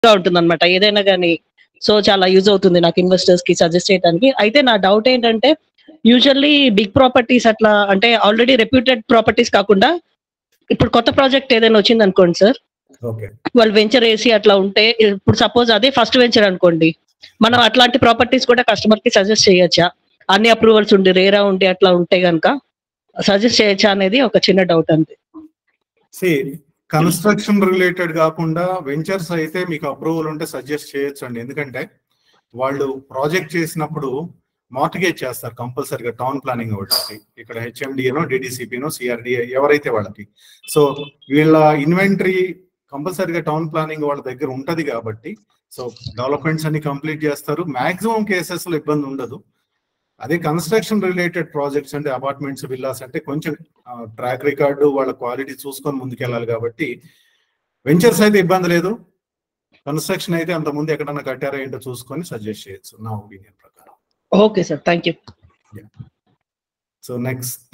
గా ఉంటుంది అనమాట ఏదైనా కానీ సో చాలా యూజ్ అవుతుంది నాకు ఇన్వెస్టర్స్ కి సజెస్ట్ చేయడానికి అయితే నా డౌట్ ఏంటంటే యూజువల్లీ బిగ్ ప్రాపర్టీస్ అట్లా అంటే ఆల్రెడీ రెప్యూటెడ్ ప్రాపర్టీస్ కాకుండా ఇప్పుడు కొత్త ప్రాజెక్ట్ ఏదైనా వచ్చింది అనుకోండి సార్ ఓకే వాళ్ళు వెంచర్ వేసి అట్లా ఉంటే ఇప్పుడు సపోజ్ అదే ఫస్ట్ వెంచర్ అనుకోండి మనం అట్లాంటి ప్రాపర్టీస్ కూడా కస్టమర్ కి సజెస్ట్ చేయొచ్చా అన్ని అప్రూవల్స్ ఉండి రేరా ఉండి అట్లా ఉంటే గనుక సజెస్ట్ చేయొచ్చా అనేది ఒక చిన్న డౌట్ అంతే సి కన్స్ట్రక్షన్ రిలేటెడ్ కాకుండా వెంచర్స్ అయితే మీకు అప్రూవల్ ఉంటే సజెస్ట్ చేయొచ్చు అండి ఎందుకంటే వాళ్ళు ప్రాజెక్ట్ చేసినప్పుడు మార్టిగేజ్ చేస్తారు కంపల్సరీగా టౌన్ ప్లానింగ్ వాళ్ళకి ఇక్కడ హెచ్ఎండిఏనో డిడిసిపినో సిఆర్డిఏ ఎవరైతే వాళ్ళకి సో వీళ్ళ ఇన్వెంటరీ కంపల్సరీగా టౌన్ ప్లానింగ్ వాళ్ళ దగ్గర ఉంటది కాబట్టి సో డెవలప్మెంట్స్ అన్ని కంప్లీట్ చేస్తారు మాక్సిమం కేసెస్ లో ఇబ్బంది ఉండదు అదే కన్స్ట్రక్షన్ రిలేటెడ్ ప్రాజెక్ట్స్ అంటే అపార్ట్మెంట్స్ విల్లాస్ అంటే కొంచెం ట్రాక్ రికార్డు వాళ్ళ క్వాలిటీ చూసుకొని ముందుకెళ్ళాలి కాబట్టి వెంచర్స్ అయితే ఇబ్బంది లేదు కన్స్ట్రక్షన్ అయితే అంత ముందు ఎక్కడన్నా కట్టారా ఏంటో చూసుకొని సజెస్ట్ చేయొచ్చు నా ఒపీనియన్ ప్రకారం okay sir thank you so next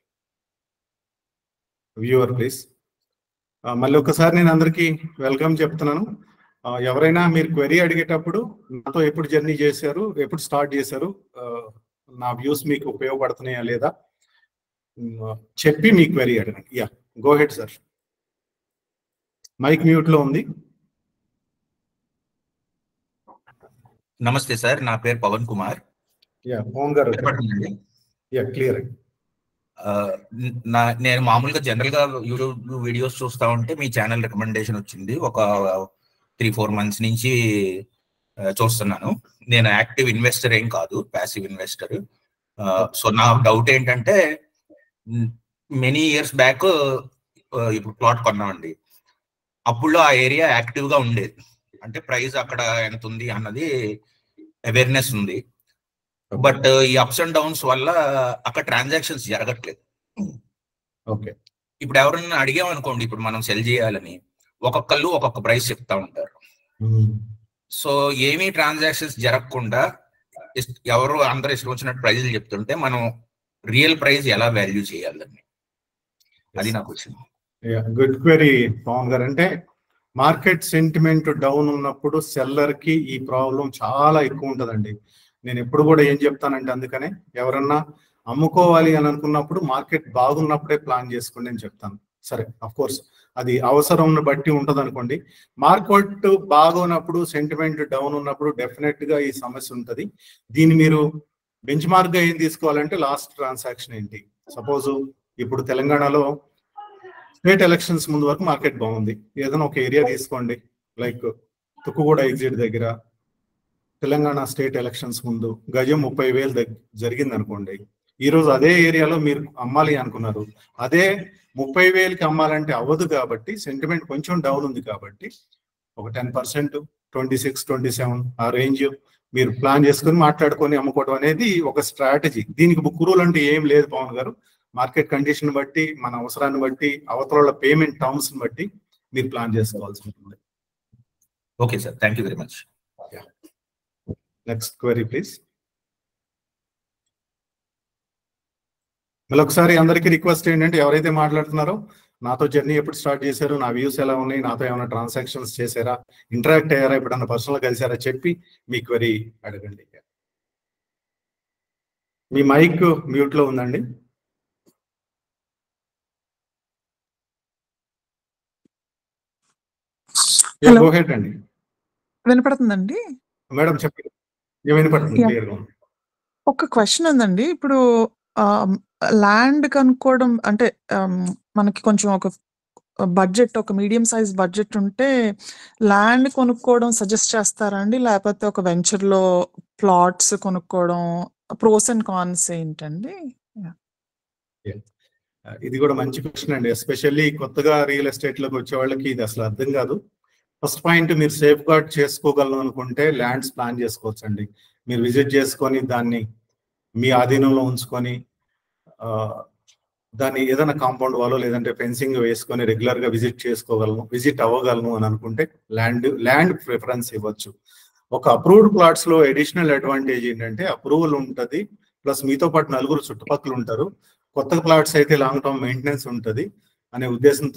viewer please మళ్ళీ ఒకసారి నేను అందరికీ వెల్కమ్ చెప్తున్నాను ఆ, ఎవరైనా మీరు క్వెరీ అడిగేటప్పుడు నాతో ఎప్పుడు జర్నీ చేశారు ఎప్పుడు స్టార్ట్ చేశారు ఆ, నా వ్యూస్ మీకు ఉపయోగపడుతున్నాయా లేదా ఉమ్, చెప్పి మీ క్వెరీ అడగండి yeah go ahead sir mike mute లో ఉంది నమస్తే సార్ నా పేరు పవన్ కుమార్ యా పవన్ గారు వినపడుతుందండి? యా క్లియర్ ఆ, నా నేను మామూలుగా జనరల్ గా యూట్యూబ్ వీడియోస్ చూస్తా ఉంటే మీ ఛానల్ రికమెండేషన్ వచ్చింది ఒక త్రీ ఫోర్ మంత్స్ నుంచి ఆ, చూస్తున్నాను నేను యాక్టివ్ ఇన్వెస్టర్ ఏం కాదు ప్యాసివ్ ఇన్వెస్టర్ సో నా డౌట్ ఏంటంటే మెనీ ఇయర్స్ బ్యాక్ ఇప్పుడు ప్లాట్ కొన్నామండి అప్పుడు ఆ ఏరియా యాక్టివ్ గా ఉండేది అంటే ప్రైస్ అక్కడ ఎంత ఉంది అన్నది అవేర్నెస్ ఉంది బట్ ఈ అప్స్ అండ్ డౌన్స్ వల్ల అక్కడ ట్రాన్సాక్షన్స్ జరగట్లేదు ఓకే ఇప్పుడు ఎవరన్నా అడిగామనుకోండి ఇప్పుడు మనం సెల్ చేయాలని ఒక్కొక్కళ్ళు ఒక్కొక్క ప్రైస్ చెప్తా ఉంటారు సో ఏమీ ట్రాన్సాక్షన్స్ జరగకుండా ఇస్- ఎవరు అందరు ఇష్టం వచ్చినట్టు ప్రైజులు చెప్తుంటే మనం రియల్ ప్రైస్ ఎలా వాల్యూ చేయాలని అది నాకు వచ్చింది గుడ్ క్వెరీ పవన్ గారు అంటే మార్కెట్ సెంటిమెంట్ డౌన్ ఉన్నప్పుడు సెల్లర్ కి ఈ ప్రాబ్లం చాలా ఎక్కువ ఉంటదండి నేను ఎప్పుడు కూడా ఏం చెప్తానంటే అందుకనే ఎవరన్నా అమ్ముకోవాలి అని అనుకున్నప్పుడు మార్కెట్ బాగున్నప్పుడే ప్లాన్ చేసుకోండి అని చెప్తాను సరే అఫ్ కోర్స్ అది అవసరం బట్టి ఉంటది అనుకోండి మార్కెట్ బాగున్నప్పుడు సెంటిమెంట్ డౌన్ ఉన్నప్పుడు డెఫినెట్ గా ఈ సమస్య ఉంటది దీన్ని మీరు బెంచ్ మార్క్ గా ఏం తీసుకోవాలంటే లాస్ట్ ట్రాన్సాక్షన్ ఏంటి సపోజ్ ఇప్పుడు తెలంగాణలో స్టేట్ ఎలక్షన్స్ ముందు వరకు మార్కెట్ బాగుంది ఏదైనా ఒక ఏరియా తీసుకోండి లైక్ తుక్కుగూడ ఎగ్జిట్ దగ్గర తెలంగాణ స్టేట్ ఎలక్షన్స్ ముందు గజం ముప్పై వేలు దగ్గ జరిగింది అనుకోండి ఈ రోజు అదే ఏరియాలో మీరు అమ్మాలి అనుకున్నారు అదే ముప్పై వేలకి అమ్మాలంటే అవ్వదు కాబట్టి సెంటిమెంట్ కొంచెం డౌన్ ఉంది కాబట్టి ఒక ten percent twenty six twenty seven ఆ రేంజ్ మీరు ప్లాన్ చేసుకుని మాట్లాడుకొని అమ్ముకోవడం అనేది ఒక స్ట్రాటజీ దీనికి బుక్ రూల్ అంటే ఏం లేదు పవన్ గారు మార్కెట్ కండిషన్ బట్టి మన అవసరాన్ని బట్టి అవతల పేమెంట్ టర్మ్స్ బట్టి మీరు ప్లాన్ చేసుకోవాల్సి ఉంటుంది okay sir thank you very much next query please మళ్ళీ ఒకసారి అందరికీ రిక్వెస్ట్ ఏంటంటే ఎవరైతే మాట్లాడుతున్నారో నాతో జర్నీ ఎప్పుడు స్టార్ట్ చేశారు నా వ్యూస్ ఎలా ఉన్నాయి నాతో ఏమైనా ట్రాన్సాక్షన్స్ చేశారా ఇంటరాక్ట్ అయ్యారా ఎప్పుడన్నా పర్సనల్ కలిసారా చెప్పి మీ క్వరీ అడగండి మీ మైక్ మ్యూట్ లో ఉందండి Hello. గో హెడ్ అండి వినపడుతుందండి మేడం చెప్పండి ఏమైనా పడుతుంది Yeah. క్లియర్ గా ఉంది ఒక క్వశ్చన్ ఉందండి ఇప్పుడు ల్యాండ్ కనుక్కోవడం అంటే ఆమ్, మనకి కొంచెం ఒక బడ్జెట్ ఒక మీడియం సైజ్ బడ్జెట్ ఉంటే ల్యాండ్ కొనుక్కోవడం సజెస్ట్ చేస్తారా అండి లేకపోతే ఒక వెంచర్ లో ప్లాట్స్ కొనుక్కోవడం ప్రోస్ అండ్ కాన్స్ ఏంటండి ఇది కూడా మంచి క్వశ్చన్ అండి ఎస్పెషల్లీ కొత్తగా రియల్ ఎస్టేట్ లోకి వచ్చే వాళ్ళకి ఇది అసలు అర్థం కాదు ఫస్ట్ పాయింట్ మీరు సేఫ్ గార్డ్ చేసుకోగలను అనుకుంటే ల్యాండ్స్ ప్లాన్ చేసుకోవచ్చు అండి మీరు విజిట్ చేసుకొని దాన్ని మీ ఆధీనంలో ఉంచుకొని ఆ, దాన్ని ఏదైనా కాంపౌండ్ వాలో లేదంటే ఫెన్సింగ్ వేసుకొని రెగ్యులర్ గా విజిట్ చేసుకోగలను విజిట్ అవ్వగలను అని అనుకుంటే ల్యాండ్ ల్యాండ్ ప్రిఫరెన్స్ ఇవ్వచ్చు ఒక అప్రూవ్డ్ ప్లాట్స్ లో అడిషనల్ అడ్వాంటేజ్ ఏంటంటే అప్రూవల్ ఉంటది ప్లస్ మీతో పాటు నలుగురు చుట్టుపక్కల ఉంటారు కొత్త ప్లాట్స్ అయితే లాంగ్ టర్మ్ మెయింటెనెన్స్ ఉంటది అనే ఉద్దేశంతో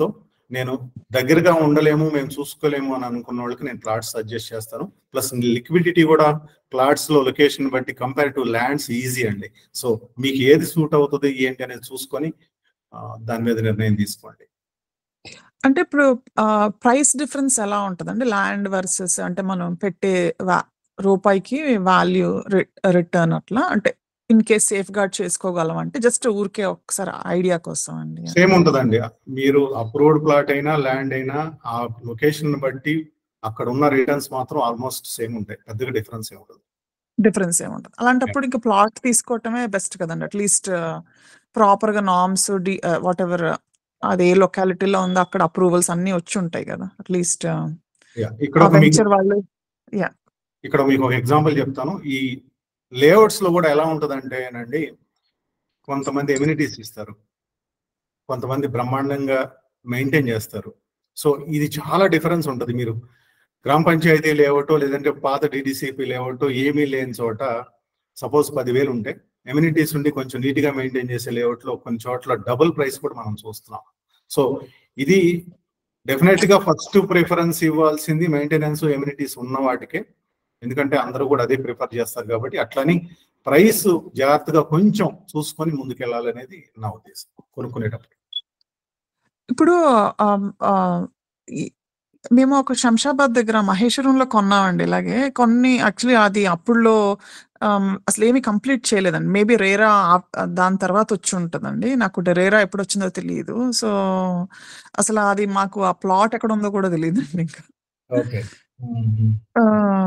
నేను దగ్గరగా ఉండలేము మేము చూసుకోలేము అని అనుకున్న వాళ్ళకి నేను ప్లాట్స్ సజెస్ట్ చేస్తాను ప్లస్ లిక్విడిటీ కూడా ప్లాట్స్ లో లొకేషన్ బట్టి కంపేర్ టు ల్యాండ్స్ ఈజీ అండి సో మీకు ఏది సూట్ అవుతుంది ఏంటి అనేది చూసుకొని ఆ, దాని మీద నిర్ణయం తీసుకోండి అంటే ఇప్పుడు ప్రైస్ డిఫరెన్స్ ఎలా ఉంటదండి ల్యాండ్ వర్సెస్ అంటే మనం పెట్టే వా- రూపాయికి వాల్యూ రిటర్న్ అట్లా అంటే ఇన్ కేస్ సేఫ్ గార్డ్ చేసుకోగలం అంటే జస్ట్ ఊరికే ఒకసారి ఐడియా కోసం అండి సేమ్ ఉంటదండి మీరు అప్రూవ్డ్ ప్లాట్ అయినా ల్యాండ్ అయినా ఆ లొకేషన్ బట్టి అక్కడ ఉన్న రిటర్న్స్ మాత్రం ఆల్మోస్ట్ సేమ్ ఉంటాయి పెద్దగా డిఫరెన్స్ ఏమి ఉండదు డిఫరెన్స్ ఏముంటది అలాంటప్పుడు ఇంకా ప్లాట్ తీసుకోవటమే బెస్ట్ కదండి అట్లీస్ట్ ప్రాపర్ గా నామ్స్ డి వాట్ ఎవర్ అది ఏ లొకాలిటీలో ఉందో అక్కడ అప్రూవల్స్ అన్ని వచ్చి ఉంటాయి కదా అట్లీస్ట్ Yeah, ఇక్కడ ఒక మీకు వెంచర్ వాళ్ళు ఇక్కడ మీకు ఒక ఎగ్జాంపుల్ చెప్తాను ఈ లేఅవుట్స్ లో కూడా ఎలా ఉంటదంటే అండి కొంతమంది ఎమ్యూనిటీస్ ఇస్తారు కొంతమంది బ్రహ్మాండంగా మెయింటైన్ చేస్తారు సో ఇది చాలా డిఫరెన్స్ ఉంటుంది మీరు గ్రామ పంచాయతీ లేఅవుట్ లేదంటే పాత డిడిసిపి లేఅవుట్ ఏమీ లేని చోట సపోజ్ పదివేలు ఉంటే ఎమ్యూనిటీస్ ఉండి కొంచెం నీట్ గా మెయింటైన్ చేసే లేఅవుట్ లో కొన్ని చోట్ల డబుల్ ప్రైస్ కూడా మనం చూస్తున్నాం సో ఇది డెఫినెట్ గా ఫస్ట్ ప్రిఫరెన్స్ ఇవ్వాల్సింది మెయింటెనెన్స్ ఎమ్యూనిటీస్ ఉన్న వాటికే ఎందుకంటే అందరూ కూడా అదే ప్రిఫర్ చేస్తారు కాబట్టి అట్లని ప్రైస్ జాగ్రత్తగా కొంచెం చూసుకొని ముందుకెళ్ళాలనేది నా ఉద్దేశం కొనుక్కునేటప్పుడు ఇప్పుడు ఆమ్, ఆ, ఈ- మేము ఒక శంషాబాద్ దగ్గర మహేశ్వరంలో కొన్నామండి ఇలాగే కొన్ని యాక్చువల్లీ అది అప్పుడులో ఆమ్, అసలు ఏమీ కంప్లీట్ చేయలేదండి మేబీ రేరా ఆప్- దాని తర్వాత వచ్చి ఉంటుందండి నాకు రేరా ఎప్పుడు వచ్చిందో తెలియదు సో అసలు అది మాకు ఆ ప్లాట్ ఎక్కడ ఉందో కూడా తెలియదు ఇంకా ఓకే ఆ,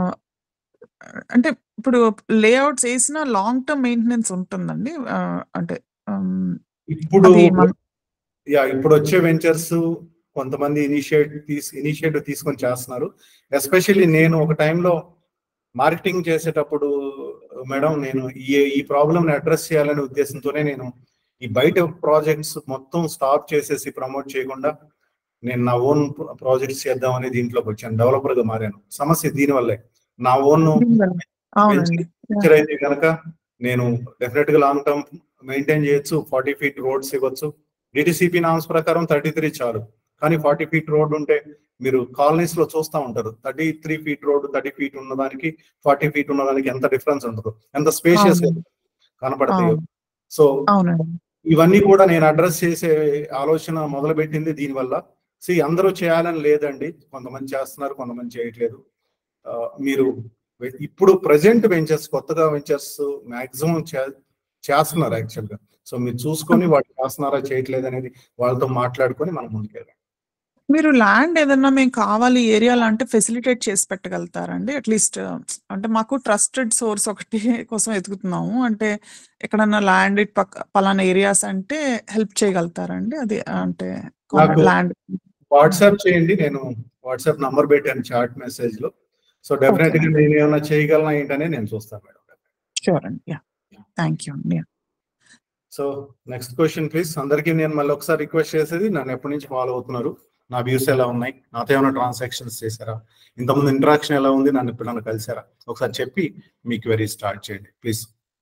అంటే ఇప్పుడు లేఅవుట్స్ వేసిన లాంగ్ టర్మ్ మెయింటెనెన్స్ ఉంటుందండి ఆ, అంటే ఆమ్, ఇప్పుడు అది మన- యా ఇప్పుడు వచ్చే వెంచర్స్ కొంతమంది ఇనిషియేట్ తీసి ఇనిషియేటివ్ తీసుకొని చేస్తున్నారు ఎస్పెషల్లీ నేను ఒక టైంలో మార్కెటింగ్ చేసేటప్పుడు మేడం నేను ఈ ఈ ప్రాబ్లమ్ అడ్రస్ చేయాలనే ఉద్దేశంతోనే నేను ఈ బయట ప్రాజెక్ట్స్ మొత్తం స్టాప్ చేసేసి ప్రమోట్ చేయకుండా నేను నా ఓన్ ప్రాజెక్ట్స్ చేద్దాం అనే దీంట్లోకి వచ్చాను డెవలపర్ గా మారాను సమస్య దీనివల్లే నా ఓన్ అవునండి వెంచర్ అయితే కనుక నేను డెఫినెట్ గా లాంగ్ టర్మ్ మెయింటైన్ చేయొచ్చు ఫార్టీ ఫీట్ రోడ్స్ ఇవ్వచ్చు డిటిసిపి నామ్స్ ప్రకారం థర్టీ త్రీ చాలు కానీ ఫార్టీ ఫీట్ రోడ్ ఉంటే మీరు కాలనీస్ లో చూస్తూ ఉంటారు thirty three feet road thirty feet ఉన్నదానికి ఫార్టీ ఫీట్ ఉన్నదానికి ఎంత డిఫరెన్స్ ఉండదు ఎంత స్పేషియస్ అవును. కనపడతాయి అవును. సో అవునండి ఇవన్నీ కూడా నేను అడ్రస్ చేసే ఆలోచన మొదలు పెట్టింది దీనివల్ల సి అందరూ చేయాలని లేదండి కొంతమంది చేస్తున్నారు కొంతమంది చేయట్లేదు ఆ, మీరు వె- ఇప్పుడు ప్రజెంట్ వెంచర్స్ కొత్తగా వెంచర్స్ మాక్సిమం చేస్తున్నారు యాక్చువల్ గా సో మీరు చూసుకొని వాళ్ళు చేస్తున్నారా చేయట్లేదు అనేది వాళ్ళతో మాట్లాడుకొని మనం ముందుకెళ్ళాలి మీరు ల్యాండ్ ఏదన్నా మేము కావాలి ఏరియాలో అంటే ఫెసిలిటేట్ చేసి పెట్టగలుగుతారండి అట్లీస్ట్ అంటే మాకు ట్రస్టెడ్ సోర్స్ ఒకటి కోసం ఎతుకుతున్నాము అంటే ఎక్కడన్నా ల్యాండ్ ఇట్ పక్క పలానా ఏరియాస్ అంటే హెల్ప్ చేయగలుగుతారండి అది అంటే నాకు- ల్యాండ్ వాట్సాప్ చేయండి నేను వాట్సాప్ నంబర్ పెట్టాను చాట్ మెసేజ్ లో సో డెఫినెట్ గా నేను ఏమైనా చేయగలనా ఏంటనే నేను చూస్తాను మేడం షూర్ అండి యా థ్యాంక్ యూ అండి సో నెక్స్ట్ క్వశ్చన్ ప్లీజ్ అందరికీ నేను మళ్ళీ ఒకసారి రిక్వెస్ట్ చేసేది నన్ను ఎప్పటి నుంచి ఫాలో అవుతున్నారు నా వ్యూస్ ఎలా ఉన్నాయి నాతో ఏమైనా ట్రాన్సాక్షన్స్ చేశారా ఇంతకుముందు ఇంటరాక్షన్ ఎలా ఉంది నన్ను ఇప్పుడు నన్ను కలిసారా ఒకసారి చెప్పి మీ క్వెరీ స్టార్ట్ చేయండి ప్లీజ్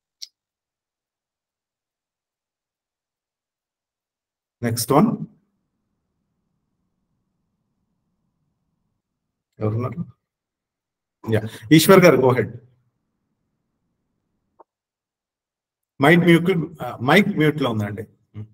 నెక్స్ట్ వన్ ఎవరున్నారు yeah Eshwar garu go ahead mike mute mike mute లో ఉందండి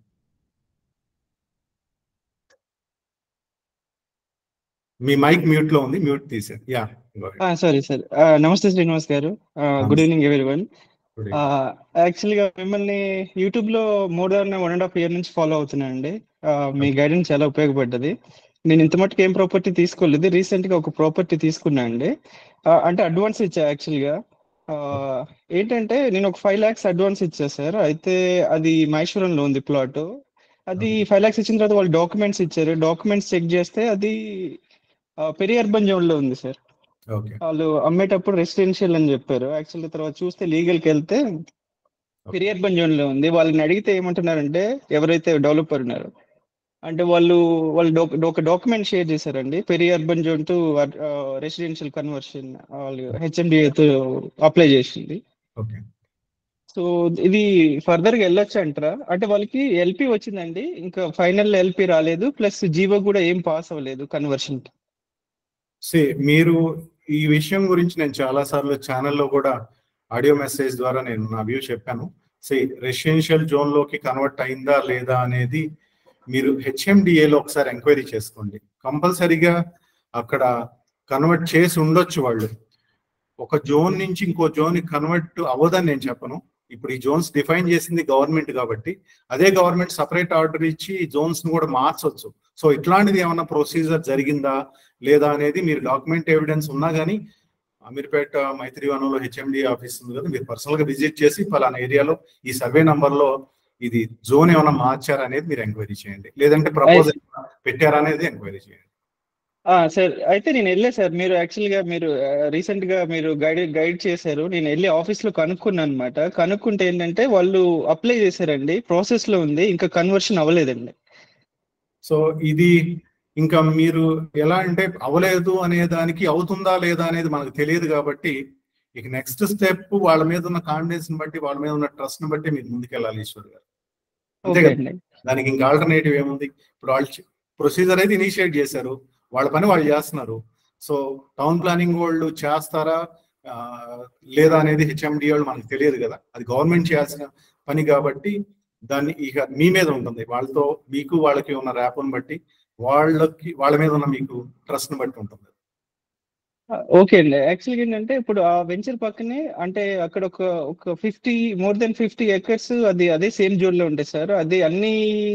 మీ మైక్ మ్యూట్ లో ఉంది మ్యూట్ తీసేది యా సారీ సార్ నమస్తే శ్రీనివాస్ గారు good evening everyone actual గా మిమ్మల్ని యూట్యూబ్ లో more than one and half year నుంచి ఫాలో అవుతున్నానండి Uh, మీ గైడెన్స్ చాలా ఉపయోగపడ్డది నేను ఇంత మట్టుకు ఏం ప్రాపర్టీ తీసుకోలేదు రీసెంట్ గా ఒక ప్రాపర్టీ తీసుకున్నా అండి Uh, అంటే అడ్వాన్స్ ఇచ్చా యాక్చువల్ గా Uh, ఏంటంటే నేను ఒక ఫైవ్ లాక్స్ అడ్వాన్స్ ఇచ్చా సార్ అయితే అది మహేశ్వరంలో ఉంది ప్లాట్ అది ఫైవ్ లాక్స్ ఇచ్చిన తర్వాత వాళ్ళు డాక్యుమెంట్స్ ఇచ్చారు డాక్యుమెంట్స్ చెక్ చేస్తే అది పెరి అర్బన్ జోన్ లో ఉంది సార్ ఓకే వాళ్ళు అమ్మేటప్పుడు రెసిడెన్షియల్ అని చెప్పారు యాక్చువల్లీ తర్వాత చూస్తే లీగల్ కి వెళ్తే పెరి అర్బన్ జోన్ లో ఉంది వాళ్ళని అడిగితే ఏమంటున్నారంటే ఎవరైతే డెవలపర్ ఉన్నారో అంటే వాళ్ళు వాళ్ళు doc- ఒక డాక్యుమెంట్ షేర్ చేశారండి peri urban zone to residential conversion వాళ్ళు హెచ్ఎండిఏ తో అప్లై చేసింది ఓకే సో ఇది ఫర్దర్ గా వెళ్ళొచ్చు అంటారా అంటే వాళ్ళకి ఎల్పి వచ్చిందండి ఇంకా ఫైనల్ ఎల్పి రాలేదు ప్లస్ జీవో కూడా ఏం పాస్ అవ్వలేదు కన్వర్షన్ సి మీరు ఈ విషయం గురించి నేను చాలా సార్లు ఛానల్లో కూడా ఆడియో మెసేజ్ ద్వారా నేను నా వ్యూ చెప్పాను సి రెసిడెన్షియల్ జోన్ లోకి కన్వర్ట్ అయిందా లేదా అనేది మీరు హెచ్ఎండిఏలో ఒకసారి ఎంక్వైరీ చేసుకోండి కంపల్సరీగా అక్కడ కన్వర్ట్ చేసి ఉండొచ్చు వాళ్ళు ఒక జోన్ నుంచి ఇంకో జోన్ కన్వర్ట్ అవ్వదని నేను చెప్పను ఇప్పుడు ఈ జోన్స్ డిఫైన్ చేసింది గవర్నమెంట్ కాబట్టి అదే గవర్నమెంట్ సపరేట్ ఆర్డర్ ఇచ్చి జోన్స్ ను కూడా మార్చొచ్చు సో ఇట్లాంటిది ఏమైనా ప్రొసీజర్ జరిగిందా లేదా అనేది మీరు డాక్యుమెంట్ ఎవిడెన్స్ ఉన్నా కానీ అమీర్పేట మైత్రివనంలో హెచ్ఎండి ఆఫీస్ ఉంది కదా మీరు పర్సనల్ గా విజిట్ చేసి పలానా ఏరియాలో ఈ సర్వే నంబర్ లో ఇది జోన్ ఏమైనా మార్చారా అనేది మీరు ఎంక్వైరీ చేయండి లేదంటే ప్రపోజల్ పెట్టారా అనేది ఎంక్వైరీ చేయండి సార్ అయితే నేను వెళ్ళే సార్ మీరు యాక్చువల్ గా మీరు రీసెంట్ గా మీరు గైడ్ గైడ్ చేశారు నేను వెళ్ళి ఆఫీస్ లో కనుక్కున్నాను అనమాట కనుక్కుంటే ఏంటంటే వాళ్ళు అప్లై చేశారండి ప్రాసెస్ లో ఉంది ఇంకా కన్వర్షన్ అవ్వలేదండి సో ఇది ఇంకా మీరు ఎలా అంటే అవలేదు అనే దానికి అవుతుందా లేదా అనేది మనకు తెలియదు కాబట్టి ఇక నెక్స్ట్ స్టెప్ వాళ్ళ మీద ఉన్న కాన్ఫిడెన్స్ ని బట్టి వాళ్ళ మీద ఉన్న ట్రస్ట్ ని బట్టి మీరు ముందుకెళ్ళాలి ఈశ్వర్ గారు అంతే ఓకే కదా అండి దానికి ఇంకా ఆల్టర్నేటివ్ ఏముంది ఇప్పుడు వాళ్ళు ప్రొసీజర్ అయితే ఇనిషియేట్ చేశారు వాళ్ళ పని వాళ్ళు చేస్తున్నారు సో టౌన్ ప్లానింగ్ వాళ్ళు చేస్తారా ఆ, లేదా అనేది హెచ్ఎండి వాళ్ళు మనకు తెలియదు కదా అది గవర్నమెంట్ చేయాల్సిన పని కాబట్టి దాన్ని ఇక మీ మీద ఉంటుంది వాళ్ళతో మీకు వాళ్ళకి ఉన్న ర్యాప్ని బట్టి వాళ్ళకి వాళ్ళ మీద ఉన్న మీకు ట్రస్ట్ ని బట్టి ఉంటుంది ఓకే అండి యాక్చువల్గా ఏంటంటే ఇప్పుడు ఆ వెంచర్ పక్కనే అంటే అక్కడ ఒక ఒక fifty more than fifty acres అది అదే సేమ్ జోన్ లో ఉంటాయి సార్ అది అన్ని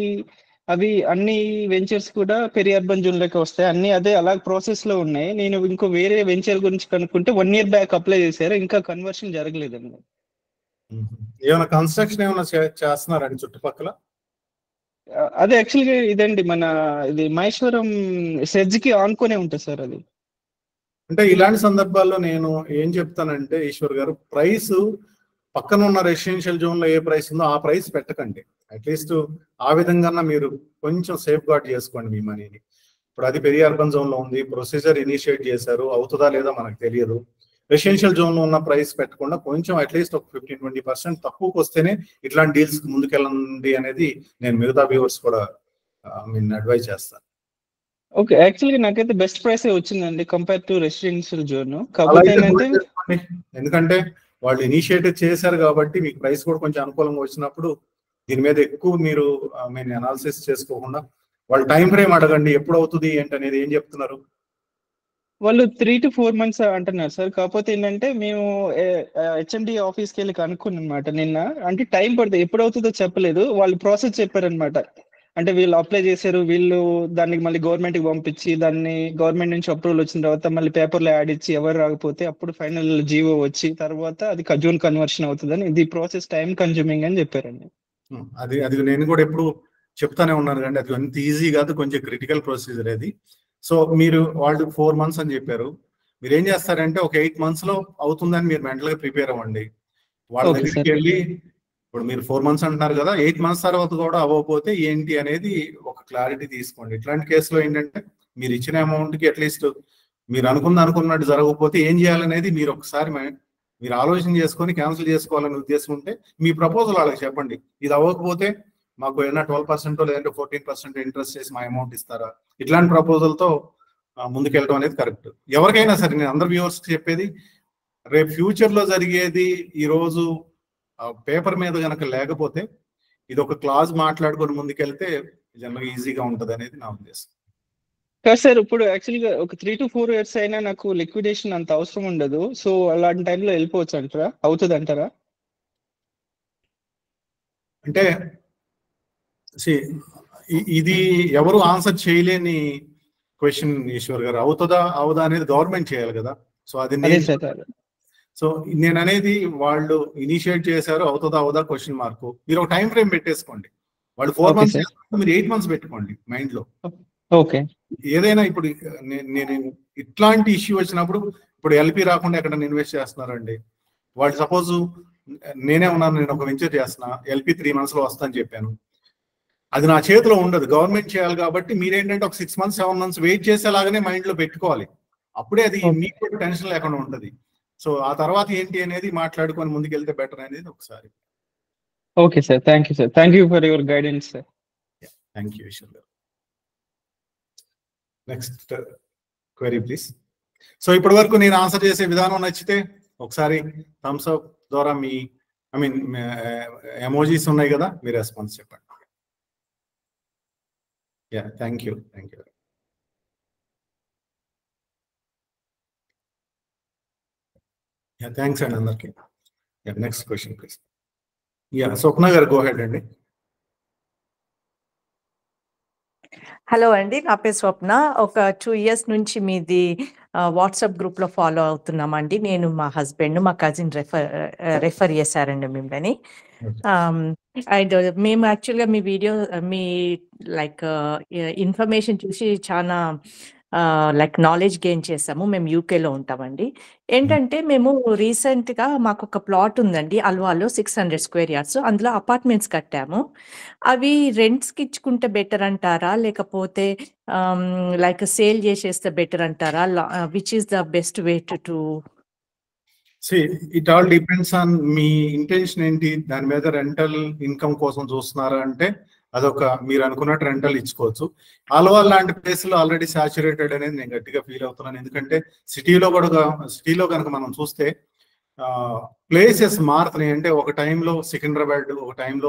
అవి అన్ని వెంచర్స్ కూడా పెరి అర్బన్ జోన్ లోకి వస్తాయి అన్ని అదే అలా ప్రాసెస్ లో ఉన్నాయి నేను ఇంకో వేరే వెంచర్ గురించి కనుక్కుంటే వన్ ఇయర్ బ్యాక్ అప్లై చేశారు ఇంకా కన్వర్షన్ జరగలేదండి ఏమైనా కన్స్ట్రక్షన్ ఏమైనా చే- చేస్తున్నారండి చుట్టుపక్కల ఆ, అదే యాక్చువల్గా ఇదండి మన ఇది మహేశ్వరం సెడ్జ్ కి ఆనుకునే ఉంటుంది సార్ అది అంటే ఇలాంటి సందర్భాల్లో నేను ఏం చెప్తానంటే ఈశ్వర్ గారు ప్రైస్ పక్కన ఉన్న రెసిడెన్షియల్ జోన్ లో ఏ ప్రైస్ ఉందో ఆ ప్రైస్ పెట్టకండి అట్లీస్ట్ ఆ విధంగా మీరు కొంచెం సేఫ్ గార్డ్ చేసుకోండి మీ మనీని ఇప్పుడు అది పెరియ అర్బన్ జోన్ లో ఉంది ప్రొసీజర్ ఇనిషియేట్ చేశారు అవుతుందా లేదా మనకు తెలియదు రెసిడెన్షియల్ జోన్ లో ఉన్న ప్రైస్ పెట్టకుండా కొంచెం అట్లీస్ట్ ఒక ఫిఫ్టీన్ ట్వంటీ పర్సెంట్ తక్కువకి వస్తేనే ఇట్లాంటి డీల్స్ ముందుకెళ్ళండి అనేది నేను మిగతా వ్యూవర్స్ కూడా మీన్ అడ్వైజ్ చేస్తాను ఓకే యాక్చువల్గా నాకైతే బెస్ట్ ప్రైస్ వచ్చిందండి కంపేర్ టు రెసిడెన్షియల్ జోన్ అలా కాకపోతే అయితే ఏంటంటే నోట్ చేసుకోండి. ఎందుకంటే వాళ్ళు ఇనిషియేటివ్ చేశారు కాబట్టి మీకు ప్రైస్ కూడా కొంచెం అనుకూలంగా వచ్చినప్పుడు దీని మీద ఎక్కువ మీరు మీరు అనాలిసిస్ చేసుకోకుండా వాళ్ళ టైం ఫ్రేమ్ అడగండి ఎప్పుడు అవుతుంది ఏంటి అనేది ఏం చెప్తున్నారు వాళ్ళు త్రీ టు ఫోర్ మంత్స్ అంటున్నారు సార్ కాకపోతే ఏంటంటే మేము హెచ్ఎండి ఆఫీస్కి వెళ్ళి కనుక్కున్నాం అనమాట నిన్న అంటే టైం పడుతుంది ఎప్పుడు అవుతుందో చెప్పలేదు వాళ్ళు ప్రాసెస్ చెప్పారనమాట అంటే వీళ్ళు అప్లై చేశారు వీళ్ళు దానికి మళ్ళీ గవర్నమెంట్ కి పంపించి దాన్ని గవర్నమెంట్ నుంచి అప్రూవల్ వచ్చిన తర్వాత మళ్ళీ పేపర్లో యాడ్ ఇచ్చి ఎవరు రాకపోతే అప్పుడు ఫైనల్ జీవో వచ్చి తర్వాత అది జూన్ కన్వర్షన్ అవుతుందని ఇది ప్రాసెస్ టైం కన్జ్యూమింగ్ అని చెప్పారండి ఉం, అది అది నేను కూడా ఎప్పుడు చెప్తానే ఉన్నాను కానీ అది అంత ఈజీ కాదు కొంచెం క్రిటికల్ ప్రొసీజర్ అది సో మీరు వాళ్ళు ఫోర్ మంత్స్ అని చెప్పారు మీరు ఏం చేస్తారంటే ఒక ఎయిట్ మంత్స్ లో అవుతుందని మీరు మెంటల్ గా ప్రిపేర్ అవ్వండి వాళ్ళ Okay, దగ్గరికి sir. వెళ్ళి ఇప్పుడు మీరు ఫోర్ మంత్స్ అంటున్నారు కదా ఎయిట్ మంత్స్ తర్వాత కూడా అవ్వకపోతే ఏంటి అనేది ఒక క్లారిటీ తీసుకోండి ఇట్లాంటి కేసులో ఏంటంటే మీరు ఇచ్చిన అమౌంట్ కి అట్లీస్ట్ మీరు అనుకున్న అనుకున్నట్టు జరగకపోతే ఏం చేయాలనేది మీరు ఒకసారి మ- మీరు ఆలోచన చేసుకొని క్యాన్సిల్ చేసుకోవాలని ఉద్దేశం ఉంటే మీ ప్రపోజల్ వాళ్ళకి చెప్పండి ఇది అవ్వకపోతే మాకు ఏదైనా ట్వెల్వ్ పర్సెంట్ లేదంటే ఫోర్టీన్ పర్సెంట్ ఇంట్రెస్ట్ చేసి మా అమౌంట్ ఇస్తారా ఇట్లాంటి ప్రపోజల్ తో ఆ, ముందుకెళ్ళడం అనేది కరెక్ట్ ఎవరికైనా సరే నేను అందరు వ్యూవర్స్ చెప్పేది రేపు ఫ్యూచర్ లో జరిగేది ఈ రోజు పేపర్ మీద గనక లేకపోతే ఇది ఒక క్లాజ్ మాట్లాడుకొని ముందుకెళ్తే జనరల్గా ఈజీగా ఉంటది అనేది నా ఉద్దేశం కాదు సార్ ఇప్పుడు యాక్చువల్గా ఒక త్రీ టు ఫోర్ ఇయర్స్ అయినా నాకు లిక్విడేషన్ అంత అవసరం ఉండదు సో అలాంటి టైంలో వెళ్ళిపోవచ్చు అంటారా అవుతుంది అంటారా అంటే see, ఇ- ఇది ఎవరు ఆన్సర్ చేయలేని క్వశ్చన్ ఈశ్వర్ గారు అవుతుందా అవుదా అనేది గవర్నమెంట్ చేయాలి కదా సో అది అదే నేను సార్ సో నేను అనేది వాళ్ళు ఇనిషియేట్ చేశారు అవుతుందా అవుదా క్వశ్చన్ మార్క్ మీరు ఒక టైం ఫ్రేమ్ పెట్టేసుకోండి వాళ్ళు ఫోర్ Okay, మంత్స్ sir. మీరు ఎయిట్ మంత్స్ పెట్టుకోండి మైండ్ లో ఓకే ఏదైనా ఇప్పుడు నే- నేను ఇట్లాంటి ఇష్యూ వచ్చినప్పుడు ఇప్పుడు ఎల్పి రాకుండా ఎక్కడ ఇన్వెస్ట్ చేస్తున్నారండి వాళ్ళు సపోజ్ నేనే ఉన్నాను నేను ఒక వెంచర్ చేస్తున్నా ఎల్పి త్రీ మంత్స్ లో వస్తాను చెప్పాను అది నా చేతిలో ఉండదు గవర్నమెంట్ చేయాలి కాబట్టి మీరేంటంటే ఒక six months seven months wait చేసేలాగానే మైండ్ లో పెట్టుకోవాలి అప్పుడే అది Okay. మీకు టెన్షన్ లేకుండా ఉంటది సో ఆ తర్వాత ఏంటి అనేది మాట్లాడుకొని ముందుకెళ్తే బెటర్ అనేది ఒకసారి okay sir thank you sir thank you for your guidance sir thank you Eshwar garu next query please so ఇప్పటి వరకు నేను ఆన్సర్ చేసే విధానం నచ్చితే ఒకసారి థమ్స్ అప్ ద్వారా మీ ఐ మీన్ ఎమోజీస్ ఉన్నాయి కదా మీ రెస్పాన్స్ చెప్పండి yeah thank you thank you yeah thanks అండి అందరికి yeah next question please yeah Swapna garu go ahead అండి హలో అండి నా పేరు స్వప్న ఒక టూ ఇయర్స్ నుంచి మీది వాట్సాప్ గ్రూప్ లో ఫాలో అవుతున్నామండి నేను మా హస్బెండ్ మా కజిన్ రెఫర్ రెఫర్ చేశారండి మిమ్మల్ని అండ్ మేము యాక్చువల్గా మీ వీడియో మీ లైక్ ఇన్ఫర్మేషన్ చూసి చాలా లైక్ నాలెడ్జ్ గెయిన్ చేసాము మేము యూకేలో ఉంటామండి ఏంటంటే మేము రీసెంట్ గా మాకు ఒక ప్లాట్ ఉందండి అల్వాలో సిక్స్ హండ్రెడ్ స్క్వేర్ యార్డ్స్ అందులో అపార్ట్మెంట్స్ కట్టాము అవి రెంట్స్ కి ఇచ్చుకుంటే బెటర్ అంటారా లేకపోతే లైక్ సేల్ చేసేస్తే బెటర్ అంటారా which is the best way to to see it all depends on మీ ఇంటెన్షన్ ఏంటి దాని మీద రెంటల్ ఇన్కమ్ కోసం చూస్తున్నారా అంటే అదొక మీరు అనుకున్నట్టు రెంటల్ ఇచ్చుకోవచ్చు ఆల్వాల్ లాంటి ప్లేస్లో ఆల్రెడీ సాచురేటెడ్ అనేది నేను గట్టిగా ఫీల్ అవుతున్నాను ఎందుకంటే సిటీలో కూడా సిటీలో కనుక మనం చూస్తే ప్లేసెస్ మారుతున్నాయి అంటే ఒక టైంలో సికింద్రాబాద్ ఒక టైంలో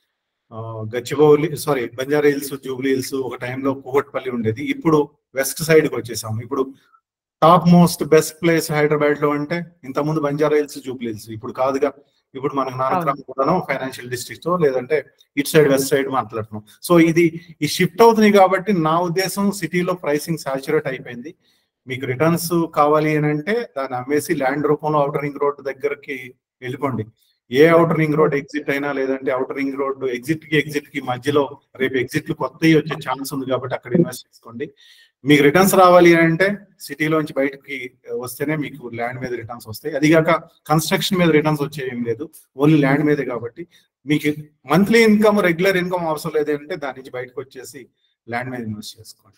Gachibowli sorry Banjara Hills Jubilee Hills ఒక టైంలో కూకట్పల్లి ఉండేది ఇప్పుడు వెస్ట్ సైడ్కి వచ్చేసాము ఇప్పుడు top most best place Hyderabad లో అంటే ఇంతకుముందు బంజారా హిల్స్ జూబ్లీ హిల్స్ ఇప్పుడు కాదుగా ఇప్పుడు మనకు నానక్రామ్ కూడాను ఫైనాన్షియల్ డిస్ట్రిక్ట్ లేదంటే ఇటు సైడ్ వెస్ట్ సైడ్ మాట్లాడుతున్నాం సో ఇది ఈ షిఫ్ట్ అవుతుంది కాబట్టి నా ఉద్దేశం సిటీలో ప్రైసింగ్ సాచురేట్ అయిపోయింది మీకు రిటర్న్స్ కావాలి అని అంటే దాన్ని అమ్మేసి ల్యాండ్ రూపంలో అవుటర్ రింగ్ రోడ్ దగ్గరకి వెళ్ళిపోండి ఏ అవుటర్ రింగ్ రోడ్ ఎగ్జిట్ అయినా లేదంటే అవుటర్ రింగ్ రోడ్ ఎగ్జిట్ కి ఎగ్జిట్ కి మధ్యలో రేపు ఎగ్జిట్ కొత్తవి వచ్చే ఛాన్స్ ఉంది కాబట్టి అక్కడ ఇన్వెస్ట్ చేసుకోండి మీకు రిటర్న్స్ రావాలి అంటే సిటీలోంచి బయటకి వస్తేనే మీకు ల్యాండ్ మీద రిటర్న్స్ వస్తాయి అదిగాక కన్స్ట్రక్షన్ మీద రిటర్న్స్ వచ్చే ఏం లేదు ఓన్లీ ల్యాండ్ మీదే కాబట్టి మీకు మంత్లీ ఇన్కమ్ రెగ్యులర్ ఇన్కమ్ అవసరం లేదంటే దాని నుంచి బయటకు వచ్చేసి ల్యాండ్ మీద ఇన్వెస్ట్ చేసుకోండి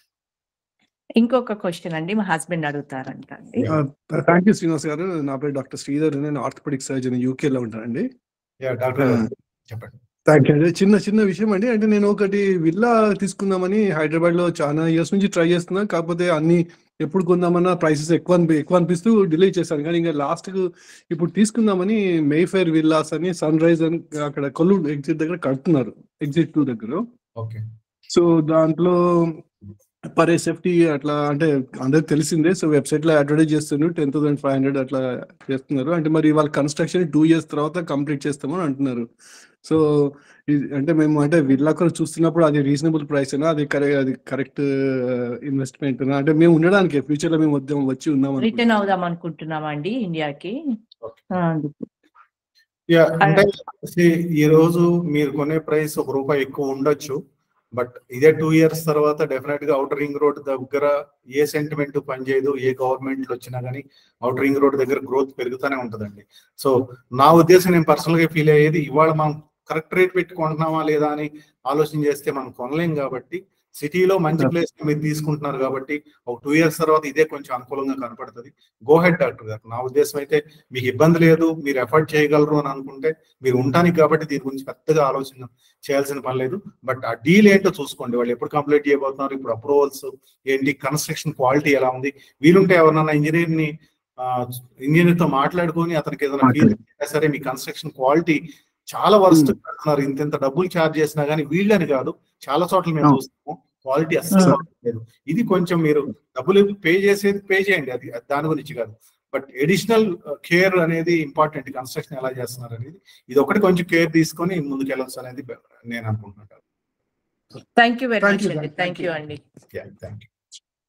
ఇంకొక క్వశ్చన్ అండి మా హస్బెండ్ అడుగుతారంట అండి థ్యాంక్ యూ శ్రీనివాస్ గారు నా పేరు డాక్టర్ శ్రీధర్ నేను ఆర్థోపెడిక్ సర్జన్ యూకేలో ఉంటానండి డాక్టర్ చెప్పండి థ్యాంక్ యూ అండి చిన్న చిన్న విషయం అండి అంటే నేను ఒకటి విల్లా తీసుకుందామని హైదరాబాద్ లో చాలా ఇయర్స్ నుంచి ట్రై చేస్తున్నా కాకపోతే అన్ని ఎప్పుడు కొందామన్నా ప్రైసెస్ ఎక్కువ ఎక్కువ అనిపిస్తూ డిలే చేశాను కానీ ఇంకా లాస్ట్ ఇప్పుడు తీసుకుందామని మేఫైర్ విల్లాస్ అని సన్ రైజ్ అని అక్కడ కొల్లు ఎగ్జిట్ దగ్గర కడుతున్నారు ఎగ్జిట్ టూ దగ్గర ఓకే సో దాంట్లో పర్ సేఫ్టీ అట్లా అంటే అందరికి తెలిసిందే సో వెబ్సైట్ లో అడ్వర్టైజ్ చేస్తున్నారు టెన్ థౌసండ్ ఫైవ్ హండ్రెడ్ అట్లా చేస్తున్నారు అంటే మరి వాళ్ళ కన్స్ట్రక్షన్ టూ ఇయర్స్ తర్వాత కంప్లీట్ చేస్తామని అంటున్నారు సో అంటే మేము అంటే విల్లా కూడా చూస్తున్నప్పుడు అది రీజనబుల్ ప్రైస్ అది కరెక్ట్ అది కరెక్ట్ ఇన్వెస్ట్మెంట్ అంటే మేము ఉండడానికి ఫ్యూచర్ లో మేము వద్దాం వచ్చి ఉన్నాం రిటర్న్ అవుదాం అనుకుంటున్నామండి ఇండియాకి యా అంటే ఈ రోజు మీరు కొనే ప్రైస్ ఒక రూపాయి ఎక్కువ ఉండొచ్చు బట్ ఇదే టూ ఇయర్స్ తర్వాత డెఫినెట్ గా అవుటర్ రింగ్ రోడ్ దగ్గర ఏ సెంటిమెంట్ పనిచేయదు ఏ గవర్నమెంట్లు వచ్చినా కానీ అవుటర్ రింగ్ రోడ్ దగ్గర గ్రోత్ పెరుగుతూనే ఉంటుందండి సో నా ఉద్దేశం నేను పర్సనల్ గా ఫీల్ అయ్యేది ఇవాళ మనం కరెక్ట్ రేట్ పెట్టి కొంటున్నామా లేదా అని ఆలోచన చేస్తే మనం కొనలేం కాబట్టి సిటీలో మంచి ప్లేస్ మీరు తీసుకుంటున్నారు కాబట్టి ఒక టూ ఇయర్స్ తర్వాత ఇదే కొంచెం అనుకూలంగా కనపడుతుంది గో హెడ్ డాక్టర్ గారు నా ఉద్దేశం అయితే మీకు ఇబ్బంది లేదు మీరు ఎఫర్ట్ చేయగలరు అని అనుకుంటే మీరు ఉండటానికి కాబట్టి దీని గురించి పెద్దగా ఆలోచన చేయాల్సిన పని లేదు బట్ ఆ డీల్ ఏంటో చూసుకోండి వాళ్ళు ఎప్పుడు కంప్లీట్ చేయబోతున్నారు ఇప్పుడు అప్రూవల్స్ ఏంటి కన్స్ట్రక్షన్ క్వాలిటీ ఎలా ఉంది వీలుంటే ఎవరన్నా ఇంజనీర్ ని ఇంజనీర్ తో మాట్లాడుకొని అతనికి ఏదైనా ఫీల్ సరే మీ కన్స్ట్రక్షన్ క్వాలిటీ చాలా వరస్ట్ కడుతున్నారు ఇంత ఇంత డబ్బులు ఛార్జ్ చేసినా కానీ వీళ్ళని కాదు చాలా చోట్ల మేము చూస్తాము క్వాలిటీ అస్సలు లేదు ఇది కొంచెం మీరు డబ్బులు పే చేసేది పే చేయండి అది దాని గురించి కాదు బట్ ఎడిషనల్ కేర్ అనేది ఇంపార్టెంట్ కన్స్ట్రక్షన్ ఎలా చేస్తున్నారు అనేది ఇది ఒకటి కొంచెం కేర్ తీసుకొని ముందుకు వెళ్ళొచ్చు అనేది నేను అనుకుంటున్నాను థ్యాంక్ యూ వెరీ మచ్ అండి థ్యాంక్ యూ అండి థ్యాంక్ యూ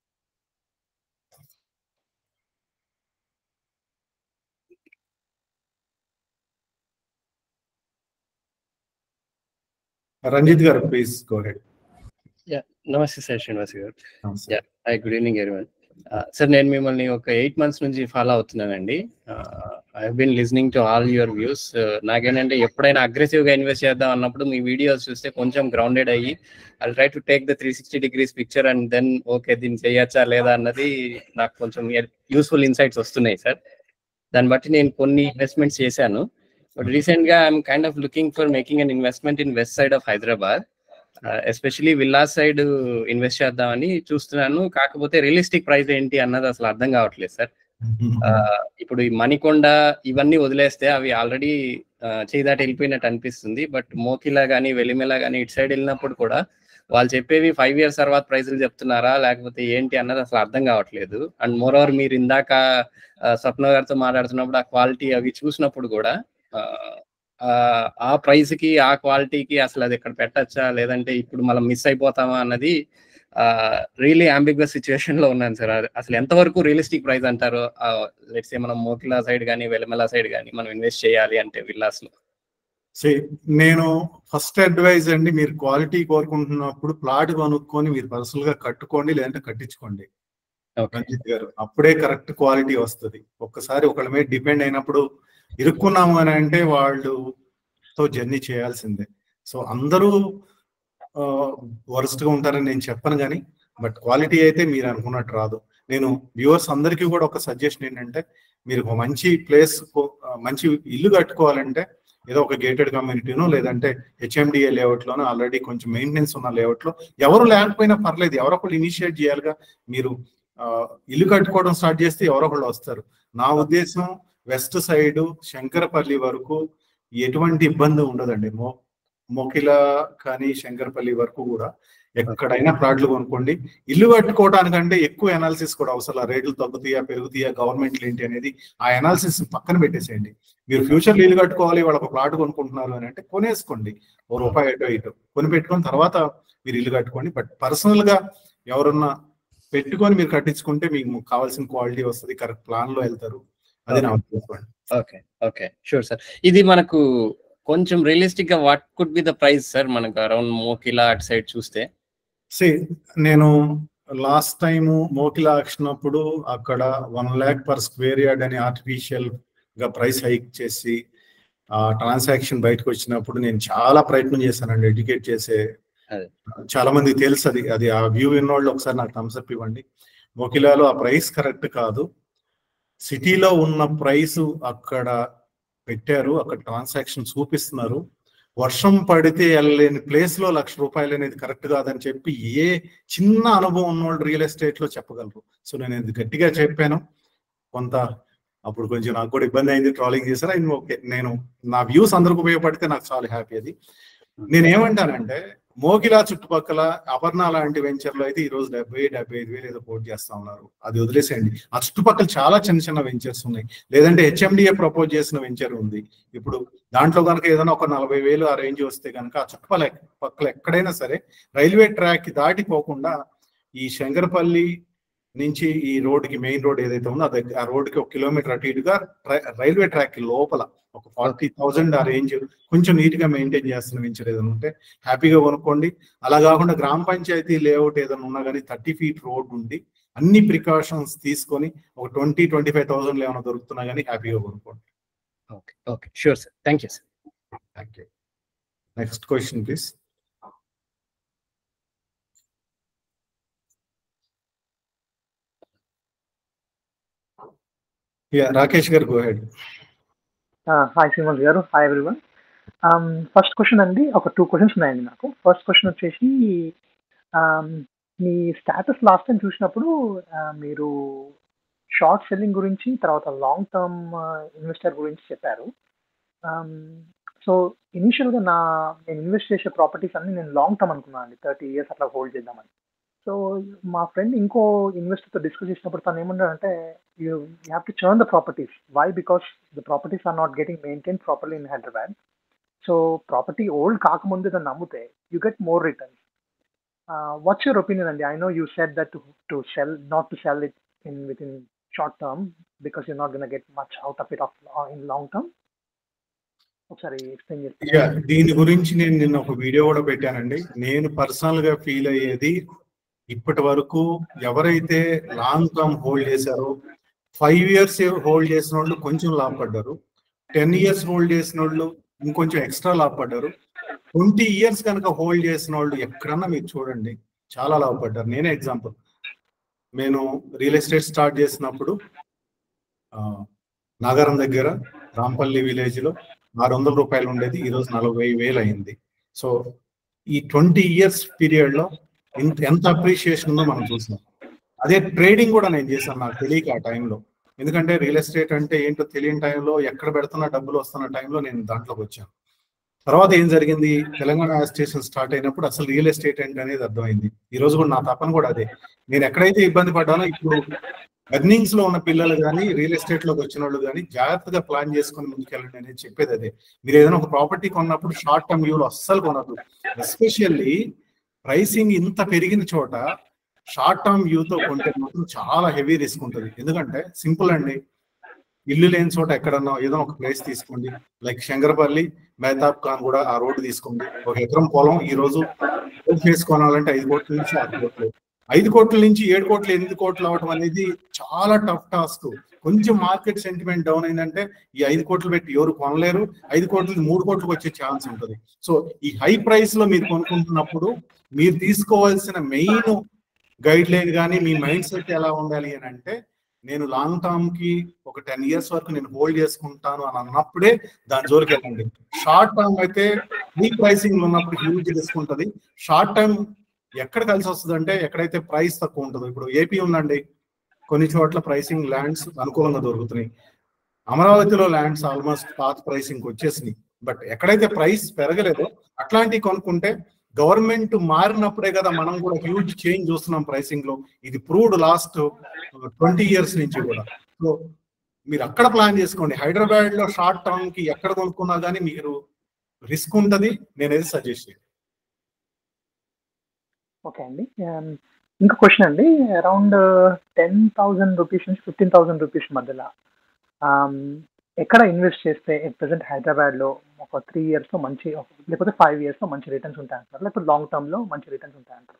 రంజిత్ గారు ప్లీజ్ గో హెడ్ యా నమస్తే సార్ శ్రీనివాస్ గారు yeah hi good evening everyone sir నేను మిమ్మల్ని ఒక ఎయిట్ మంత్స్ నుంచి ఫాలో అవుతున్నానండి I been listening to all your views నాకేంటంటే ఎప్పుడైనా అగ్రెసివ్ గా ఇన్వెస్ట్ చేద్దాం అన్నప్పుడు మీ వీడియోస్ చూస్తే కొంచెం గ్రౌండెడ్ అయ్యి I try to take the three sixty degrees picture and then okay దీన్ని చేయొచ్చా లేదా అన్నది నాకు కొంచెం యూస్ఫుల్ ఇన్సైట్స్ వస్తున్నాయి సార్ దాన్ని బట్టి నేను కొన్ని ఇన్వెస్ట్మెంట్స్ చేశాను బట్ రీసెంట్ గా I'm kind of looking for making an investment in west side of Hyderabad especially villa side invest చేద్దామని చూస్తున్నాను కాకపోతే రియలిస్టిక్ ప్రైస్ ఏంటి అన్నది అసలు అర్థం కావట్లేదు సార్ ఇప్పుడు ఈ మణికొండ ఇవన్నీ వదిలేస్తే అవి ఆల్రెడీ చేదాటి వెళ్ళిపోయినట్టు అనిపిస్తుంది బట్ మోకిలా గానీ వెలిమెల గానీ ఇటు సైడ్ వెళ్ళినప్పుడు కూడా వాళ్ళు చెప్పేవి ఫైవ్ ఇయర్స్ తర్వాత ప్రైజులు చెప్తున్నారా లేకపోతే ఏంటి అన్నది అసలు అర్థం కావట్లేదు అండ్ మోర్ ఓవర్ మీరు ఇందాక స్వప్న గారితో మాట్లాడుతున్నప్పుడు ఆ క్వాలిటీ అవి చూసినప్పుడు కూడా ఆ ప్రైస్ కి ఆ క్వాలిటీకి అసలు అది ఎక్కడ పెట్టచ్చా లేదంటే ఇప్పుడు మనం మిస్ అయిపోతామా అన్నది రియలీ అంబిగ్వస్ సిచ్యువేషన్ లో ఉన్నాను సార్ అసలు ఎంతవరకు రియలిస్టిక్ ప్రైస్ అంటారు లెట్స్ మనం మోకిలా సైడ్ కానీ వెలమెల సైడ్ కానీ మనం ఇన్వెస్ట్ చేయాలి అంటే విల్లాస్ లో నేను ఫస్ట్ అడ్వైజ్ అండి మీరు క్వాలిటీ కోరుకుంటున్నప్పుడు ప్లాట్ కొనుక్కొని మీరు పర్సనల్ గా కట్టుకోండి లేదంటే కట్టించుకోండి రంజిత్ గారు అప్పుడే కరెక్ట్ క్వాలిటీ వస్తుంది ఒక్కసారి ఒకళ్ళ మీద డిపెండ్ అయినప్పుడు ఇరుక్కున్నాము అని అంటే వాళ్ళు తో జర్నీ చేయాల్సిందే సో అందరూ వరస్ట్ గా ఉంటారని నేను చెప్పను కానీ బట్ క్వాలిటీ అయితే మీరు అనుకున్నట్టు రాదు నేను వ్యూవర్స్ అందరికీ కూడా ఒక సజెషన్ ఏంటంటే మీరు ఒక మంచి ప్లేస్ మంచి ఇల్లు కట్టుకోవాలంటే ఏదో ఒక గేటెడ్ కమ్యూనిటీనో లేదంటే హెచ్ఎండిఏ లేఅవుట్లోనో ఆల్రెడీ కొంచెం మెయింటెనెన్స్ ఉన్న లేఅవుట్లో ఎవరు లేకపోయినా పర్లేదు ఎవరొకళ్ళు ఇనిషియేట్ చేయాలిగా మీరు ఇల్లు కట్టుకోవడం స్టార్ట్ చేస్తే ఎవరొకళ్ళు వస్తారు నా ఉద్దేశం వెస్ట్ సైడ్ శంకరపల్లి వరకు ఎటువంటి ఇబ్బంది ఉండదండి మో మోకిల కానీ శంకరపల్లి వరకు కూడా ఎక్కడైనా ప్లాట్లు కొనుక్కోండి ఇల్లు కట్టుకోవడానికంటే ఎక్కువ ఎనాలిసిస్ కూడా అవసరం రేట్లు తగ్గుతాయా పెరుగుతాయా గవర్నమెంట్లు ఏంటి అనేది ఆ ఎనాలిసిస్ పక్కన పెట్టేసేయండి మీరు ఫ్యూచర్లో ఇల్లు కట్టుకోవాలి వాళ్ళ ఒక ప్లాట్ కొనుక్కుంటున్నారు అని అంటే కొనేసుకోండి ఓ రూపాయి అటో ఇటో కొని పెట్టుకొని తర్వాత మీరు ఇల్లు కట్టుకోండి బట్ పర్సనల్ గా ఎవరన్నా పెట్టుకొని మీరు కట్టించుకుంటే మీకు కావాల్సిన క్వాలిటీ వస్తుంది కరెక్ట్ ప్లాన్ లో వెళ్తారు అది నా ఉద్దేశం ఓకే ఓకే షూర్ సార్ ఇది మనకు కొంచెం రియలిస్టిక్ గా what could be the price sir మనకు అరౌండ్ మోకిలా అటు సైడ్ చూస్తే సి నేను లాస్ట్ టైం మోకిలా వచ్చినప్పుడు అక్కడ one lakh per square yard అని ఆర్టిఫిషియల్ గా ప్రైస్ హైక్ చేసి ఆ ట్రాన్సాక్షన్ బయటకు వచ్చినప్పుడు నేను చాలా ప్రయత్నం చేశానండి ఎడ్యుకేట్ చేసే చాలా మంది తెలుసు అది అది ఆ వ్యూ విన్నోళ్ళు ఒకసారి నాకు థమ్స్అప్ ఇవ్వండి మోకిలాలో ఆ ప్రైస్ కరెక్ట్ కాదు సిటీలో ఉన్న ప్రైస్ అక్కడ పెట్టారు అక్కడ ట్రాన్సాక్షన్ చూపిస్తున్నారు వర్షం పడితే వెళ్ళలేని ప్లేస్ లో లక్ష రూపాయలు అనేది కరెక్ట్ కాదని చెప్పి ఏ చిన్న అనుభవం ఉన్నోళ్ళు రియల్ ఎస్టేట్ లో చెప్పగలరు సో నేను ఇది గట్టిగా చెప్పాను కొంత అప్పుడు కొంచెం నాకు కూడా ఇబ్బంది అయింది ట్రాలింగ్ చేశారు ఆయన ఓకే నేను నా వ్యూస్ అందరికి ఉపయోగపడితే నాకు చాలా హ్యాపీ అది నేను ఏమంటానంటే మోగిలా చుట్టుపక్కల అపర్ణ లాంటి వెంచర్లు అయితే ఈ రోజు డెబ్బై డెబ్బై ఐదు వేలు ఏదో కోట్ చేస్తా ఉన్నారు అది వదిలేసేయండి ఆ చుట్టుపక్కల చాలా చిన్న చిన్న వెంచర్స్ ఉన్నాయి లేదంటే హెచ్ఎండిఏ ప్రపోజ్ చేసిన వెంచర్ ఉంది ఇప్పుడు దాంట్లో కనుక ఏదైనా ఒక నలభై వేలు ఆ రేంజ్ వస్తే కనుక ఆ చుట్టుపక్కల పక్కల ఎక్కడైనా సరే రైల్వే ట్రాక్ దాటిపోకుండా ఈ శంకరపల్లి నుంచి ఈ రోడ్డుకి మెయిన్ రోడ్ ఏదైతే ఉందో అది ఆ రోడ్డుకి ఒక కిలోమీటర్ అటు ఇటుగా రైల్వే ట్రాక్ లోపల ఒక ఫార్టీ థౌజండ్ ఆ రేంజ్ కొంచెం నీట్ గా మెయింటైన్ చేస్తున్న వెంచర్ ఏదైనా ఉంటే హ్యాపీగా కొనుక్కోండి అలా కాకుండా గ్రామ పంచాయతీ లేఅవుట్ ఏదైనా ఉన్నా కానీ థర్టీ ఫీట్ రోడ్ ఉండి అన్ని ప్రికాషన్స్ తీసుకొని ఒక ట్వంటీ ట్వంటీ ఫైవ్ థౌసండ్ ఏమైనా దొరుకుతున్నా కానీ హ్యాపీగా కొనుక్కోండి okay okay sure sir thank you sir thank you next question please yeah Rakesh గారు గో హెడ్ హాయ్ శ్రీమంత్ గారు హాయ్ ఎవ్రీవన్ ఫస్ట్ క్వశ్చన్ అండి ఒక టూ క్వశ్చన్స్ ఉన్నాయండి నాకు ఫస్ట్ క్వశ్చన్ వచ్చేసి మీ స్టాటస్ లాస్ట్ టైం చూసినప్పుడు మీరు షార్ట్ సెల్లింగ్ గురించి తర్వాత లాంగ్ టర్మ్ ఇన్వెస్టర్ గురించి చెప్పారు సో ఇనీషియల్గా నా నేను ఇన్వెస్ట్ చేసే ప్రాపర్టీస్ అన్ని నేను లాంగ్ టర్మ్ అనుకున్నాను అండి థర్టీ ఇయర్స్ అట్లా హోల్డ్ చేద్దామని సో మా ఫ్రెండ్ ఇంకో ఇన్వెస్టర్తో డిస్కస్ చేసినప్పుడు తను ఏమన్నాడంటే you you have to churn the properties why because the properties are not getting maintain properly in Hyderabad so property old కాకముందు దాన్ని నమ్మితే you get more returns what's your opinion అండి I know you set that to sell not to sell it in with in short term because you not gun get much out of it of in long term ఒకసారి explain చేస్తాను దీని గురించి నేను నిన్న ఒక video కూడా పెట్టానండి నేను పర్సనల్ గా ఫీల్ అయ్యేది ఇప్పటి వరకు ఎవరైతే లాంగ్ టర్మ్ హోల్డ్ చేశారో ఫైవ్ ఇయర్స్ హోల్డ్ చేసిన వాళ్ళు కొంచెం లాభపడ్డారు టెన్ ఇయర్స్ హోల్డ్ చేసిన వాళ్ళు ఇంకొంచెం ఎక్స్ట్రా లాభపడ్డారు ట్వంటీ ఇయర్స్ కనుక హోల్డ్ చేసిన వాళ్ళు ఎక్కడన్నా మీరు చూడండి చాలా లాభపడ్డారు నేనే ఎగ్జాంపుల్ నేను రియల్ ఎస్టేట్ స్టార్ట్ చేసినప్పుడు నాగారం దగ్గర రాంపల్లి విలేజ్ లో ఆరు వందల రూపాయలు ఉండేది ఈ రోజు నలభై వేలు అయింది సో ఈ ట్వంటీ ఇయర్స్ పీరియడ్ లో ఇంత ఎంత అప్రిషియేషన్ ఉందో మనం చూసాం అదే ట్రేడింగ్ కూడా నేను చేశాను నాకు తెలియక ఆ టైంలో ఎందుకంటే రియల్ ఎస్టేట్ అంటే ఏంటో తెలియని టైంలో ఎక్కడ పెడుతున్న డబ్బులు వస్తున్న టైంలో నేను దాంట్లోకి వచ్చాను తర్వాత ఏం జరిగింది తెలంగాణ స్టేషన్ స్టార్ట్ అయినప్పుడు అసలు రియల్ ఎస్టేట్ ఏంటి అనేది అర్థమైంది ఈ రోజు కూడా నా తపన కూడా అదే నేను ఎక్కడైతే ఇబ్బంది పడ్డానో ఇప్పుడు ఎర్నింగ్స్ లో ఉన్న పిల్లలు కానీ రియల్ ఎస్టేట్ లోకి వచ్చిన వాళ్ళు కానీ జాగ్రత్తగా ప్లాన్ చేసుకొని ముందుకెళ్ళండి అనేది చెప్పేది అదే మీరు ఏదైనా ఒక ప్రాపర్టీ కొన్నప్పుడు షార్ట్ టర్మ్ వ్యూలో అస్సలు కొనద్దు ఎస్పెషల్లీ ప్రైసింగ్ ఇంత పెరిగిన చోట షార్ట్ టర్మ్ వ్యూతో కొంటే మాత్రం చాలా హెవీ రిస్క్ ఉంటుంది ఎందుకంటే సింపుల్ అండి ఇల్లు లేని చోట ఎక్కడన్నా ఏదో ఒక ప్లేస్ తీసుకోండి లైక్ శంకరపల్లి మెహతాబ్ ఖాన్ కూడా ఆ రోడ్డు తీసుకోండి ఒక ఎకరం పొలం ఈ రోజు ఫేస్ కొనాలంటే ఐదు కోట్ల నుంచి ఆరు కోట్లు ఐదు కోట్ల నుంచి ఏడు కోట్లు ఎనిమిది కోట్లు అవడం అనేది చాలా టఫ్ టాస్క్ కొంచెం మార్కెట్ సెంటిమెంట్ డౌన్ అయిందంటే ఈ ఐదు కోట్లు పెట్టి ఎవరు కొనలేరు ఐదు కోట్లు మూడు కోట్లకు వచ్చే ఛాన్స్ ఉంటుంది సో ఈ హై ప్రైస్ లో మీరు కొనుక్కుంటున్నప్పుడు మీరు తీసుకోవాల్సిన మెయిన్ గైడ్ లైన్ కానీ మీ మైండ్ సెట్ ఎలా ఉండాలి అని అంటే నేను లాంగ్ టర్మ్ కి ఒక టెన్ ఇయర్స్ వరకు నేను హోల్డ్ చేసుకుంటాను అని అన్నప్పుడే దాని జోలికి వెళ్ళండి షార్ట్ టర్మ్ అయితే మీ ప్రైసింగ్ ఉన్నప్పుడు హ్యూజ్ రిస్క్ ఉంటుంది షార్ట్ టర్మ్ ఎక్కడ కలిసి వస్తుంది అంటే ఎక్కడైతే ప్రైస్ తక్కువ ఉంటుందో ఇప్పుడు ఏపీ ఉందండి కొన్ని చోట్ల ప్రైసింగ్ ల్యాండ్స్ అనుకూలంగా దొరుకుతున్నాయి అమరావతిలో ల్యాండ్స్ ఆల్మోస్ట్ పాత ప్రైసింగ్ వచ్చేసినాయి బట్ ఎక్కడైతే ప్రైస్ పెరగలేదో అట్లాంటివి కొనుక్కుంటే గవర్నమెంట్ మారినప్పుడే కదా మనం కూడా హ్యూజ్ చేంజ్ చూస్తున్నాం ప్రైసింగ్ లో ఇది ప్రూవ్డ్ లాస్ట్ ట్వంటీ ఇయర్స్ నుంచి కూడా సో మీరు అక్కడ ప్లాన్ చేసుకోండి హైదరాబాద్ లో షార్ట్ టర్మ్ కి ఎక్కడ కొనుక్కున్నా కానీ మీరు రిస్క్ ఉంటది నేనేది సజెస్ట్ ఓకే అండి Um, ఇంకో క్వశ్చన్ అండి అరౌండ్ టెన్ థౌజండ్ రూపీస్ నుంచి ఫిఫ్టీన్ థౌసండ్ రూపీస్ మధ్యలో um, ఎక్కడ ఇన్వెస్ట్ చేస్తే ప్రజెంట్ హైదరాబాద్ లో ఒక త్రీ ఇయర్స్ లో మంచి లేకపోతే ఫైవ్ ఇయర్స్ లో మంచి రిటర్న్స్ ఉంటాయంటారు లేకపోతే లాంగ్ టర్మ్ లో మంచి రిటర్న్స్ ఉంటాయంటారు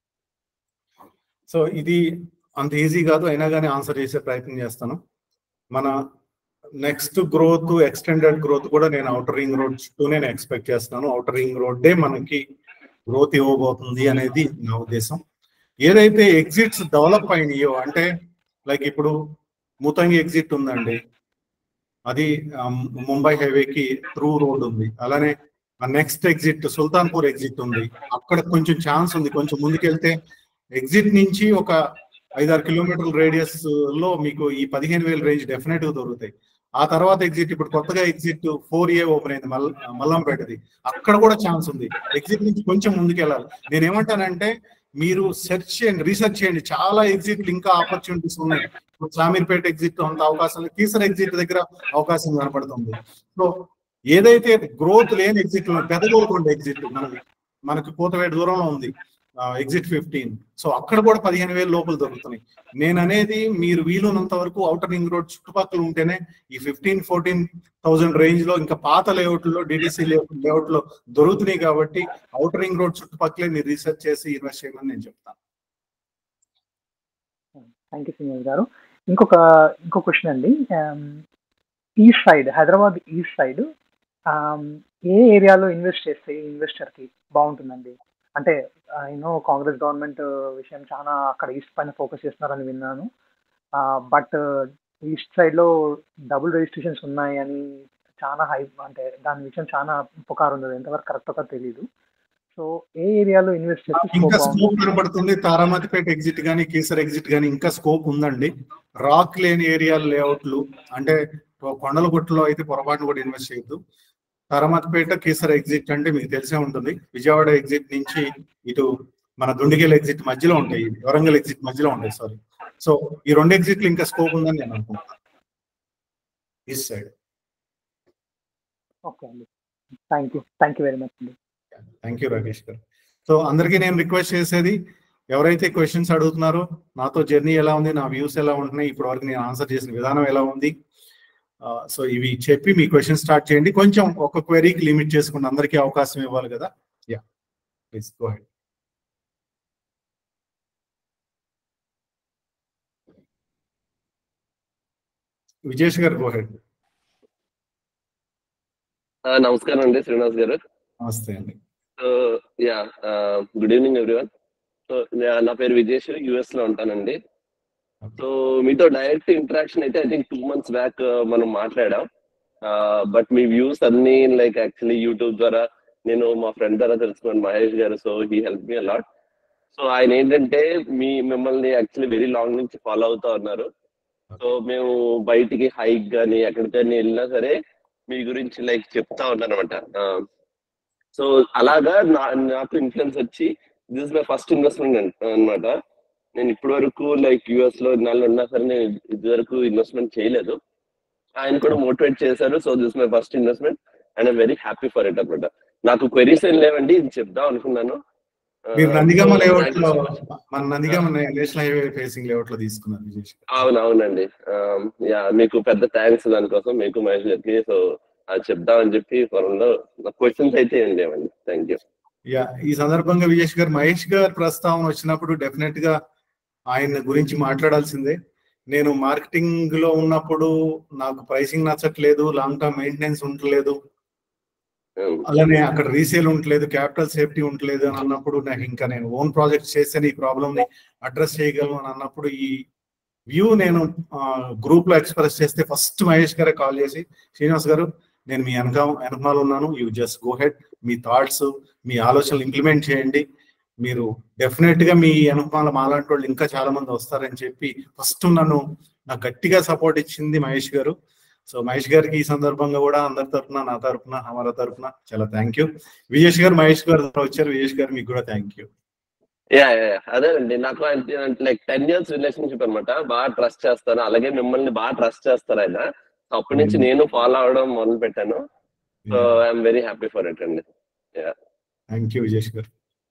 సో ఇది అంత ఈజీ కాదు అయినా కానీ ఆన్సర్ చేసే ప్రయత్నం చేస్తాను మన నెక్స్ట్ గ్రోత్ ఎక్స్టెండెడ్ గ్రోత్ కూడా నేను అవుటర్ రింగ్ రోడ్ చుట్టూ నేను ఎక్స్పెక్ట్ చేస్తున్నాను అవుటర్ రింగ్ రోడ్డే మనకి గ్రోత్ ఇవ్వబోతుంది అనేది నా ఉద్దేశం ఏదైతే ఎగ్జిట్స్ డెవలప్ అయినాయో అంటే లైక్ ఇప్పుడు ముతంగి ఎగ్జిట్ ఉందండి అది ఆ, ముంబై హైవేకి త్రూ రోడ్ ఉంది అలానే నెక్స్ట్ ఎగ్జిట్ సుల్తాన్పూర్ ఎగ్జిట్ ఉంది అక్కడ కొంచెం ఛాన్స్ ఉంది కొంచెం ముందుకెళ్తే ఎగ్జిట్ నుంచి ఒక ఐదారు కిలోమీటర్ల రేడియస్ లో మీకు ఈ పదిహేను వేల రేంజ్ డెఫినెట్ గా దొరుకుతాయి ఆ తర్వాత ఎగ్జిట్ ఇప్పుడు కొత్తగా ఎగ్జిట్ ఫోర్ ఏ ఓపెన్ అయింది మల్ మల్లంపేటది అక్కడ కూడా ఛాన్స్ ఉంది ఎగ్జిట్ నుంచి కొంచెం ముందుకెళ్ళాలి నేను ఏమంటానంటే మీరు సెర్చ్ చేయండి రీసెర్చ్ చేయండి చాలా ఎగ్జిట్లు ఇంకా ఆపర్చునిటీస్ ఉన్నాయి ఇప్పుడు సామీర్పేట ఎగ్జిట్ అంత అవకాశం లేదు కీసర్ ఎగ్జిట్ దగ్గర అవకాశం కనపడుతుంది సో ఏదైతే గ్రోత్ లేని ఎగ్జిట్ పెద్దగోల్కొండ ఎగ్జిట్ మనకి మనకి కోతవేట దూరంలో ఉంది ఎగ్జిట్ ఫిఫ్టీన్ సో అక్కడ కూడా పదిహేను వేలు లోపల దొరుకుతున్నాయి నేను అనేది మీరు వీలున్నంత వరకు అవుటర్ రింగ్ రోడ్ చుట్టుపక్కల ఉంటేనే ఈ ఫిఫ్టీన్ ఫోర్టీన్ థౌసండ్ రేంజ్ లో ఇంకా పాత లేఅవుట్ లో డిడిసి లేఅవుట్ లో దొరుకుతున్నాయి కాబట్టి అవుటర్ రింగ్ రోడ్ చుట్టుపక్కలే మీరు రీసెర్చ్ చేసి ఇన్వెస్ట్ చేయమని నేను చెప్తాను థ్యాంక్ యూ సింగర్ గారు ఇంకొక ఇంకో క్వశ్చన్ అండి east side Hyderabad east side ఏ ఏరియాలో ఇన్వెస్ట్ చేస్తే ఇన్వెస్టర్ కి బాగుంటుందండి అంటే యూనో కాంగ్రెస్ గవర్నమెంట్ విషయం చాలా అక్కడ ఈస్ట్ పైన ఫోకస్ చేస్తున్నారని విన్నాను బట్ ఈస్ట్ సైడ్ లో డబుల్ రిజిస్ట్రేషన్స్ ఉన్నాయి అని చాలా హై అంటే దాని విషయం చాలా పుకారు ఉంది ఎంతవరకు కరెక్ట్ గా తెలియదు సో ఏ ఏరియాలో ఇన్వెస్ట్ చేస్తే scope ఇంకా బాగుంటుంది? స్కోప్ కనబడుతుంది తారామతిపేట ఎగ్జిట్ గానీ కేసర్ ఎగ్జిట్ గానీ ఇంకా స్కోప్ ఉందండి రాక్ లేని ఏరియా లేఅవుట్లు అంటే కొండలగుట్టలో అయితే పొరపాటును కూడా ఇన్వెస్ట్ చేయొద్దు తారామతిపేట కేసర్ ఎగ్జిట్ అంటే మీకు తెలిసే ఉంటుంది విజయవాడ ఎగ్జిట్ నుంచి ఇటు మన దుండిగల్ ఎగ్జిట్ మధ్యలో ఉంటాయి వరంగల్ ఎగ్జిట్ మధ్యలో ఉంటాయి సారీ సో ఈ రెండు ఎగ్జిట్లు ఇంకా స్కోప్ ఉందని నేను అనుకుంటున్నాను ఈస్ట్ సైడ్ ఓకే అండి thank you thank you very much అండి థ్యాంక్ యూ రాకేష్ గారు సో అందరికీ నేను రిక్వెస్ట్ చేసేది ఎవరైతే క్వశ్చన్స్ అడుగుతున్నారో నాతో జర్నీ ఎలా ఉంది నా వ్యూస్ ఎలా ఉంటున్నాయి ఇప్పటి వరకు నేను ఆన్సర్ చేసిన విధానం ఎలా ఉంది సో ఇవి చెప్పి మీ క్వశ్చన్ స్టార్ట్ చేయండి కొంచెం ఒక క్వెరీకి లిమిట్ చేసుకుని అందరికీ అవకాశం ఇవ్వాలి కదా yeah please go ahead Vijesh గారు గో హెడ్ ఆ, నమస్కారం అండి శ్రీనివాస్ గారు నమస్తే అండి so ya good evening everyone so నా పేరు విజేష్ యుఎస్ లో ఉంటానండి సో మీతో డైరెక్ట్ ఇంటరాక్షన్ అయితే I think two months back మనం మాట్లాడాం బట్ మీ వ్యూస్ అన్ని లైక్ యాక్చువల్లీ యూట్యూబ్ ద్వారా నేను మా ఫ్రెండ్ ద్వారా తెలుసుకున్నాను మహేష్ గారు so he help me a lot so ఆయన ఏంటంటే మీ మిమ్మల్ని యాక్చువల్లీ వెరీ లాంగ్ నుంచి ఫాలో అవుతా ఉన్నారు సో మేము బయటికి హైక్ కానీ ఎక్కడికైనా వెళ్ళినా సరే మీ గురించి లైక్ చెప్తా ఉన్నాను అనమాట సో అలాగా నా నాకు ఇన్ఫ్లుయెన్స్ వచ్చి దిస్ మై ఫస్ట్ ఇన్వెస్ట్మెంట్ అన్నమాట నేను ఇప్పటి వరకు లైక్ యుఎస్ లో నాలుగు ఉన్నా సరే నేను ఇది వరకు ఇన్వెస్ట్మెంట్ చేయలేదు ఆయన కూడా మోటివేట్ చేశారు so this my first investment and I'm very happy for it అనమాట నాకు క్వెరీస్ ఏం లేవండి ఇది చెప్దాం అనుకున్నాను మీరు నందిగామ లేఅవుట్ లో మన Nandigama national highway facing layout లో తీసుకున్నారు విజేష్ అవును అవునండి యా మీకు పెద్ద థ్యాంక్స్ దానికోసం మీకు మహేష్ గారికి సో అది చెప్దామని చెప్పి ఫోరంలో క్వశ్చన్స్ అయితే ఏం లేవండి థ్యాంక్ యూ యా ఈ సందర్భంగా విజేష్ గారు మహేష్ గారు ప్రస్తావన వచ్చినప్పుడు డెఫినెట్ గా ఆయన గురించి మాట్లాడాల్సిందే నేను మార్కెటింగ్ లో ఉన్నప్పుడు నాకు ప్రైసింగ్ నచ్చట్లేదు లాంగ్ టర్మ్ మెయింటెనెన్స్ ఉండలేదు అలానే అక్కడ రీసేల్ ఉండలేదు క్యాపిటల్ సేఫ్టీ ఉండలేదు అని అన్నప్పుడు నాకు ఇంకా నేను ఓన్ ప్రాజెక్ట్ చేస్తే ఈ ప్రాబ్లమ్ ని అడ్రస్ చేయగలను అని అన్నప్పుడు ఈ వ్యూ నేను గ్రూప్ లో ఎక్స్ప్రెస్ చేస్తే ఫస్ట్ మహేష్ గారే కాల్ చేసి శ్రీనివాస్ గారు నేను మీ వెనక వెనకమాల ఉన్నాను యూ జస్ట్ గో హెడ్ మీ థాట్స్ మీ ఆలోచనలు ఇంప్లిమెంట్ చేయండి మీరు డెఫినెట్ గా మీ వెనకమాల మాలాంటి వాళ్ళు ఇంకా చాలా మంది వస్తారని చెప్పి ఫస్ట్ నన్ను నాకు గట్టిగా సపోర్ట్ ఇచ్చింది మహేష్ గారు సో మహేష్ గారికి ఈ సందర్భంగా కూడా అందరి తరఫున నా తరఫున హమారా తరఫున చాలా థ్యాంక్ యూ విజేష్ గారు మహేష్ గారు వచ్చారు విజేష్ గారు మీకు కూడా థ్యాంక్ యూ యా అదేనండి నాకు లైక్ టెన్ ఇయర్స్ రిలేషన్షిప్ అనమాట బాగా ట్రస్ట్ చేస్తాను అలాగే మిమ్మల్ని బాగా ట్రస్ట్ చేస్తారు ఆయన అప్పటి నుంచి నేను ఫాలో అవడం మొదలు పెట్టాను so I'm very happy for it అండి థ్యాంక్ యూ విజేష్ గారు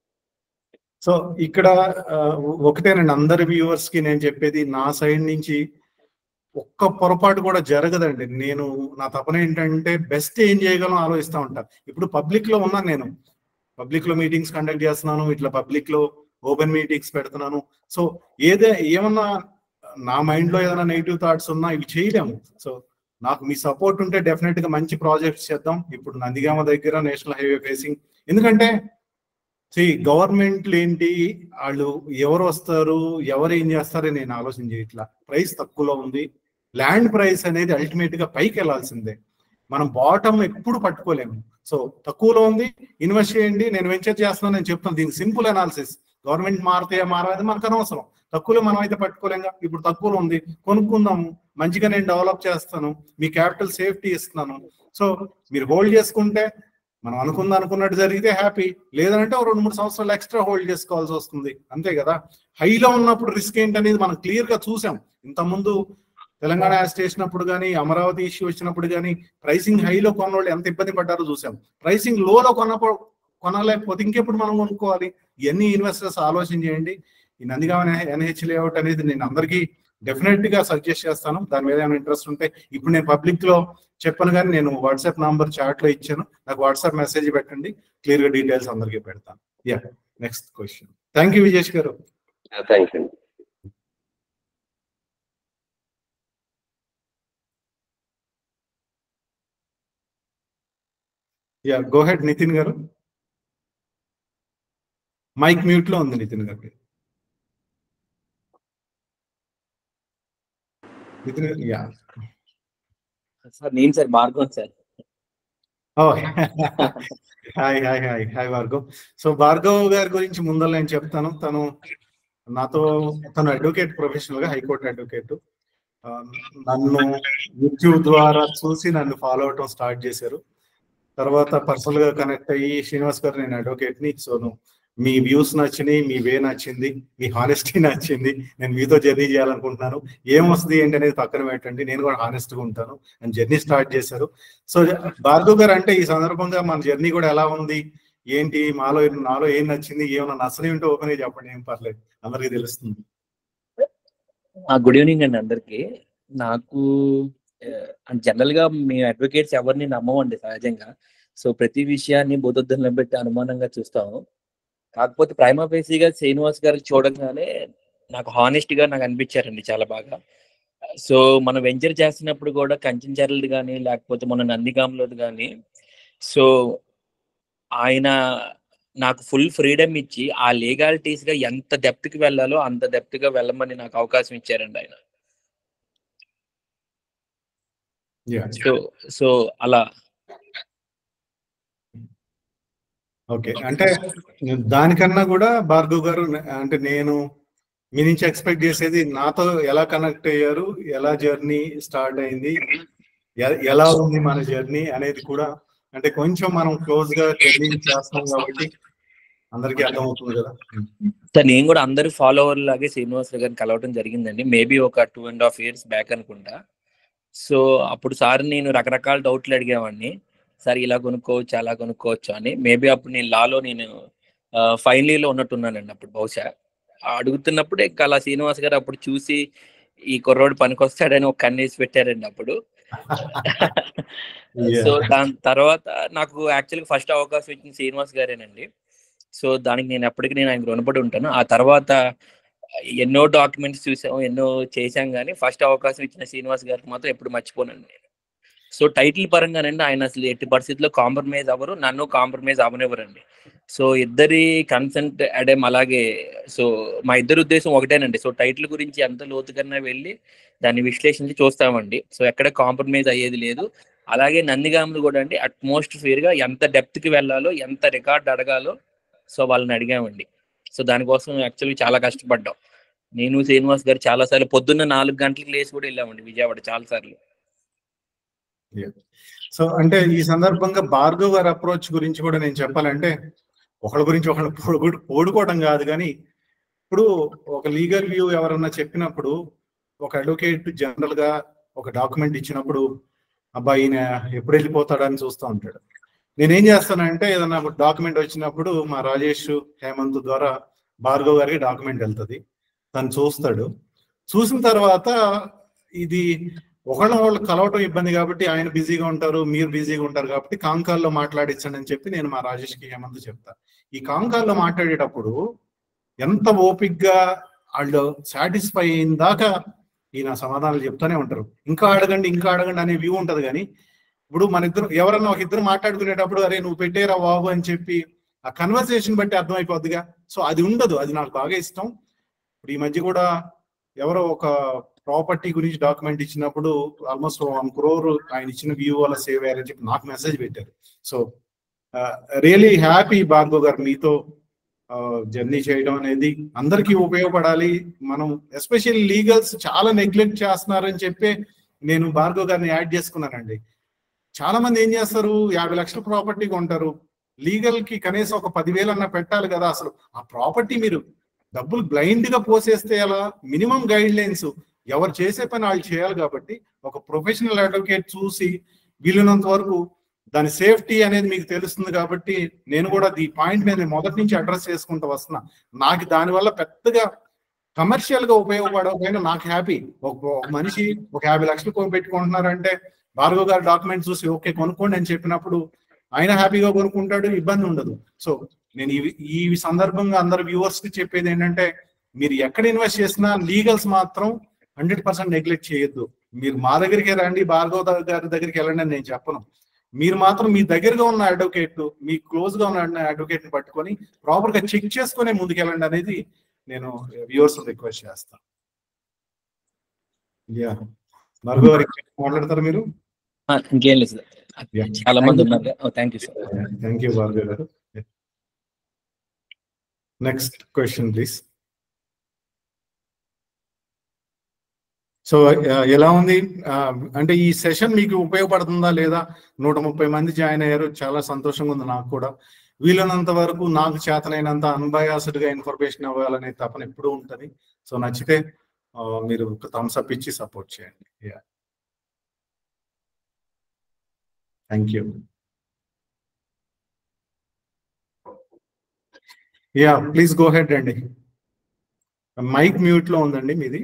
సో ఇక్కడ ఒకటేనండి అందరి వ్యూవర్స్ కి నేను చెప్పేది నా సైడ్ నుంచి ఒక్క పొరపాటు కూడా జరగదండి నేను నా తపన ఏంటంటే బెస్ట్ ఏం చేయగలం ఆలోచిస్తూ ఉంటా ఇప్పుడు పబ్లిక్ లో ఉన్నాను నేను పబ్లిక్ లో మీటింగ్స్ కండక్ట్ చేస్తున్నాను ఇట్లా పబ్లిక్ లో ఓపెన్ మీటింగ్స్ పెడుతున్నాను సో ఏదే ఏమన్నా నా మైండ్ లో ఏదైనా నెగిటివ్ థాట్స్ ఉన్నా ఇవి చేయలేము సో నాకు మీ సపోర్ట్ ఉంటే డెఫినెట్ గా మంచి ప్రాజెక్ట్స్ చేద్దాం ఇప్పుడు నందిగామ దగ్గర నేషనల్ హైవే ఫేసింగ్ ఎందుకంటే గవర్నమెంట్లు ఏంటి వాళ్ళు ఎవరు వస్తారు ఎవరు ఏం చేస్తారో నేను ఆలోచన చేయట్లా ప్రైస్ తక్కువలో ఉంది ల్యాండ్ ప్రైస్ అనేది అల్టిమేట్ గా పైకి వెళ్లాల్సిందే మనం బాటమ్ ఎప్పుడు పట్టుకోలేము సో తక్కువలో ఉంది ఇన్వెస్ట్ చేయండి నేను వెంచర్ చేస్తున్నాను నేను చెప్తాను దీనికి సింపుల్ అనాలిసిస్ గవర్నమెంట్ మారితే మారదు మనకు అనవసరం తక్కువలో మనం అయితే పట్టుకోలేంగా ఇప్పుడు తక్కువలో ఉంది కొనుక్కుందాము మంచిగా నేను డెవలప్ చేస్తాను మీ క్యాపిటల్ సేఫ్టీ ఇస్తున్నాను సో మీరు హోల్డ్ చేసుకుంటే మనం అనుకుంది అనుకున్నట్టు జరిగితే హ్యాపీ లేదంటే ఒక రెండు మూడు సంవత్సరాలు ఎక్స్ట్రా హోల్డ్ చేసుకోవాల్సి వస్తుంది అంతే కదా హైలో ఉన్నప్పుడు రిస్క్ ఏంటనేది మనం క్లియర్ గా చూసాం ఇంతకుముందు తెలంగాణ యాస్ట్ చేసినప్పుడు కానీ అమరావతి ఇష్యూ వచ్చినప్పుడు కానీ ప్రైసింగ్ హైలో కొన్న వాళ్ళు ఎంత ఇబ్బంది పడ్డారో చూసాం ప్రైసింగ్ లోలో కొన్నప్పుడు కొనలేకపోతే ఇంకెప్పుడు మనం కొనుక్కోవాలి ఇవన్నీ ఇన్వెస్టర్స్ ఆలోచన చేయండి ఈ నందిగామ ఎన్హెచ్ లేఅవుట్ అనేది నేను అందరికీ డెఫినెట్ గా సజెస్ట్ చేస్తాను దాని మీద ఏమైనా ఇంట్రెస్ట్ ఉంటే ఇప్పుడు నేను పబ్లిక్ లో చెప్పను కానీ నేను వాట్సాప్ నంబర్ చాట్ లో ఇచ్చాను నాకు వాట్సాప్ మెసేజ్ పెట్టండి క్లియర్ గా డీటెయిల్స్ అందరికీ పెడతాను yeah next question thank you Vijesh గారు thank you yeah go ahead Nitin గారు మైక్ మ్యూట్ లో ఉంది నితిన్ గారికి నితిన్ గారు యా సార్ నేను sir Bhargav sir hi hi hi hi Bhargav so Bhargav గారి గురించి ముందర నేను చెప్తాను తను నాతో తను అడ్వకేట్ ప్రొఫెషనల్ గా హైకోర్టు అడ్వకేట్ నన్ను యూట్యూబ్ ద్వారా చూసి నన్ను ఫాలో అవటం స్టార్ట్ చేశారు తర్వాత పర్సనల్ గా కనెక్ట్ అయ్యి శ్రీనివాస్ గారు నేను అడ్వకేట్ ని సో మీ వ్యూస్ నచ్చినాయి మీ వే నచ్చింది మీ హానెస్టీ నచ్చింది నేను మీతో జర్నీ చేయాలనుకుంటున్నాను ఏమొస్తుంది ఏంటి అనేది పక్కన పెట్టండి నేను కూడా హానెస్ట్ గా ఉంటాను అని జర్నీ స్టార్ట్ చేశారు సో భార్గవ్ గారు అంటే ఈ సందర్భంగా మన జర్నీ కూడా ఎలా ఉంది ఏంటి మాలో నాలో ఏం నచ్చింది ఏమైనా నచ్చని ఉంటే ఓపెన్ గా చెప్పండి ఏం పర్లేదు అందరికీ తెలుస్తుంది గుడ్ ఈవినింగ్ అండి అందరికి నాకు జనరల్ గా మీ అడ్వకేట్స్ ఎవరిని నమ్మమండి సహజంగా సో ప్రతి విషయాన్ని బోధోద్ధంలో పెట్టి అనుమానంగా చూస్తాము కాకపోతే ప్రైమా బేసిగా శ్రీనివాస్ గారికి చూడగానే నాకు హానెస్ట్ గా నాకు అనిపించారండి చాలా బాగా సో మనం వెంచర్ చేస్తున్నప్పుడు కూడా కంచెంచర్లది కానీ లేకపోతే మన నందిగాంలోది కానీ సో ఆయన నాకు ఫుల్ ఫ్రీడమ్ ఇచ్చి ఆ లీగాలిటీస్ గా ఎంత డెప్త్ కి వెళ్ళాలో అంత డెప్త్ గా వెళ్ళమని నాకు అవకాశం ఇచ్చారండి ఆయన Yeah. సో సో అలా ఓకే అంటే దానికన్నా కూడా భార్గవ్ గారు అంటే నేను మీ నుంచి ఎక్స్పెక్ట్ చేసేది నాతో ఎలా కనెక్ట్ అయ్యారు ఎలా జర్నీ స్టార్ట్ అయింది ఎ- ఎలా ఉంది మన జర్నీ అనేది కూడా అంటే కొంచెం మనం క్లోజ్ గా ట్రెండింగ్ చేస్తాం కాబట్టి అందరికీ అర్థమవుతుంది కదా సార్ నేను కూడా అందరు ఫాలోవర్ లాగే శ్రీనివాస్ గారిని కలవడం జరిగిందండి మేబీ ఒక two and half years back అనుకుంటా సో అప్పుడు సార్ నేను రకరకాల డౌట్లు అడిగేవాడిని సార్ ఇలా కొనుక్కోవచ్చు అలా కొనుక్కోవచ్చు అని మేబీ అప్పుడు నేను లాలో నేను ఫైనల్ ఇయర్ లో ఉన్నట్టున్నానండి అప్పుడు బహుశా ఆ అడుగుతున్నప్పుడు ఇంకా అలా శ్రీనివాస్ గారు అప్పుడు చూసి ఈ కుర్రోడు పనికొస్తాడని ఒక కన్నేసి పెట్టారండి అప్పుడు సో దాని తర్వాత నాకు యాక్చువల్గా ఫస్ట్ అవకాశం ఇచ్చిన శ్రీనివాస్ గారేనండి సో దానికి నేను ఎప్పటికీ నేను ఆయనకు రుణపడి ఉంటాను ఆ తర్వాత ఎన్నో డాక్యుమెంట్స్ చూసాం ఎన్నో చేశాం కానీ ఫస్ట్ అవకాశం ఇచ్చిన శ్రీనివాస్ గారికి మాత్రం ఎప్పుడు మర్చిపోనండి నేను సో టైటిల్ పరంగానండి ఆయన అసలు ఎట్టి పరిస్థితుల్లో కాంప్రమైజ్ అవ్వరు నన్ను కాంప్రమైజ్ అవ్వనివ్వరండి సో ఇద్దరి కన్సెంట్ అడేం అలాగే సో మా ఇద్దరి ఉద్దేశం ఒకటేనండి సో టైటిల్ గురించి ఎంత లోతుకన్నా వెళ్ళి దాన్ని విశ్లేషించి చూస్తామండి సో ఎక్కడ కాంప్రమైజ్ అయ్యేది లేదు అలాగే నందిగాములు కూడా అండి అట్మోస్ఫియర్ గా ఎంత డెప్త్ కి వెళ్ళాలో ఎంత రికార్డ్ అడగాలో సో వాళ్ళని అడిగామండి సో దానికోసం యాక్చువల్లీ చాలా కష్టపడ్డాం నేను శ్రీనివాస్ గారు చాలా సార్లు పొద్దున్న నాలుగు గంటలకు లేచి కూడా వెళ్ళామండి విజయవాడ చాలా సార్లు సో అంటే ఈ సందర్భంగా భార్గవ్ గారి అప్రోచ్ గురించి కూడా నేను చెప్పాలంటే ఒకళ్ళ గురించి ఒకళ్ళు పొడుగు ఓడుకోవడం కాదు కానీ ఇప్పుడు ఒక లీగల్ వ్యూ ఎవరన్నా చెప్పినప్పుడు ఒక అడ్వకేట్ జనరల్ గా ఒక డాక్యుమెంట్ ఇచ్చినప్పుడు అబ్బాయి ఈయన ఎప్పుడు వెళ్ళిపోతాడని చూస్తూ ఉంటాడు నేనేం చేస్తానంటే ఏదన్నా డాక్యుమెంట్ వచ్చినప్పుడు మా రాజేష్ హేమంత్ ద్వారా భార్గవ్ గారికి డాక్యుమెంట్ వెళ్తుంది తను చూస్తాడు చూసిన తర్వాత ఇది ఒకళ్ళ వాళ్ళు కలవటం ఇబ్బంది కాబట్టి ఆయన బిజీగా ఉంటారు మీరు బిజీగా ఉంటారు కాబట్టి కాంకాల్లో మాట్లాడించండి అని చెప్పి నేను మా రాజేష్కి హేమంత్ చెప్తా ఈ కాంకాల్లో మాట్లాడేటప్పుడు ఎంత ఓపిక్ గా వాళ్ళు సాటిస్ఫై అయిన దాకా ఈయన సమాధానాలు చెప్తానే ఉంటారు ఇంకా అడగండి ఇంకా అడగండి అనే వ్యూ ఉంటది కానీ ఇప్పుడు మన ఇద్దరు ఎవరన్నా ఒక ఇద్దరు మాట్లాడుకునేటప్పుడు అరే నువ్వు పెట్టేరా బాబు అని చెప్పి ఆ కన్వర్సేషన్ బట్టి అర్థమైపోద్దిగా సో అది ఉండదు అది నాకు బాగా ఇష్టం ఇప్పుడు ఈ మధ్య కూడా ఎవరో ఒక ప్రాపర్టీ గురించి డాక్యుమెంట్ ఇచ్చినప్పుడు ఆల్మోస్ట్ వన్ క్రోర్ ఆయన ఇచ్చిన వ్యూ వల్ల సేవ్ అయ్యారని చెప్పి నాకు మెసేజ్ పెట్టారు సో రియలీ హ్యాపీ భార్గవ్ గారు మీతో జర్నీ చేయడం అనేది అందరికీ ఉపయోగపడాలి మనం ఎస్పెషల్లీ లీగల్స్ చాలా నెగ్లెక్ట్ చేస్తున్నారని చెప్పి నేను భార్గవ్ గారిని యాడ్ చేసుకున్నానండి చాలా మంది ఏం చేస్తారు యాభై లక్షల ప్రాపర్టీ కొంటారు లీగల్ కి కనీసం ఒక పదివేలు అన్న పెట్టాలి కదా అసలు ఆ ప్రాపర్టీ మీరు డబ్బులు బ్లైండ్ గా పోసేస్తే ఎలా మినిమం గైడ్ లైన్స్ ఎవరు చేసే పని వాళ్ళు చేయాలి కాబట్టి ఒక ప్రొఫెషనల్ అడ్వకేట్ చూసి వీలున్నంత వరకు దాని సేఫ్టీ అనేది మీకు తెలుస్తుంది కాబట్టి నేను కూడా ఈ పాయింట్ నేను మొదటి నుంచి అడ్రస్ చేసుకుంటూ వస్తున్నా నాకు దానివల్ల పెద్దగా కమర్షియల్ గా ఉపయోగపడకపోయినా నాకు హ్యాపీ ఒక ఒక మనిషి ఒక యాభై లక్షలు కొని పెట్టుకుంటున్నారంటే భార్గవ్ గారి డాక్యుమెంట్ చూసి ఓకే కొనుక్కోండి అని చెప్పినప్పుడు ఆయన హ్యాపీగా కొనుక్కుంటాడు ఇబ్బంది ఉండదు సో నేను ఈ ఈ సందర్భంగా అందరు వ్యూవర్స్ కి చెప్పేది ఏంటంటే మీరు ఎక్కడ ఇన్వెస్ట్ చేసినా లీగల్స్ మాత్రం హండ్రెడ్ పర్సెంట్ నెగ్లెక్ట్ చేయొద్దు మీరు మా దగ్గరికి రండి భార్గవ్ గారి దగ్గరికి వెళ్ళండి అని నేను చెప్పను మీరు మాత్రం మీ దగ్గరగా ఉన్న అడ్వకేట్ మీ క్లోజ్ గా ఉన్న అడ్వకేట్ ని పట్టుకొని ప్రాపర్ గా చెక్ చేసుకునే ముందుకెళ్ళండి అనేది నేను వ్యూవర్స్ రిక్వెస్ట్ చేస్తాను యా భార్గవ్ గారు మాట్లాడతారు మీరు ఆ, ఇంకేం లేదు సార్ చాలా మంది ఉన్నారు thank you sir thank you Bhargav గారు నెక్స్ట్ క్వశ్చన్ ప్లీజ్ సో ఎలా ఉంది ఆ, అంటే ఈ సెషన్ మీకు ఉపయోగపడుతుందా లేదా నూట ముప్పై మంది జాయిన్ అయ్యారు చాలా సంతోషంగా ఉంది నాకు కూడా వీలైనంత వరకు నాకు చేతనైనంత అన్బయాస్డ్ గా ఇన్ఫర్మేషన్ ఇవ్వాలనే తపన ఎప్పుడూ ఉంటుంది సో నచ్చితే ఆ, మీరు ఒక థమ్స్ అప్ ఇచ్చి సపోర్ట్ చేయండి thank you yeah please go ahead అండి మైక్ మ్యూట్ లో ఉందండి మీది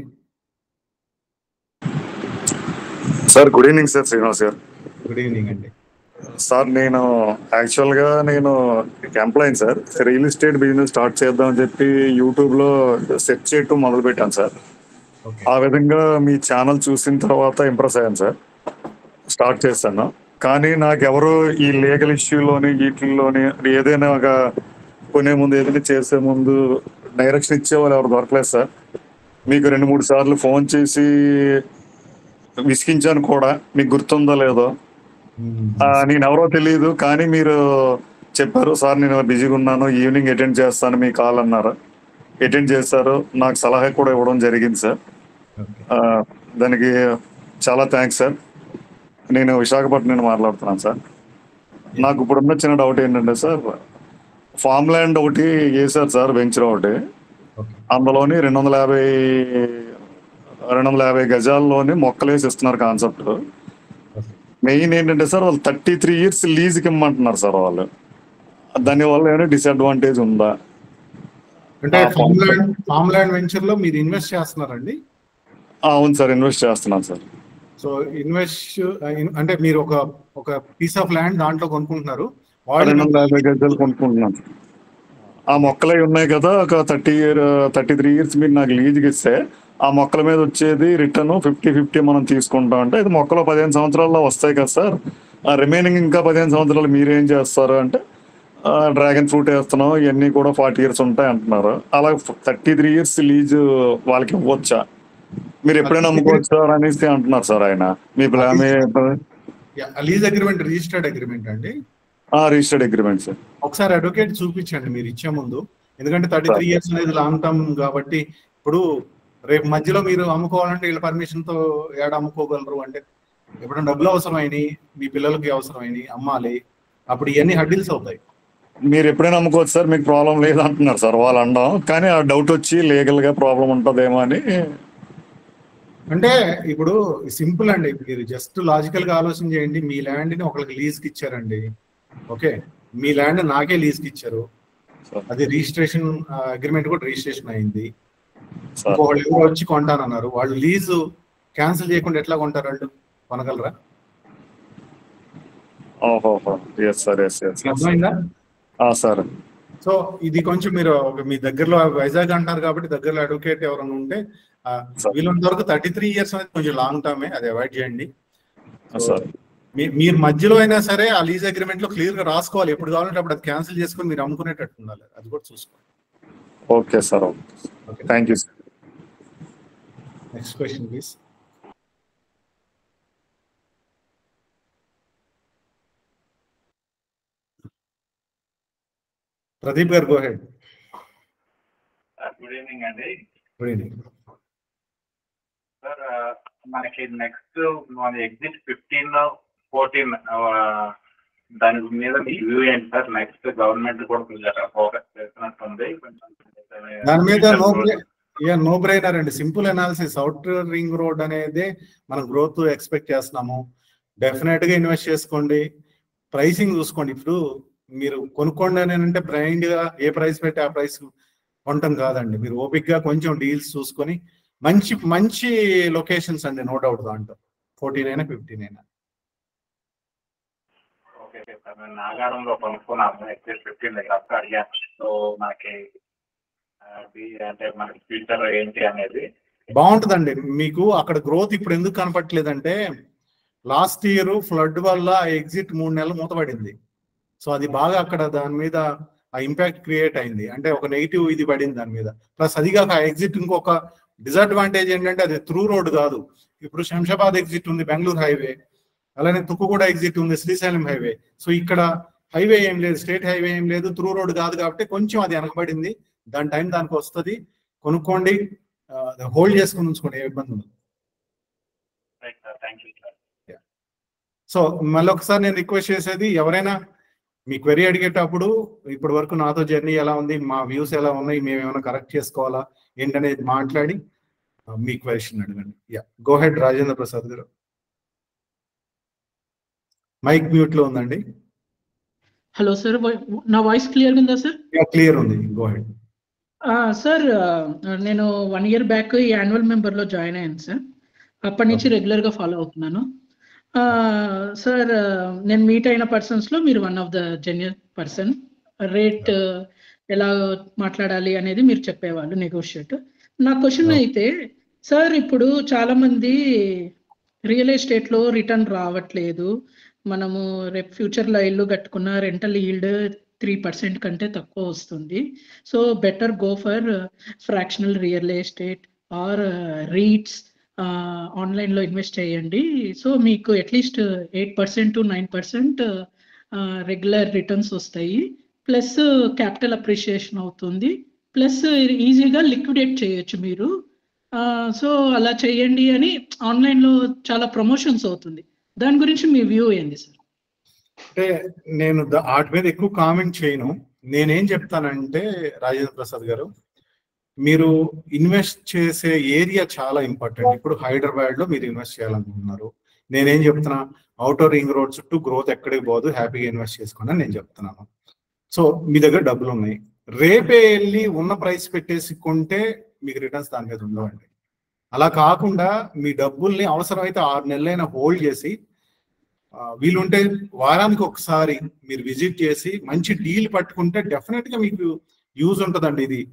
sir good evening sir Srinivas గారు గుడ్ ఈవినింగ్ అండి సార్ నేను యాక్చువల్ గా నేను ఎంప్లాయిన్ sir real estate business start చేద్దామని చెప్పి యూట్యూబ్ లో సెర్చ్ చేయటం మొదలు పెట్టాను సార్ ఆ విధంగా మీ ఛానల్ చూసిన తర్వాత ఇంప్రెస్ అయ్యాను సార్ స్టార్ట్ చేశాను కానీ నాకెవరు ఈ లీగల్ ఇష్యూలోని వీటిల్లోని ఏదైనా ఒక కొనే ముందు ఏదైనా చేసే ముందు డైరెక్షన్ ఇచ్చే వాళ్ళు ఎవరు దొరకలేదు సార్ మీకు రెండు మూడు సార్లు ఫోన్ చేసి విసిగించాను కూడా మీకు గుర్తుందో లేదో ఆ, నేను ఎవరో తెలియదు కానీ మీరు చెప్పారు సార్ నేను బిజీగా ఉన్నాను ఈవినింగ్ అటెండ్ చేస్తాను మీ కాల్ అన్నారు అటెండ్ చేశారు నాకు సలహా కూడా ఇవ్వడం జరిగింది సార్ ఆ, దానికి చాలా థ్యాంక్స్ సార్ నేను విశాఖపట్నం నుండి మాట్లాడుతున్నాను సార్ నాకు ఇప్పుడున్న చిన్న డౌట్ ఏంటంటే సార్ ఫామ్ ల్యాండ్ ఒకటి వేశారు సార్ వెంచర్ ఒకటి అందులోని రెండు వందల యాభై రెండు వందల యాభై గజాల్లోని మొక్కలు వేసి ఇస్తున్నారు కాన్సెప్ట్ మెయిన్ ఏంటంటే సార్ వాళ్ళు థర్టీ త్రీ ఇయర్స్ లీజ్కి ఇమ్మంటున్నారు సార్ వాళ్ళు దానివల్ల ఏమైనా డిసడ్వాంటేజ్ ఉందా అంటే ఆ, farm land farm land venture లో మీరు ఇన్వెస్ట్ చేస్తున్నారండి ఆ, అవును సార్ ఇన్వెస్ట్ చేస్తున్నాను సార్ సో ఇన్వెస్ట్ అంటే మీరు ఒక ఒక పీస్ ఆఫ్ ల్యాండ్ దాంట్లో కొనుక్కుంటున్నారు రెండు వందల యాభై వాళ్ళు గజాలు కొనుక్కుంటున్నాను ఆ మొక్కలే ఉన్నాయి కదా ఒక thirty year thirty three years మీరు నాకు లీజ్కి ఇస్తే ఆ మొక్కల మీద వచ్చేది రిటర్న్ ఫిఫ్టీ ఫిఫ్టీ మనం తీసుకుంటాం అంటే ఇది మొక్కలు పదిహేను సంవత్సరాల్లో వస్తాయి కదా సార్ ఆ రిమైనింగ్ ఇంకా పదిహేను సంవత్సరాలు మీరేం చేస్తారు అంటే డ్రాగన్ ఫ్రూట్ వేస్తున్నాం ఇవన్నీ కూడా ఫార్టీ ఇయర్స్ ఉంటాయి అంటున్నారు అలా థర్టీ త్రీ ఇయర్స్ లీజ్ వాళ్ళకి ఇవ్వచ్చా మీరు ఎప్పుడైనా అమ్ముకోవచ్చు సార్ అనేసి అంటున్నారు సార్ ఆయన మీ ప్లా- మీ లీజ్ అగ్రిమెంట్ రిజిస్టర్డ్ అగ్రిమెంట్ అండి రిజిస్టర్డ్ అగ్రిమెంట్ సార్ ఒకసారి అడ్వకేట్ చూపించండి మీరు ఇచ్చే ముందు ఎందుకంటే థర్టీ త్రీ ఇయర్స్ అనేది లాంగ్ టర్మ్ కాబట్టి ఇప్పుడు రేపు మధ్యలో మీరు అమ్ముకోవాలంటే వీళ్ళ పర్మిషన్ తో ఏడ అమ్ముకోగలరు అంటే ఎప్పుడైనా డబ్బులు అవసరమైనవి మీ పిల్లలకి అవసరమైనవి అమ్మాలి అప్పుడు ఇవన్నీ హడ్డిల్స్ అవుతాయి మీరు ఎప్పుడైనా అమ్ముకోవచ్చు సార్ మీకు ప్రాబ్లం లేదు అంటున్నారు సార్ వాళ్ళు అనడం కానీ ఆ డౌట్ వచ్చి లీగల్ గా ప్రాబ్లం ఉంటుందేమో అని అంటే ఇప్పుడు సింపుల్ అండి మీరు జస్ట్ లాజికల్ గా ఆలోచన చేయండి మీ ల్యాండ్ ని ఒకరికి లీజ్ కి ఇచ్చారండి ఓకే మీ ల్యాండ్ నాకే లీజ్ కి ఇచ్చారు అది రిజిస్ట్రేషన్ అగ్రిమెంట్ కూడా రిజిస్ట్రేషన్ అయింది ఇంకొకళ్ళు ఎవరో వచ్చి కొంటానన్నారు వాళ్ళు లీజు క్యాన్సిల్ చేయకుండా ఎట్లా కొంటారు వాళ్ళు కొనగలరా ఓహోహో ఎస్ సార్ ఎస్ ఎస్ అర్థమైందా సార్ సో ఇది కొంచెం మీరు ఒక మీ దగ్గరలో వైజాగ్ అంటారు కాబట్టి దగ్గరలో అడ్వకేట్ ఎవరైనా ఉంటే ఆ, వీలున్నంత వరకు థర్టీ త్రీ ఇయర్స్ అనేది కొంచెం లాంగ్ టర్మే అది అవాయిడ్ చేయండి సార్ మీ- మీరు మధ్యలో అయినా సరే ఆ లీజ్ అగ్రిమెంట్ లో క్లియర్ గా రాసుకోవాలి ఎప్పుడు కావాలంటే అప్పుడు అది క్యాన్సిల్ చేసుకొని మీరు అమ్ముకునేటట్టు ఉండాలి అది కూడా చూసుకోండి okay sir okay thank you sir next question please Pradeep గారు గో హెడ్ గుడ్ ఈవినింగ్ అండి గుడ్ ఈవినింగ్ సార్ మనకి నెక్స్ట్ మన ఎగ్జిట్ ఫిఫ్టీన్ ఫోర్టీన్ దాని మీద మీ వ్యూ ఏంటి సార్ నెక్స్ట్ గవర్నమెంట్ కూడా కొంచెం ఫోకస్ చేస్తున్నట్టుంది దాని మీద నో ఇక నో బ్రైనర్ అండి simple analysis out ring road అనేది మనం గ్రోత్ ఎక్స్పెక్ట్ చేస్తున్నాము డెఫినెట్ గా ఇన్వెస్ట్ చేసుకోండి ప్రైసింగ్ చూసుకోండి ఇప్పుడు మీరు కొనుక్కోండి అని అంటే బ్రైండ్ గా ఏ ప్రైస్ పెట్టి ఆ ప్రైస్ కొనటం కాదండి మీరు ఓపిక్ గా కొంచెం డీల్స్ చూసుకొని మంచి మంచి లొకేషన్స్ అండి నో డౌట్ దాంట్లో ఫోర్టీన్ అయినా ఫిఫ్టీన్ అయినా ఓకే సార్ నేను నాగారంలో కొనుక్కున్నాను ఎగ్జిట్ ఫిఫ్టీన్ దగ్గర అక్కడ అడిగాను సో మనకి అది అంటే మనకి ఫ్యూచర్ ఏంటి అనేది బాగుంటుందండి మీకు అక్కడ గ్రోత్ ఇప్పుడు ఎందుకు కనపట్లేదంటే లాస్ట్ ఇయర్ ఫ్లడ్ వల్ల ఎగ్జిట్ మూడు నెలలు మూతపడింది సో అది బాగా అక్కడ దాని మీద ఆ ఇంపాక్ట్ క్రియేట్ అయింది అంటే ఒక నెగిటివ్ ఇది పడింది దాని మీద ప్లస్ అది కాక ఆ ఎగ్జిట్ ఇంకొక డిసడ్వాంటేజ్ ఏంటంటే అది త్రూ రోడ్ కాదు ఇప్పుడు శంషాబాద్ ఎగ్జిట్ ఉంది బెంగళూరు హైవే అలానే తుక్కుగూడ ఎగ్జిట్ ఉంది శ్రీశైలం హైవే సో ఇక్కడ హైవే ఏం లేదు స్టేట్ హైవే ఏం లేదు త్రూ రోడ్ కాదు కాబట్టి కొంచెం అది వెనకబడింది దాని టైం దానికి వస్తుంది కొనుక్కోండి హోల్డ్ చేసుకుని ఉంచుకోండి ఏ ఇబ్బంది ఉండదు right sir thank you sir so మళ్ళీ ఒకసారి నేను రిక్వెస్ట్ చేసేది ఎవరైనా మీ క్వెరీ అడిగేటప్పుడు ఇప్పటి వరకు నాతో జర్నీ ఎలా ఉంది మా వ్యూస్ ఎలా ఉన్నాయి మేము ఏమైనా కరెక్ట్ చేసుకోవాలా ఏంటనేది మాట్లాడి ఆ, మీ క్వశ్చన్ అడగండి yeah go ahead Rajendra Prasad గారు మైక్ మ్యూట్ లో ఉందండి హలో సార్ నా వాయిస్ క్లియర్గా ఉందా సార్ క్లియర్ ఉంది గో హెడ్ సార్ నేను వన్ ఇయర్ బ్యాక్ ఈ యాన్యువల్ మెంబర్లో జాయిన్ అయ్యాను సార్ అప్పటి నుంచి రెగ్యులర్గా ఫాలో అవుతున్నాను సార్ నేను మీట్ అయిన పర్సన్స్లో మీరు one of the genuine person rate ఎలా మాట్లాడాలి అనేది మీరు చెప్పేవాళ్ళు నెగోషియేట్ నా క్వశ్చన్ అయితే సార్ ఇప్పుడు చాలా మంది రియల్ ఎస్టేట్లో రిటర్న్ రావట్లేదు మనము రేపు ఫ్యూచర్లో ఇల్లు కట్టుకున్న రెంటల్ ఈల్డ్ త్రీ పర్సెంట్ కంటే తక్కువ వస్తుంది so better go for fractional real estate or REITs ఆన్లైన్లో ఇన్వెస్ట్ చేయండి సో మీకు at least eight percent to nine percent regular returns వస్తాయి ప్లస్ క్యాపిటల్ అప్రిషియేషన్ అవుతుంది ప్లస్ ఈజీగా లిక్విడేట్ చేయొచ్చు మీరు సో అలా చేయండి అని ఆన్లైన్లో చాలా ప్రమోషన్స్ అవుతుంది దాని గురించి మీ వ్యూ ఏంది సార్ అంటే నేను ద- వాటి మీద ఎక్కువ కామెంట్ చేయను నేనేం చెప్తానంటే రాజేంద్ర ప్రసాద్ గారు మీరు ఇన్వెస్ట్ చేసే ఏరియా చాలా ఇంపార్టెంట్ ఇప్పుడు హైదరాబాద్ లో మీరు ఇన్వెస్ట్ చేయాలనుకుంటున్నారు నేనేం చెప్తున్నా అవుటర్ రింగ్ రోడ్ చుట్టూ గ్రోత్ ఎక్కడికి పోదు హ్యాపీగా ఇన్వెస్ట్ చేసుకోండి అని నేను చెప్తున్నాను సో మీ దగ్గర డబ్బులు ఉన్నాయి రేపే వెళ్ళి ఉన్న ప్రైస్ పెట్టేసి కొంటే మీకు రిటర్న్స్ దాని మీద ఉండవండి అలా కాకుండా మీ డబ్బుల్ని అవసరమైతే ఆరు నెలలైనా హోల్డ్ చేసి ఆ, వీలుంటే వారానికి ఒకసారి మీరు విజిట్ చేసి మంచి డీల్ పట్టుకుంటే డెఫినెట్ గా మీకు యూజ్ ఉంటుందండి ఇది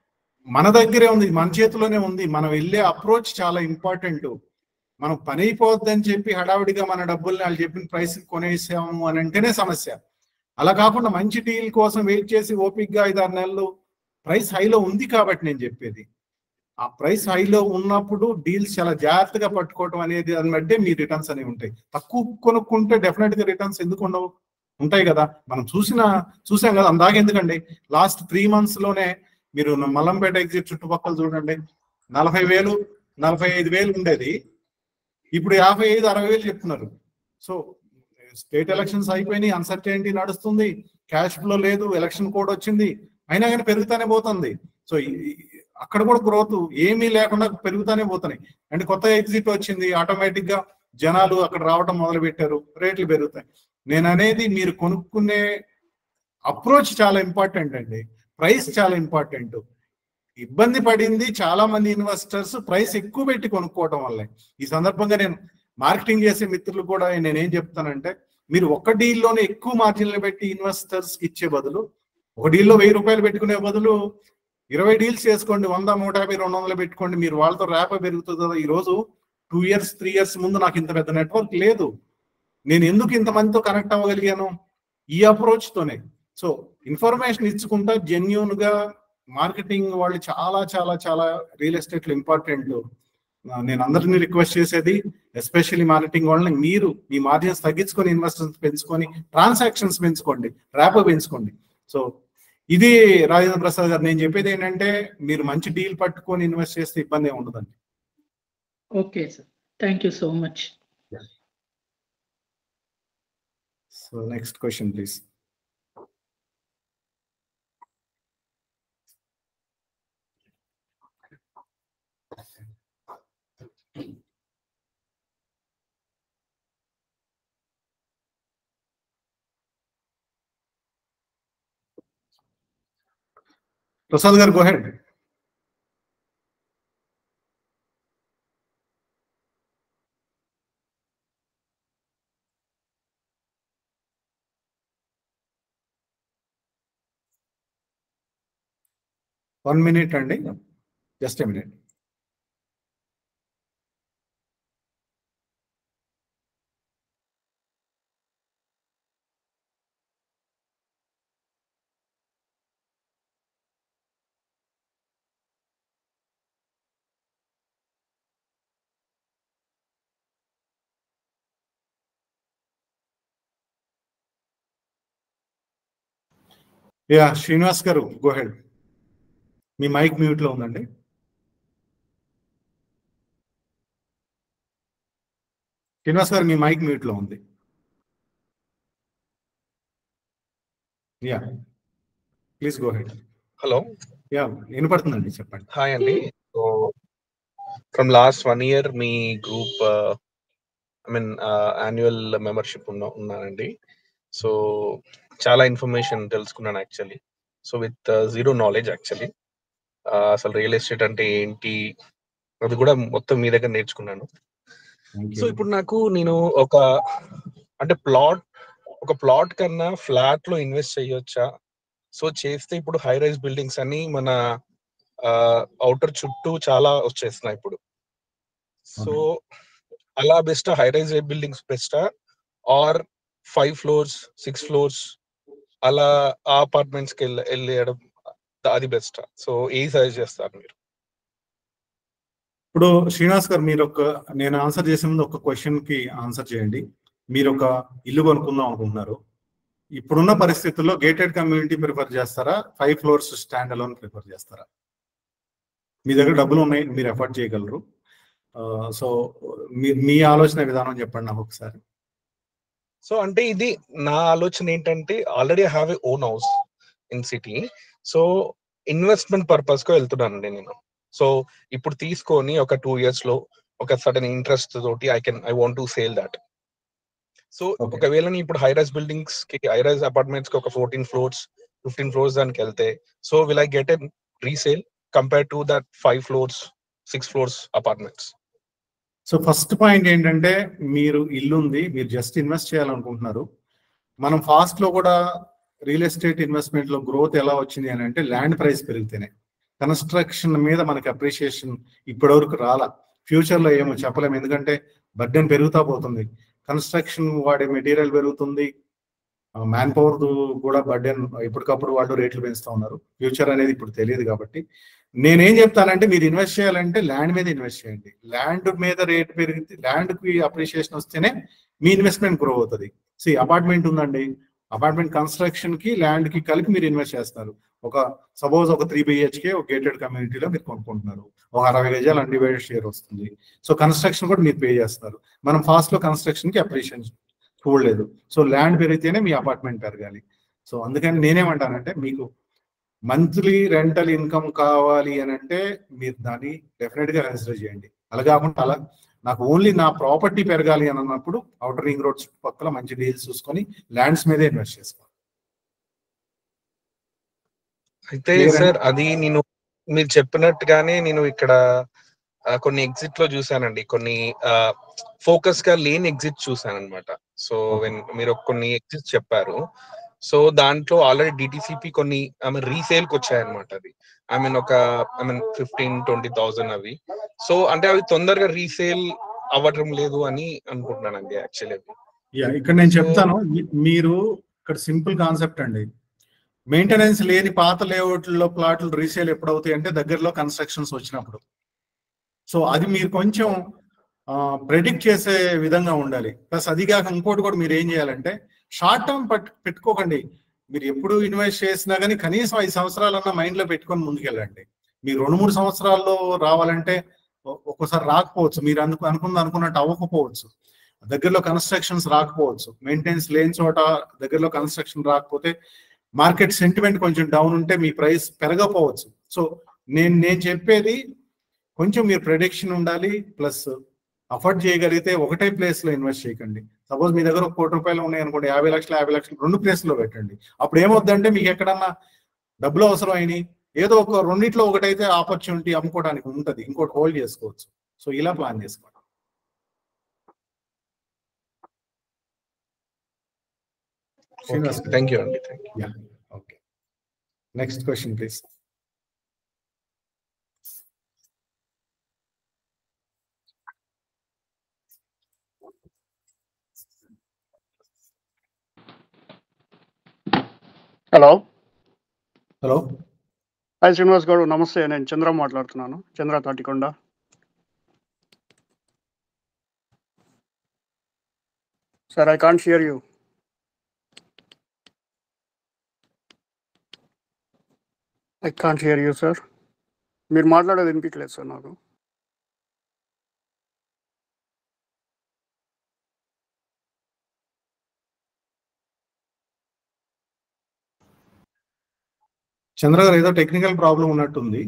మన దగ్గరే ఉంది మన చేతిలోనే ఉంది మనం వెళ్ళే అప్రోచ్ చాలా ఇంపార్టెంట్ మనం పని అయిపోద్ది అని చెప్పి హడావిడిగా మన డబ్బుల్ని వాళ్ళు చెప్పిన ప్రైస్ కొనేసాము అని అంటేనే సమస్య అలా కాకుండా మంచి డీల్ కోసం వెయిట్ చేసి ఓపిక్ గా ఐదారు నెలలు ప్రైస్ హైలో ఉంది కాబట్టి నేను చెప్పేది ఆ ప్రైస్ హైలో ఉన్నప్పుడు డీల్స్ చాలా జాగ్రత్తగా పట్టుకోవటం అనేది దాన్ని బట్టే మీ రిటర్న్స్ అనేవి ఉంటాయి తక్కువ కొనుక్కుంటే డెఫినెట్ గా రిటర్న్స్ ఎందుకు ఉండవు ఉంటాయి కదా మనం చూసిన చూసాం కదా అందాక ఎందుకండి లాస్ట్ త్రీ మంత్స్ లోనే మీరు మల్లంపేట ఎగ్జిట్ చుట్టుపక్కల చూడండి నలభై వేలు నలభై ఐదు వేలు ఉండేది ఇప్పుడు యాభై ఐదు అరవై వేలు చెప్తున్నారు సో స్టేట్ ఎలక్షన్స్ అయిపోయినాయి అన్సర్టైనిటీ నడుస్తుంది క్యాష్ ఫ్లో లేదు ఎలక్షన్ కోడ్ వచ్చింది అయినా కానీ పెరుగుతానే పోతుంది సో అక్కడ కూడా గ్రోత్ ఏమీ లేకుండా పెరుగుతానే పోతున్నాయి అంటే కొత్త ఎగ్జిట్ వచ్చింది ఆటోమేటిక్ గా జనాలు అక్కడ రావడం మొదలు పెట్టారు రేట్లు పెరుగుతాయి నేను అనేది మీరు కొనుక్కునే అప్రోచ్ చాలా ఇంపార్టెంట్ అండి ప్రైస్ చాలా ఇంపార్టెంట్ ఇబ్బంది పడింది చాలా మంది ఇన్వెస్టర్స్ ప్రైస్ ఎక్కువ పెట్టి కొనుక్కోవడం వల్లే ఈ సందర్భంగా నేను మార్కెటింగ్ చేసే మిత్రులు కూడా నేనేం చెప్తానంటే మీరు ఒక్క డీల్లోనే ఎక్కువ మార్జిన్లు పెట్టి ఇన్వెస్టర్స్ ఇచ్చే బదులు ఒక డీల్లో వెయ్యి రూపాయలు పెట్టుకునే బదులు ఇరవై డీల్స్ చేసుకోండి వంద నూట యాభై రెండు వందలు పెట్టుకోండి మీరు వాళ్ళతో ర్యాప్ పెరుగుతుంది కదా ఈ రోజు టూ ఇయర్స్ త్రీ ఇయర్స్ ముందు నాకు ఇంత పెద్ద నెట్వర్క్ లేదు నేను ఎందుకు ఇంతమందితో కనెక్ట్ అవ్వగలిగాను ఈ అప్రోచ్ తోనే సో ఇన్ఫర్మేషన్ ఇచ్చుకుంటా జెన్యున్ గా మార్కెటింగ్ వాళ్ళు చాలా చాలా చాలా రియల్ ఎస్టేట్ లో ఇంపార్టెంట్ నేను అందరినీ రిక్వెస్ట్ చేసేది ఎస్పెషల్లీ మార్కెటింగ్ వాళ్ళని మీరు మీ మార్జిన్స్ తగ్గించుకొని ఇన్వెస్టర్స్ పెంచుకొని ట్రాన్సాక్షన్స్ పెంచుకోండి ర్యాప్ పెంచుకోండి సో ఇది రాజేంద్ర ప్రసాద్ గారు నేను చెప్పేది ఏంటంటే మీరు మంచి డీల్ పట్టుకొని ఇన్వెస్ట్ చేస్తే ఇబ్బంది ఏమి ఉండదండి okay sir thank you so much so next question please Prasad గారు గో హెడ్ వన్ మినిట్ అండి జస్ట్ మినిట్ యా శ్రీనివాస్ గారు గో హెడ్ మీ మైక్ మ్యూట్ లో ఉందండి శ్రీనివాస్ గారు మీ మైక్ మ్యూట్ లో ఉంది yeah please go ahead hello yeah వినపడుతుందండి చెప్పండి హాయ్ అండి so from last one year మీ group I mean annual membership ఉన్న ఉన్నానండి సో చాలా ఇన్ఫర్మేషన్ తెలుసుకున్నాను actually so with zero knowledge actually అసలు రియల్ ఎస్టేట్ అంటే ఏంటి అది కూడా మొత్తం మీ దగ్గర నేర్చుకున్నాను సో ఇప్పుడు నాకు నేను ఒక అంటే ప్లాట్ ఒక ప్లాట్ కన్నా ఫ్లాట్ లో ఇన్వెస్ట్ చేయొచ్చా సో చేస్తే ఇప్పుడు హై రైజ్ బిల్డింగ్స్ అని మన అవుటర్ చుట్టూ చాలా వచ్చేస్తున్నాయి ఇప్పుడు సో అలా బెస్ట్ హై రైజ్ బిల్డింగ్స్ బెస్టా or five floors six floors అలా ఆ అపార్ట్మెంట్స్ కి వెళ్ళి వెళ్ళడం అది బెస్ట్ సో ఏ సజెస్ట్ చేస్తారు మీరు ఇప్పుడు శ్రీనివాస్ గారు మీరు ఒక నేను ఆన్సర్ చేసే ముందు ఒక క్వశ్చన్ కి ఆన్సర్ చేయండి మీరు ఒక ఇల్లు కొనుక్కుందాం అనుకుంటున్నారు ఇప్పుడున్న పరిస్థితుల్లో గేటెడ్ కమ్యూనిటీ ప్రిఫర్ చేస్తారా five floors standalone prefer చేస్తారా మీ దగ్గర డబ్బులు ఉన్నాయి మీరు ఎఫర్ట్ చేయగలరు సో మీ మీ ఆలోచన విధానం చెప్పండి నాకు ఒకసారి సో అంటే ఇది నా ఆలోచన ఏంటంటే already have a own house in city so investment purpose కు వెళ్తున్నానండి నేను సో ఇప్పుడు తీసుకొని ఒక టూ ఇయర్స్ లో ఒక సడన్ ఇంట్రెస్ట్ తోటి I can I want to sale that so ఒకవేళ నేను ఇప్పుడు హైరైజ్ బిల్డింగ్స్ కి హైరైజ్ అపార్ట్మెంట్స్ కి ఒక ఫోర్టీన్ ఫ్లోర్స్ ఫిఫ్టీన్ ఫ్లోర్స్ దానికి వెళ్తే so will I get a resale compare to that five floors six floors apartments so first point ఏంటంటే మీరు ఇల్లు ఉంది మీరు జస్ట్ ఇన్వెస్ట్ చేయాలనుకుంటున్నారు మనం ఫాస్ట్ లో కూడా రియల్ ఎస్టేట్ ఇన్వెస్ట్మెంట్ లో గ్రోత్ ఎలా వచ్చింది అని అంటే ల్యాండ్ ప్రైస్ పెరిగితేనే కన్స్ట్రక్షన్ మీద మనకి అప్రిషియేషన్ ఇప్పటివరకు రాలా ఫ్యూచర్ లో ఏమో చెప్పలేము ఎందుకంటే బర్డెన్ పెరుగుతా పోతుంది కన్స్ట్రక్షన్ వాడే మెటీరియల్ పెరుగుతుంది మ్యాన్ పవర్ కూడా బర్డెన్ ఎప్పటికప్పుడు వాళ్ళు రేట్లు పెంచుతా ఉన్నారు ఫ్యూచర్ అనేది ఇప్పుడు తెలియదు కాబట్టి నేనేం చెప్తానంటే మీరు ఇన్వెస్ట్ చేయాలంటే ల్యాండ్ మీద ఇన్వెస్ట్ చేయండి ల్యాండ్ మీద రేట్ పెరిగితే ల్యాండ్ కి అప్రిషియేషన్ వస్తేనే మీ ఇన్వెస్ట్మెంట్ గ్రో అవుతుంది సి అపార్ట్మెంట్ ఉందండి అపార్ట్మెంట్ కన్స్ట్రక్షన్ కి ల్యాండ్ కి కలిపి మీరు ఇన్వెస్ట్ చేస్తారు ఒక సపోజ్ ఒక త్రీ బిహెచ్కే ఒక గేటెడ్ కమ్యూనిటీలో మీరు కొనుక్కుంటున్నారు ఒక అరవై గజాలు అన్డివైడెడ్ షేర్ వస్తుంది సో కన్స్ట్రక్షన్ కూడా మీరు పే చేస్తారు మనం ఫాస్ట్ లో కన్స్ట్రక్షన్ కి అప్రిషియేషన్ చూడలేదు సో ల్యాండ్ పెరిగితేనే మీ అపార్ట్మెంట్ పెరగాలి సో అందుకని నేనేమంటానంటే మీకు మంత్లీ రెంటల్ ఇన్కమ్ కావాలి అని అంటే మీరు దాన్ని డెఫినెట్ గా కన్సిడర్ చేయండి అలా కాకుండా అలా నాకు ఓన్లీ నా ప్రాపర్టీ పెరగాలి అని అన్నప్పుడు అవుటర్ రింగ్ రోడ్ చుట్టుపక్కల మంచి డీల్స్ చూసుకొని ల్యాండ్స్ మీదే ఇన్వెస్ట్ చేసుకోవాలి అయితే సార్ అది నేను మీరు చెప్పినట్టుగానే నేను ఇక్కడ ఆ, కొన్ని ఎగ్జిట్ లో చూసానండి కొన్ని ఫోకస్ గా లేని ఎగ్జిట్ చూసాను అనమాట సో వెన్ మీరు కొన్ని ఎగ్జిట్ చెప్పారు సో దాంట్లో ఆల్రెడీ డిటిసిపి కొన్ని ఐ మీన్ రీసేల్ కి వచ్చాయన్నమాట అది ఐ మీన్ ఒక I mean fifteen twenty thousand అవి సో అంటే అవి తొందరగా రీసేల్ అవ్వటం లేదు అని అనుకుంటున్నానండి యాక్చువల్లీ యా ఇక్కడ నేను చెప్తాను మీ- మీరు ఇక్కడ సింపుల్ కాన్సెప్ట్ అండి మెయింటెనెన్స్ లేని పాత లేఅవుట్లో ప్లాట్లు రీసేల్ ఎప్పుడు అవుతాయి అంటే దగ్గరలో కన్స్ట్రక్షన్స్ వచ్చినప్పుడు సో అది మీరు కొంచెం ప్రెడిక్ట్ చేసే విధంగా ఉండాలి ప్లస్ అది కాక ఇంకోటి కూడా మీరు ఏం చేయాలంటే షార్ట్ టర్మ్ పెట్టుకోకండి మీరు ఎప్పుడు ఇన్వెస్ట్ చేసినా కానీ కనీసం ఐదు సంవత్సరాలన్నా మైండ్ లో పెట్టుకొని ముందుకెళ్ళండి మీరు రెండు మూడు సంవత్సరాల్లో రావాలంటే ఒ- ఒక్కోసారి రాకపోవచ్చు మీరు అనుకు అనుకుంది అనుకున్నట్టు అవ్వకపోవచ్చు దగ్గరలో కన్స్ట్రక్షన్స్ రాకపోవచ్చు మెయింటెనెన్స్ లేని చోట దగ్గరలో కన్స్ట్రక్షన్ రాకపోతే మార్కెట్ సెంటిమెంట్ కొంచెం డౌన్ ఉంటే మీ ప్రైస్ పెరగకపోవచ్చు సో నేను నేను చెప్పేది కొంచెం మీరు ప్రొడిక్షన్ ఉండాలి ప్లస్ అఫోర్డ్ చేయగలిగితే ఒకటే ప్లేస్ లో ఇన్వెస్ట్ చేయకండి సపోజ్ మీ దగ్గర ఒక కోటి రూపాయలు ఉన్నాయి అనుకోండి యాభై లక్షలు యాభై లక్షలు రెండు ప్లేస్ లో పెట్టండి అప్పుడు ఏమవుద్దంటే మీకు ఎక్కడన్నా డబ్బులు అవసరం అయినాయి ఏదో ఒక రెండిట్లో ఒకటైతే ఆపర్చునిటీ అమ్ముకోవడానికి ఉంటది ఇంకోటి హోల్డ్ చేసుకోవచ్చు సో ఇలా ప్లాన్ చేసుకోండి శ్రీనివాస్ థ్యాంక్ యూ అండి thank you okay next question please hello hello hi Srinivas గారు నమస్తే నేను చంద్ర మాట్లాడుతున్నాను Chandra Tatikonda sir I can't hear you I can't hear you sir మీరు మాట్లాడేది వినిపించలేదు సార్ నాకు చంద్ర గారు ఏదో టెక్నికల్ ప్రాబ్లం ఉన్నట్టుంది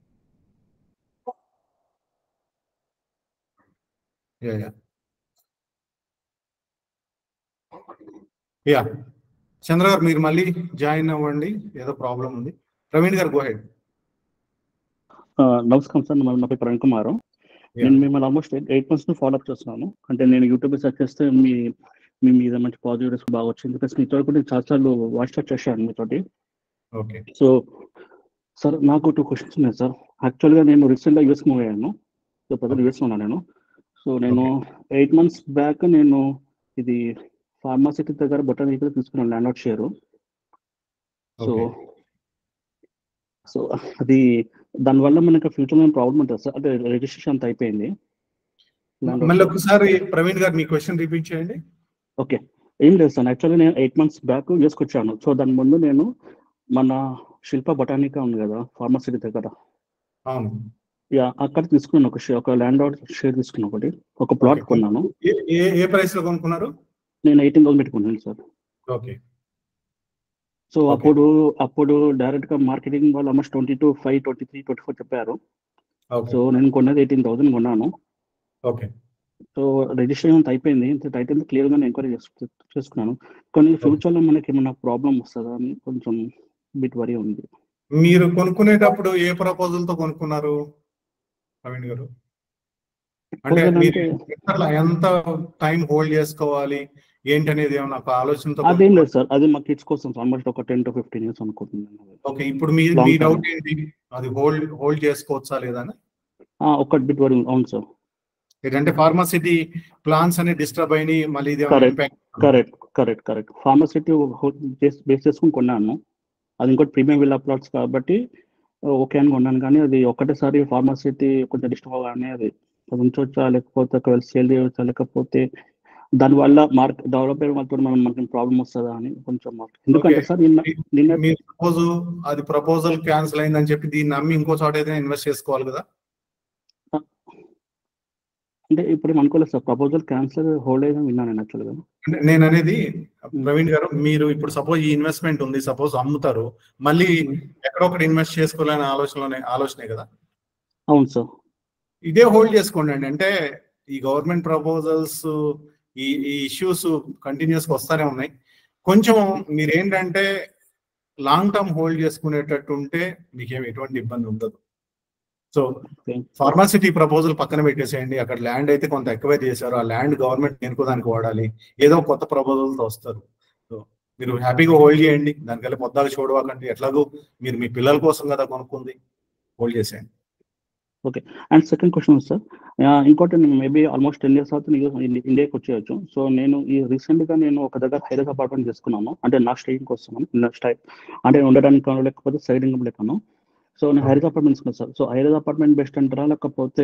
యా యా యా చంద్ర గారు మీరు మళ్ళీ జాయిన్ అవ్వండి ఏదో ప్రాబ్లం ఉంది ప్రవీణ్ గారు గో హెడ్ ఆ, నమస్కారం సార్ నా పేరు ప్రవీణ్ కుమార్ నేను మిమ్మల్ని ఆల్మోస్ట్ ఎయిట్ మంత్స్ నుంచి ఫాలో అప్ చేస్తున్నాను అంటే నేను యూట్యూబ్ సెర్చ్ చేస్తే మీ మీ మీద మంచి పాజిటివ్ రెస్పాన్స్ బాగా వచ్చింది ప్లస్ మీతో కూడా నేను చాలాసార్లు వాయిస్ చాట్ చేశాను మీతోటి ఓకే సో సార్ నాకు టూ క్వశ్చన్స్ ఉన్నాయి సార్ యాక్చువల్గా నేను రీసెంట్గా యూఎస్ మూవ్ అయ్యాను సో ప్రజెంట్ యూఎస్ ఉన్నాను నేను సో నేను ఎయిట్ మంత్స్ బ్యాక్ నేను ఇది ఫార్మాసిటీ దగ్గర బొటానికల్ తీసుకున్నాను land out share so Okay. So అది దానివల్ల మనకి ఫ్యూచర్ లో ప్రాబ్లం ఉంటుంది సార్ అంటే రిజిస్ట్రేషన్ అంతా అయిపోయింది Land మళ్ళీ of- ఒకసారి ప్రవీణ్ గారు మీ క్వశ్చన్ రిపీట్ చేయండి ఓకే ఏం లేదు సార్ యాక్చువల్లీ నేను ఎయిట్ మంత్స్ బ్యాక్ చేసుకొచ్చాను సో దాని ముందు నేను మన శిల్ప బొటానికా ఉంది కదా ఫార్మసీ దగ్గర అవును యా అక్కడ తీసుకున్నాను ఒక షే- ఒక ల్యాండ్ అవుట్ షేర్ తీసుకున్నాను ఒకటి ఒక ప్లాట్ కొన్నాను ఏ- ఏ ఏ ప్రైస్ లో కొనుక్కున్నారు నేను ఎయిటీన్ థౌసండ్ పెట్టుకున్నాను సార్ ఓకే సో అప్పుడు అప్పుడు డైరెక్ట్ గా మార్కెటింగ్ వాళ్ళు almost twenty two five twenty three twenty four చెప్పారు ఓకే సో నేను కొన్నది ఎయిటీన్ థౌసండ్ కొన్నాను ఓకే సో రిజిస్ట్రేషన్ అంతా అయిపోయింది అయితే క్లియర్ గా ఎంక్వైరీ చేసుకున్నాను కానీ ఫ్యూచర్ లో మనకి ఏమైనా ప్రాబ్లం వస్తుందా అని కొంచెం బిట్ వరీ ఉంది మీరు కొనుక్కునేటప్పుడు ఏ ప్రపోజల్ తో కొనుక్కున్నారు ప్రవీణ్ గారు అంటే Proposal మీరు అంటే- అట్లా ఎంత టైం హోల్డ్ చేసుకోవాలి ఏంటి అనేది ఏమన్నా ఒక ఆలోచనతో అదేం లేదు సార్ అది మా కిడ్స్ కోసం ఆల్మోస్ట్ ఒక టెన్ టు ఫిఫ్టీన్ ఇయర్స్ అనుకుంటున్నాను ఓకే ఇప్పుడు మీ Long మీ term. డౌట్ ఏంటి అది హోల్డ్ హోల్డ్ చేసుకోవచ్చా లేదా అని ఆ, ఒక్క బిట్ వరీ అవును సార్ ఏంటంటే ఫార్మాసిటీ ప్లాన్స్ అన్ని డిస్టర్బ్ అయినాయి మళ్ళీ ఇది ఏమైనా correct impact correct correct correct Pharma City base చేసుకుని కొన్నాను అది ఇంకోటి ప్రీమియం విల్లా ప్లాట్స్ కాబట్టి ఓకే అని కొన్నాను కానీ అది ఒకటేసారి ఫార్మసిటీ కొంచెం డిస్టర్బ్ అవగానే అది అది ఉంచవచ్చా లేకపోతే ఒకవేళ సేల్ చేయవచ్చా లేకపోతే దానివల్ల మార్క్ డెవలప్ అయ్యే వాళ్ళతో మనం మనకి ప్రాబ్లం వస్తుందా అని కొంచెం మాకు- ఎందుకంటే సార్ నిన్న నిన్న మీరు సపోజ్ అది ప్రపోజల్ క్యాన్సిల్ అయిందని చెప్పి దీన్ని నమ్మి ఇంకో చోట అయితే ఇన్వెస్ట్ చేసుకోవాలి కదా అంటే ఇప్పుడు ఏం అనుకోలేదు సార్ ప్రపోజల్ క్యాన్సర్ హోల్డ్ అయ్యిందని విన్నాను నేను యాక్చువల్గా అంటే నేను అనేది ప్రవీణ్ గారు మీరు ఇప్పుడు సపోజ్ ఈ ఇన్వెస్ట్మెంట్ ఉంది సపోజ్ అమ్ముతారు మళ్ళీ ఎక్కడొక్కడ ఇన్వెస్ట్ చేసుకోవాలనే ఆలోచనలోనే ఆలోచనే కదా అవును సార్ ఇదే హోల్డ్ చేసుకోండి అండి అంటే ఈ గవర్నమెంట్ ప్రపోజల్స్ ఈ ఈ ఇష్యూస్ కంటిన్యూస్ గా వస్తానే ఉన్నాయి కొంచెం మీరు ఏంటంటే లాంగ్ టర్మ్ హోల్డ్ చేసుకునేటట్టు ఉంటే మీకేం ఎటువంటి ఇబ్బంది ఉండదు సో ఫార్మాసిటీ ప్రపోజల్ పక్కన పెట్టేసేయండి అక్కడ ల్యాండ్ అయితే కొంత ఎక్కువే చేశారు ఆ ల్యాండ్ గవర్నమెంట్ దేనికోదానికి వాడాలి ఏదో కొత్త proposal తో వస్తారు సో మీరు హ్యాపీగా హోల్డ్ చేయండి దానికల్లా పొద్దాకు చూడవాకండి ఎట్లాగో మీరు మీ పిల్లల కోసం కదా కొనుక్కుంది హోల్డ్ చేసేయండి okay and second question sir ఇంకోటి నేను మేబీ ఆల్మోస్ట్ టెన్ ఇయర్స్ అవుతుంది ఇండియాకి వచ్చేయచ్చు సో నేను ఈ రీసెంట్ గా నేను ఒక దగ్గర హైదరాబాద్ అపార్ట్మెంట్ చేసుకున్నాను అంటే నా స్టేయింగ్ కోసం స్టై అంటే ఉండడానికి కాను, లేకపోతే సైడ్ ఇన్కమ్ లెక్కను సో నేను హైదరాబాద్ అపార్ట్మెంట్ తీసుకున్నాను sir so Hyderabad apartment best అంటారా లేకపోతే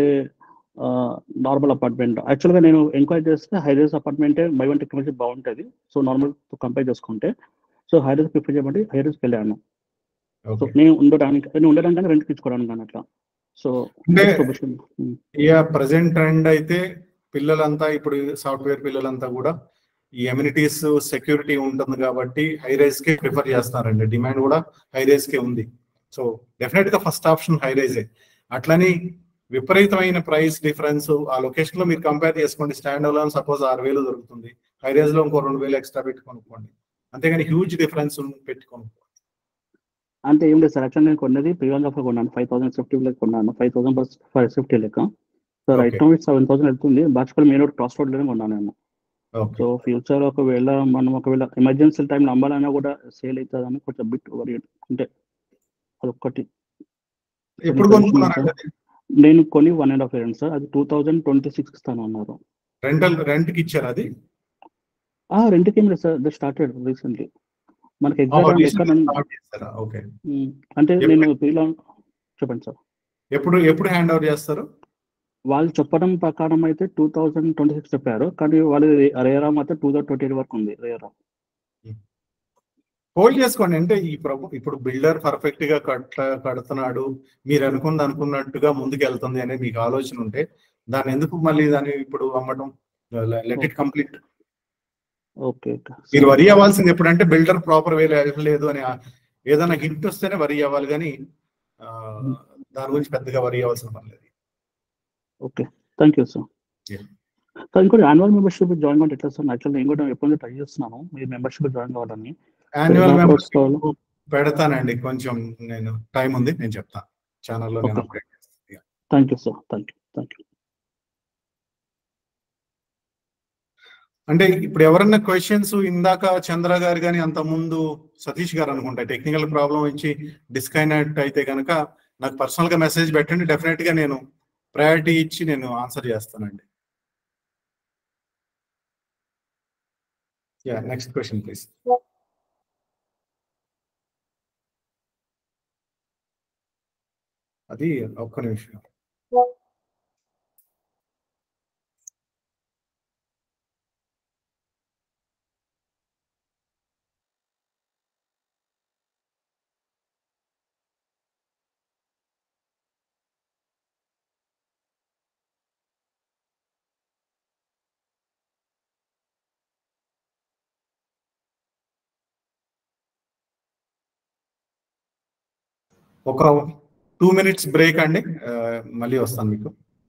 నార్మల్ అపార్ట్మెంట్ యాక్చువల్గా నేను ఎంక్వైరీ చేస్తే హైదరాబాద్ అపార్ట్మెంటే బై వన్ టెక్నాలజీ బాగుంటుంది సో నార్మల్ కంపేర్ చేసుకుంటే సో హైదరాబాద్ ప్రిఫర్ చేయమంటే హైదరాబాద్కి వెళ్ళాను సో నేను ఉండడానికి నేను ఉండడానికి కానీ రెంట్కి ఇచ్చుకోవడానికి కానీ అట్లా సో అంటే ప్రొఫెషన్ ఇక ప్రజెంట్ ట్రెండ్ అయితే పిల్లలంతా ఇప్పుడు సాఫ్ట్వేర్ పిల్లలంతా కూడా ఈ ఎమ్యూనిటీస్ సెక్యూరిటీ ఉంటుంది కాబట్టి హై రైజ్ కే ప్రిఫర్ చేస్తారండి డిమాండ్ కూడా హై రైజ్ కే ఉంది సో డెఫినెట్ గా ఫస్ట్ ఆప్షన్ హై రైజే అట్లని విపరీతమైన ప్రైస్ డిఫరెన్స్ ఆ లొకేషన్ లో మీరు కంపేర్ చేసుకోండి స్టాండ్ అలోన్ సపోజ్ ఆరు వేలు దొరుకుతుంది హై రైజ్ లో ఇంకో రెండు వేలు ఎక్స్ట్రా పెట్టి కొనుక్కోండి అంతేగాని హ్యూజ్ డిఫరెన్స్ పెట్టి కొనుక్కోండి అంటే ఏం లేదు సార్ యాక్చువల్ నేను కొన్నది ప్రీవియస్ ఆఫర్ కొన్నాను ఫైవ్ థౌసండ్ ఫిఫ్టీ లెక్క కొన్నాను five thousand plus five fifty లెక్క so right no seven thousand వెళ్తుంది Bachupalli main road cross road లోనే కొన్నాను నేను సో ఫ్యూచర్ ఒకవేళ మనం ఒకవేళ ఎమర్జెన్సీ టైంలో అమ్మాలన్నా కూడా సేల్ అవుతుందని కొంచెం బిట్ వరి అంటే అదొక్కటి ఎప్పుడు కొనుక్కున్నారండి అది? నేను కొని one and half year sir అది టూ థౌజండ్ ట్వంటీ సిక్స్ ఇస్తాను అన్నారు రెంటల్ రెంట్ కి ఇచ్చారు అది ఆ రెంట్కి ఏం లేదు సార్ ద స్టార్టెడ్ రీసెంట్లీ మనకి Oh, ఎగ్జాక్ట్ recently ఎక్కడ start చేశారా? Okay. అంటే ఎప్పుడు- నేను ప్రీలా చెప్పండి సార్ ఎప్పుడు ఎప్పుడు హ్యాండ్ ఓవర్ చేస్తారు వాళ్ళు చెప్పడం ప్రకారం అయితే టూ థౌజండ్ ట్వంటీ సిక్స్ చెప్పారు కానీ వాళ్ళు రేరా మాత్రం టూ థౌసండ్ ట్వంటీ ఎయిట్ వరకు ఉంది రేరా హోల్డ్ చేసుకోండి అంటే ఈ ప్రభు ఇప్పుడు బిల్డర్ పర్ఫెక్ట్ గా కట్ట కడుతున్నాడు మీరు అనుకుంది అనుకున్నట్టుగా ముందుకు వెళ్తుంది అనేది మీకు ఆలోచన ఉంటే దాన్ని ఎందుకు మళ్ళీ దాన్ని ఇప్పుడు అమ్మటం let it complete okay okay మీరు వరి అవ్వాల్సింది ఎప్పుడంటే బిల్డర్ ప్రాపర్ వేలో వెళ్ళలేదు అని ఆ- ఏదైనా హింట్ వస్తేనే వరి అవ్వాలి కానీ ఆ, దాని గురించి పెద్దగా వరి అవ్వాల్సిన పని లేదు okay thank you sir Yeah. Sir ఇంకోటి యాన్యువల్ మెంబర్షిప్ జాయిన్ కావాలి ఎట్లా సార్ యాక్చువల్ నేను కూడా ఎప్పుడు ట్రై చేస్తున్నాను మీరు మెంబర్షిప్ జాయిన్ కావాలని యాన్యువల్ ఎలా మెంబర్షిప్ కావాలి? పెడతానండి కొంచెం నేను టైం ఉంది నేను చెప్తాను ఛానల్లో నేను Okay. అప్డేట్ చేస్తాను thank you sir thank you thank you అంటే ఇప్పుడు ఎవరన్నా క్వశ్చన్స్ ఇందాక చంద్ర గారు కానీ అంత ముందు సతీష్ గారు అనుకుంటా టెక్నికల్ ప్రాబ్లం ఇచ్చి డిస్కనెక్ట్ అయితే కనుక నాకు పర్సనల్ గా మెసేజ్ పెట్టండి డెఫినెట్ గా నేను ప్రయారిటీ ఇచ్చి నేను ఆన్సర్ చేస్తానండి యా నెక్స్ట్ క్వశ్చన్ ప్లీజ్ అది ఒక్క నిమిషం ఒక టూ మినిట్స్ బ్రేక్ అండి ఆ, మళ్ళీ వస్తాను మీకు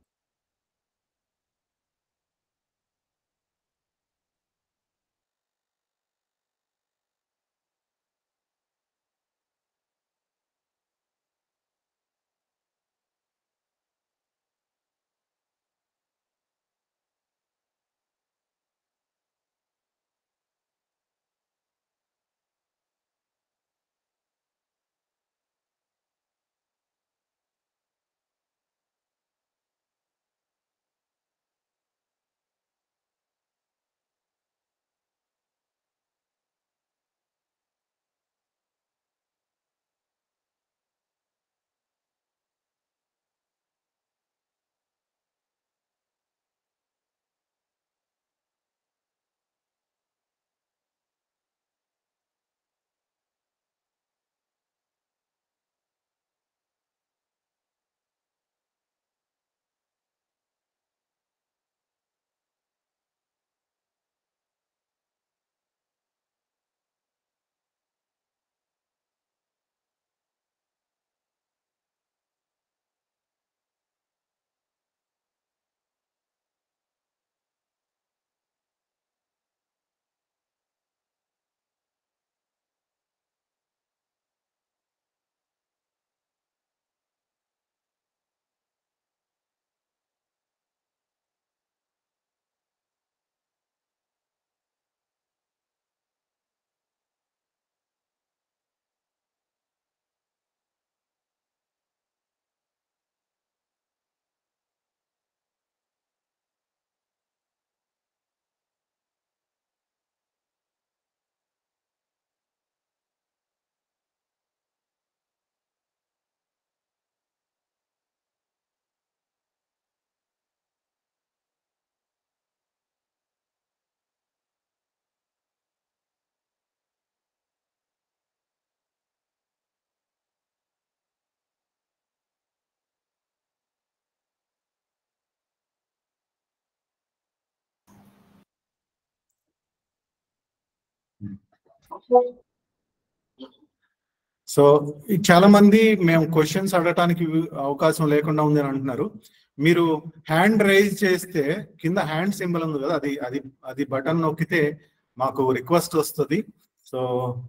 సో ఈ చాలా మంది మేము క్వశ్చన్స్ అడగటానికి అవకాశం లేకుండా ఉంది అని అంటున్నారు మీరు హ్యాండ్ రైజ్ చేస్తే కింద హ్యాండ్ సింబల్ ఉంది కదా అది అది అది బటన్ నొక్కితే మాకు రిక్వెస్ట్ వస్తుంది సో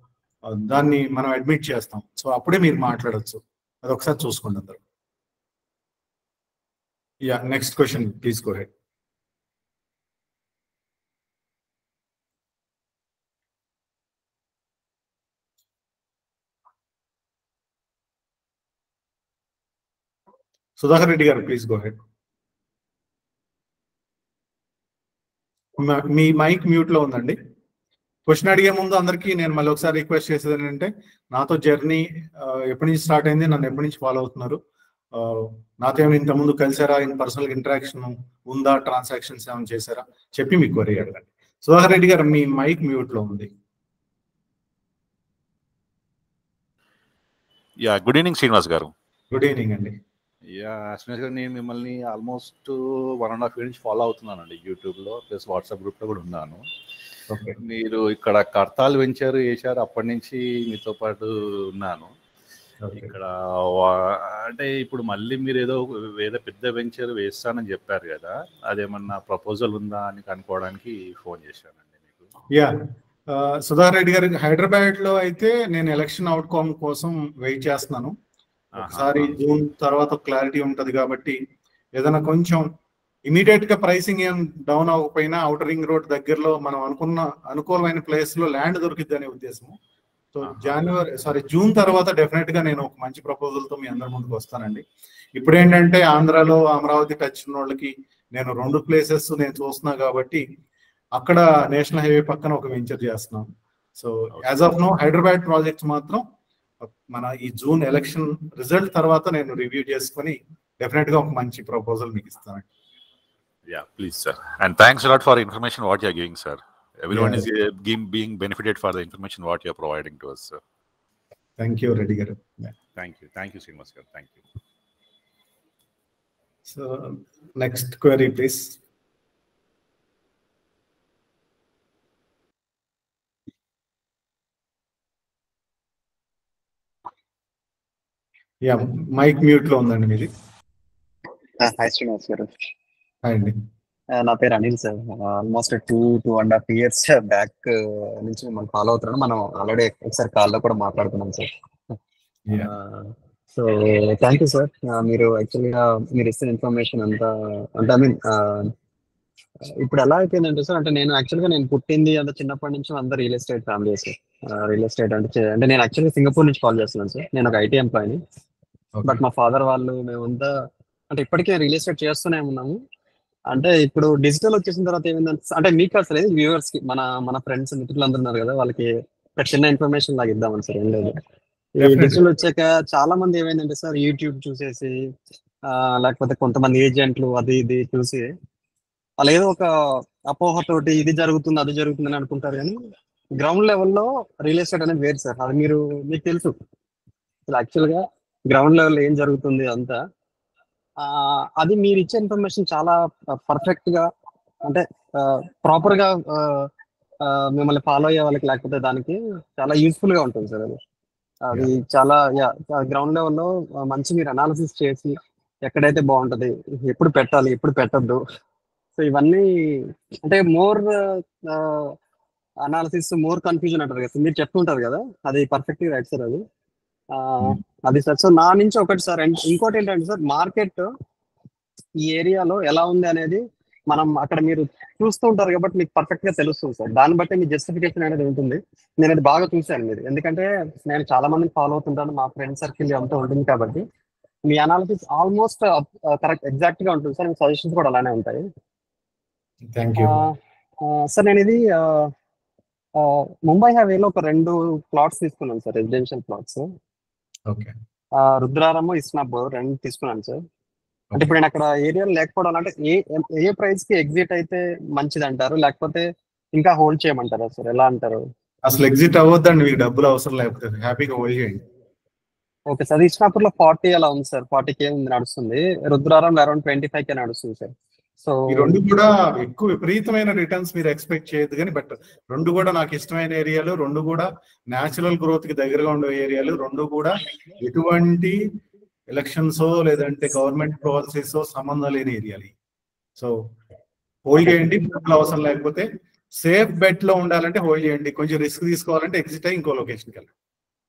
దాన్ని మనం అడ్మిట్ చేస్తాం సో అప్పుడే మీరు మాట్లాడొచ్చు అది ఒకసారి చూసుకోండి అందరు yeah next question please go ahead Sudhakar Reddy గారు ప్లీజ్ గో హెడ్ మీ మైక్ మ్యూట్ లో ఉందండి క్వశ్చన్ అడిగే ముందు అందరికీ నేను మళ్ళీ ఒకసారి రిక్వెస్ట్ చేసేది ఏంటంటే నాతో జర్నీ ఎప్పటి నుంచి స్టార్ట్ అయింది నన్ను ఎప్పటి నుంచి ఫాలో అవుతున్నారు ఆ, నాతో ఏమైనా ఇంత ముందు కలిసారా ఇన్ పర్సనల్ ఇంటరాక్షన్ ఉందా ట్రాన్సాక్షన్స్ ఏమైనా చేశారా చెప్పి మీకు క్వరీ అడగండి సుధాకర్ రెడ్డి గారు మీ మైక్ మ్యూట్ లో ఉంది యా గుడ్ ఈవినింగ్ శ్రీనివాస్ గారు గుడ్ ఈవినింగ్ అండి యా శ్రీనివాస్ గారు నేను మిమ్మల్ని almost one and half year నుంచి ఫాలో అవుతున్నానండి యూట్యూబ్లో ప్లస్ వాట్సాప్ గ్రూప్లో కూడా ఉన్నాను ఓకే మీరు ఇక్కడ కర్తాలు వెంచారు వేశారు అప్పటి నుంచి మీతో పాటు ఉన్నాను ఇక్కడ వా- అంటే ఇప్పుడు మళ్ళీ మీరు ఏదో వేరే పెద్ద వెంచర్ వేస్తానని చెప్పారు కదా అదేమన్నా ప్రపోజల్ ఉందా అని కనుక్కోవడానికి ఫోన్ చేశానండి మీకు యా సుధాకర్ రెడ్డి గారు హైదరాబాద్ లో అయితే నేను ఎలక్షన్ అవుట్కమ్ కోసం వెయిట్ చేస్తున్నాను ఒకసారి జూన్ తర్వాత క్లారిటీ ఉంటది కాబట్టి ఏదైనా కొంచెం ఇమీడియట్ గా ప్రైసింగ్ ఏం డౌన్ అవ్వకపోయినా అవుటర్ రింగ్ రోడ్ దగ్గరలో మనం అనుకున్న అనుకూలమైన ప్లేస్ లో ల్యాండ్ దొరికిద్ది అనే ఉద్దేశం సో జనవరి సారీ జూన్ తర్వాత డెఫినెట్ గా నేను ఒక మంచి ప్రపోజల్ తో మీ అందరి ముందుకు వస్తానండి ఇప్పుడు ఏంటంటే ఆంధ్రాలో అమరావతి టచ్ ఉన్న వాళ్ళకి నేను రెండు ప్లేసెస్ నేను చూస్తున్నా కాబట్టి అక్కడ నేషనల్ హైవే పక్కన ఒక వెంచర్ చేస్తున్నాం so as of now Hyderabad projects మాత్రం మన ఈ జూన్ ఎలక్షన్ రిజల్ట్ తర్వాత నేను రివ్యూ చేసుకొని డెఫినెట్ గా ఒక మంచి ప్రపోజల్ మీకు ఇస్తాను Yeah, please, sir. And thanks a lot for the information what you are giving, sir. Everyone Yeah. is uh, being, being benefited for the information what you are providing to us, sir. Thank you Reddy గారు Thank you. Thank you, Srinivas sir. Thank you. So next query please yeah mike mute లో ఉందండి మీది hi Srinivas గారు hi అండి ఆ, నా పేరు Anil sir almost two two and half years back నుంచి మిమ్మల్ని ఫాలో అవుతున్నాను మనం ఆల్రెడీ ఒకసారి కాల్లో కూడా మాట్లాడుకున్నాం sir so thank you sir మీరు యాక్చువల్గా మీరు ఇస్తున్న ఇన్ఫర్మేషన్ అంతా అంటే ఐ మీన్ ఇప్పుడు ఎలా అయిపోయిందంటే సార్ అంటే నేను యాక్చువల్గా నేను పుట్టింది అంత చిన్నప్పటి నుంచి అంతా real estate family sir real estate అంటే చే- అంటే నేను యాక్చువల్గా సింగపూర్ నుంచి కాల్ చేస్తున్నాను సార్ నేను ఒక ఐటీ ఎంప్లాయీని బట్ మా ఫాదర్ వాళ్ళు మేమంతా అంటే ఇప్పటికే రియల్ ఎస్టేట్ చేస్తూనే ఉన్నాము అంటే ఇప్పుడు డిజిటల్ వచ్చేసిన తర్వాత ఏమైందంటే అంటే మీకు అసలు వ్యూవర్స్ కి మన మన ఫ్రెండ్స్ మిత్రులు అందరూ ఉన్నారు కదా వాళ్ళకి ఒక చిన్న ఇన్ఫర్మేషన్ లాగా ఇద్దామని సార్ ఏం లేదు ఈ Definitely. డిజిటల్ వచ్చాక చాలా మంది ఏమైందంటే సార్ యూట్యూబ్ చూసేసి ఆ, లేకపోతే కొంతమంది ఏజెంట్లు అది ఇది చూసి వాళ్ళు ఏదో ఒక అపోహతోటి ఇది జరుగుతుంది అది జరుగుతుంది అని అనుకుంటారు కానీ గ్రౌండ్ లెవెల్లో రియల్ ఎస్టేట్ అనేది వేరు సార్ అది మీరు మీకు తెలుసు అసలు యాక్చువల్ గా గ్రౌండ్ లెవెల్ ఏం జరుగుతుంది అంతా ఆ, అది మీరు ఇచ్చే ఇన్ఫర్మేషన్ చాలా పర్ఫెక్ట్ గా అంటే ప్రాపర్ గా ఆ, ఆ, మిమ్మల్ని ఫాలో అయ్యే వాళ్ళకి లేకపోతే దానికి చాలా యూస్ఫుల్ గా ఉంటుంది సార్ అది అది చాలా గ్రౌండ్ లెవెల్లో మంచి మీరు అనాలిసిస్ చేసి ఎక్కడైతే బాగుంటది ఎప్పుడు పెట్టాలి ఎప్పుడు పెట్టద్దు సో ఇవన్నీ అంటే మోర్ అనాలిసిస్ మోర్ కన్ఫ్యూజన్ అంటారు కదా మీరు చెప్తుంటారు కదా అది పర్ఫెక్ట్ గా రైట్ సార్ అది ఆ, అది సార్ సో నా నుంచి ఒకటి సార్ అండ్ ఇంకోటి ఏంటంటే సార్ మార్కెట్ ఈ ఏరియాలో ఎలా ఉంది అనేది మనం అక్కడ మీరు చూస్తూ ఉంటారు కాబట్టి మీకు పర్ఫెక్ట్ గా తెలుస్తుంది సార్ దాన్ని బట్టి మీ జస్టిఫికేషన్ అనేది ఉంటుంది నేను అది బాగా చూశాను మీరు ఎందుకంటే నేను చాలా మందిని ఫాలో అవుతుంటాను మా ఫ్రెండ్ సర్కిల్ అంతా ఉంటుంది కాబట్టి మీ అనాలిసిస్ ఆల్మోస్ట్ కరెక్ట్ ఎగ్జాక్ట్ గా ఉంటుంది సార్ మీ సజెషన్స్ కూడా అలానే ఉంటాయి థ్యాంక్ యూ సార్ నేను ఇది ఆ, ఆ, ముంబై హైవేలో ఒక రెండు ప్లాట్స్ తీసుకున్నాను sir residential plots okay Rudraram Isnapur రెండు తీసుకున్నాను సార్ అంటే ఇప్పుడు నేను అక్కడ ఏరియాలో లేకపోవడం వల్ల అంటే ఏ ఏ ప్రైస్ కి ఎగ్జిట్ అయితే మంచిది అంటారు లేకపోతే ఇంకా హోల్డ్ చేయమంటారా సార్ ఎలా అంటారు అసలు ఎగ్జిట్ అవ్వద్దండి మీకు డబ్బులు అవసరం లేకపోతే హ్యాపీగా హోల్డ్ చేయండి ఓకే సార్ అది ఇస్నాపూర్ లో ఫార్టీ అలా ఉంది సార్ ఫార్టీ కే ఉంది నడుస్తుంది Rudraram around twenty five K నడుస్తుంది సార్ సో ఈ రెండు కూడా ఎక్కువ విపరీతమైన రిటర్న్స్ మీరు ఎక్స్పెక్ట్ చేయొద్దు కానీ బట్ రెండు కూడా నాకు ఇష్టమైన ఏరియాలు రెండు కూడా న్యాచురల్ గ్రోత్ కి దగ్గరగా ఉండే ఏరియాలు రెండు కూడా ఎటువంటి ఎలక్షన్స్ లేదంటే గవర్నమెంట్ పాలసీస్ సంబంధం లేని ఏరియాలు సో హోల్డ్ చేయండి డబ్బులు అవసరం లేకపోతే సేఫ్ బెట్ లో ఉండాలంటే హోల్డ్ చేయండి కొంచెం రిస్క్ తీసుకోవాలంటే ఎగ్జిట్ అయ్యి ఇంకో లొకేషన్కి వెళ్ళండి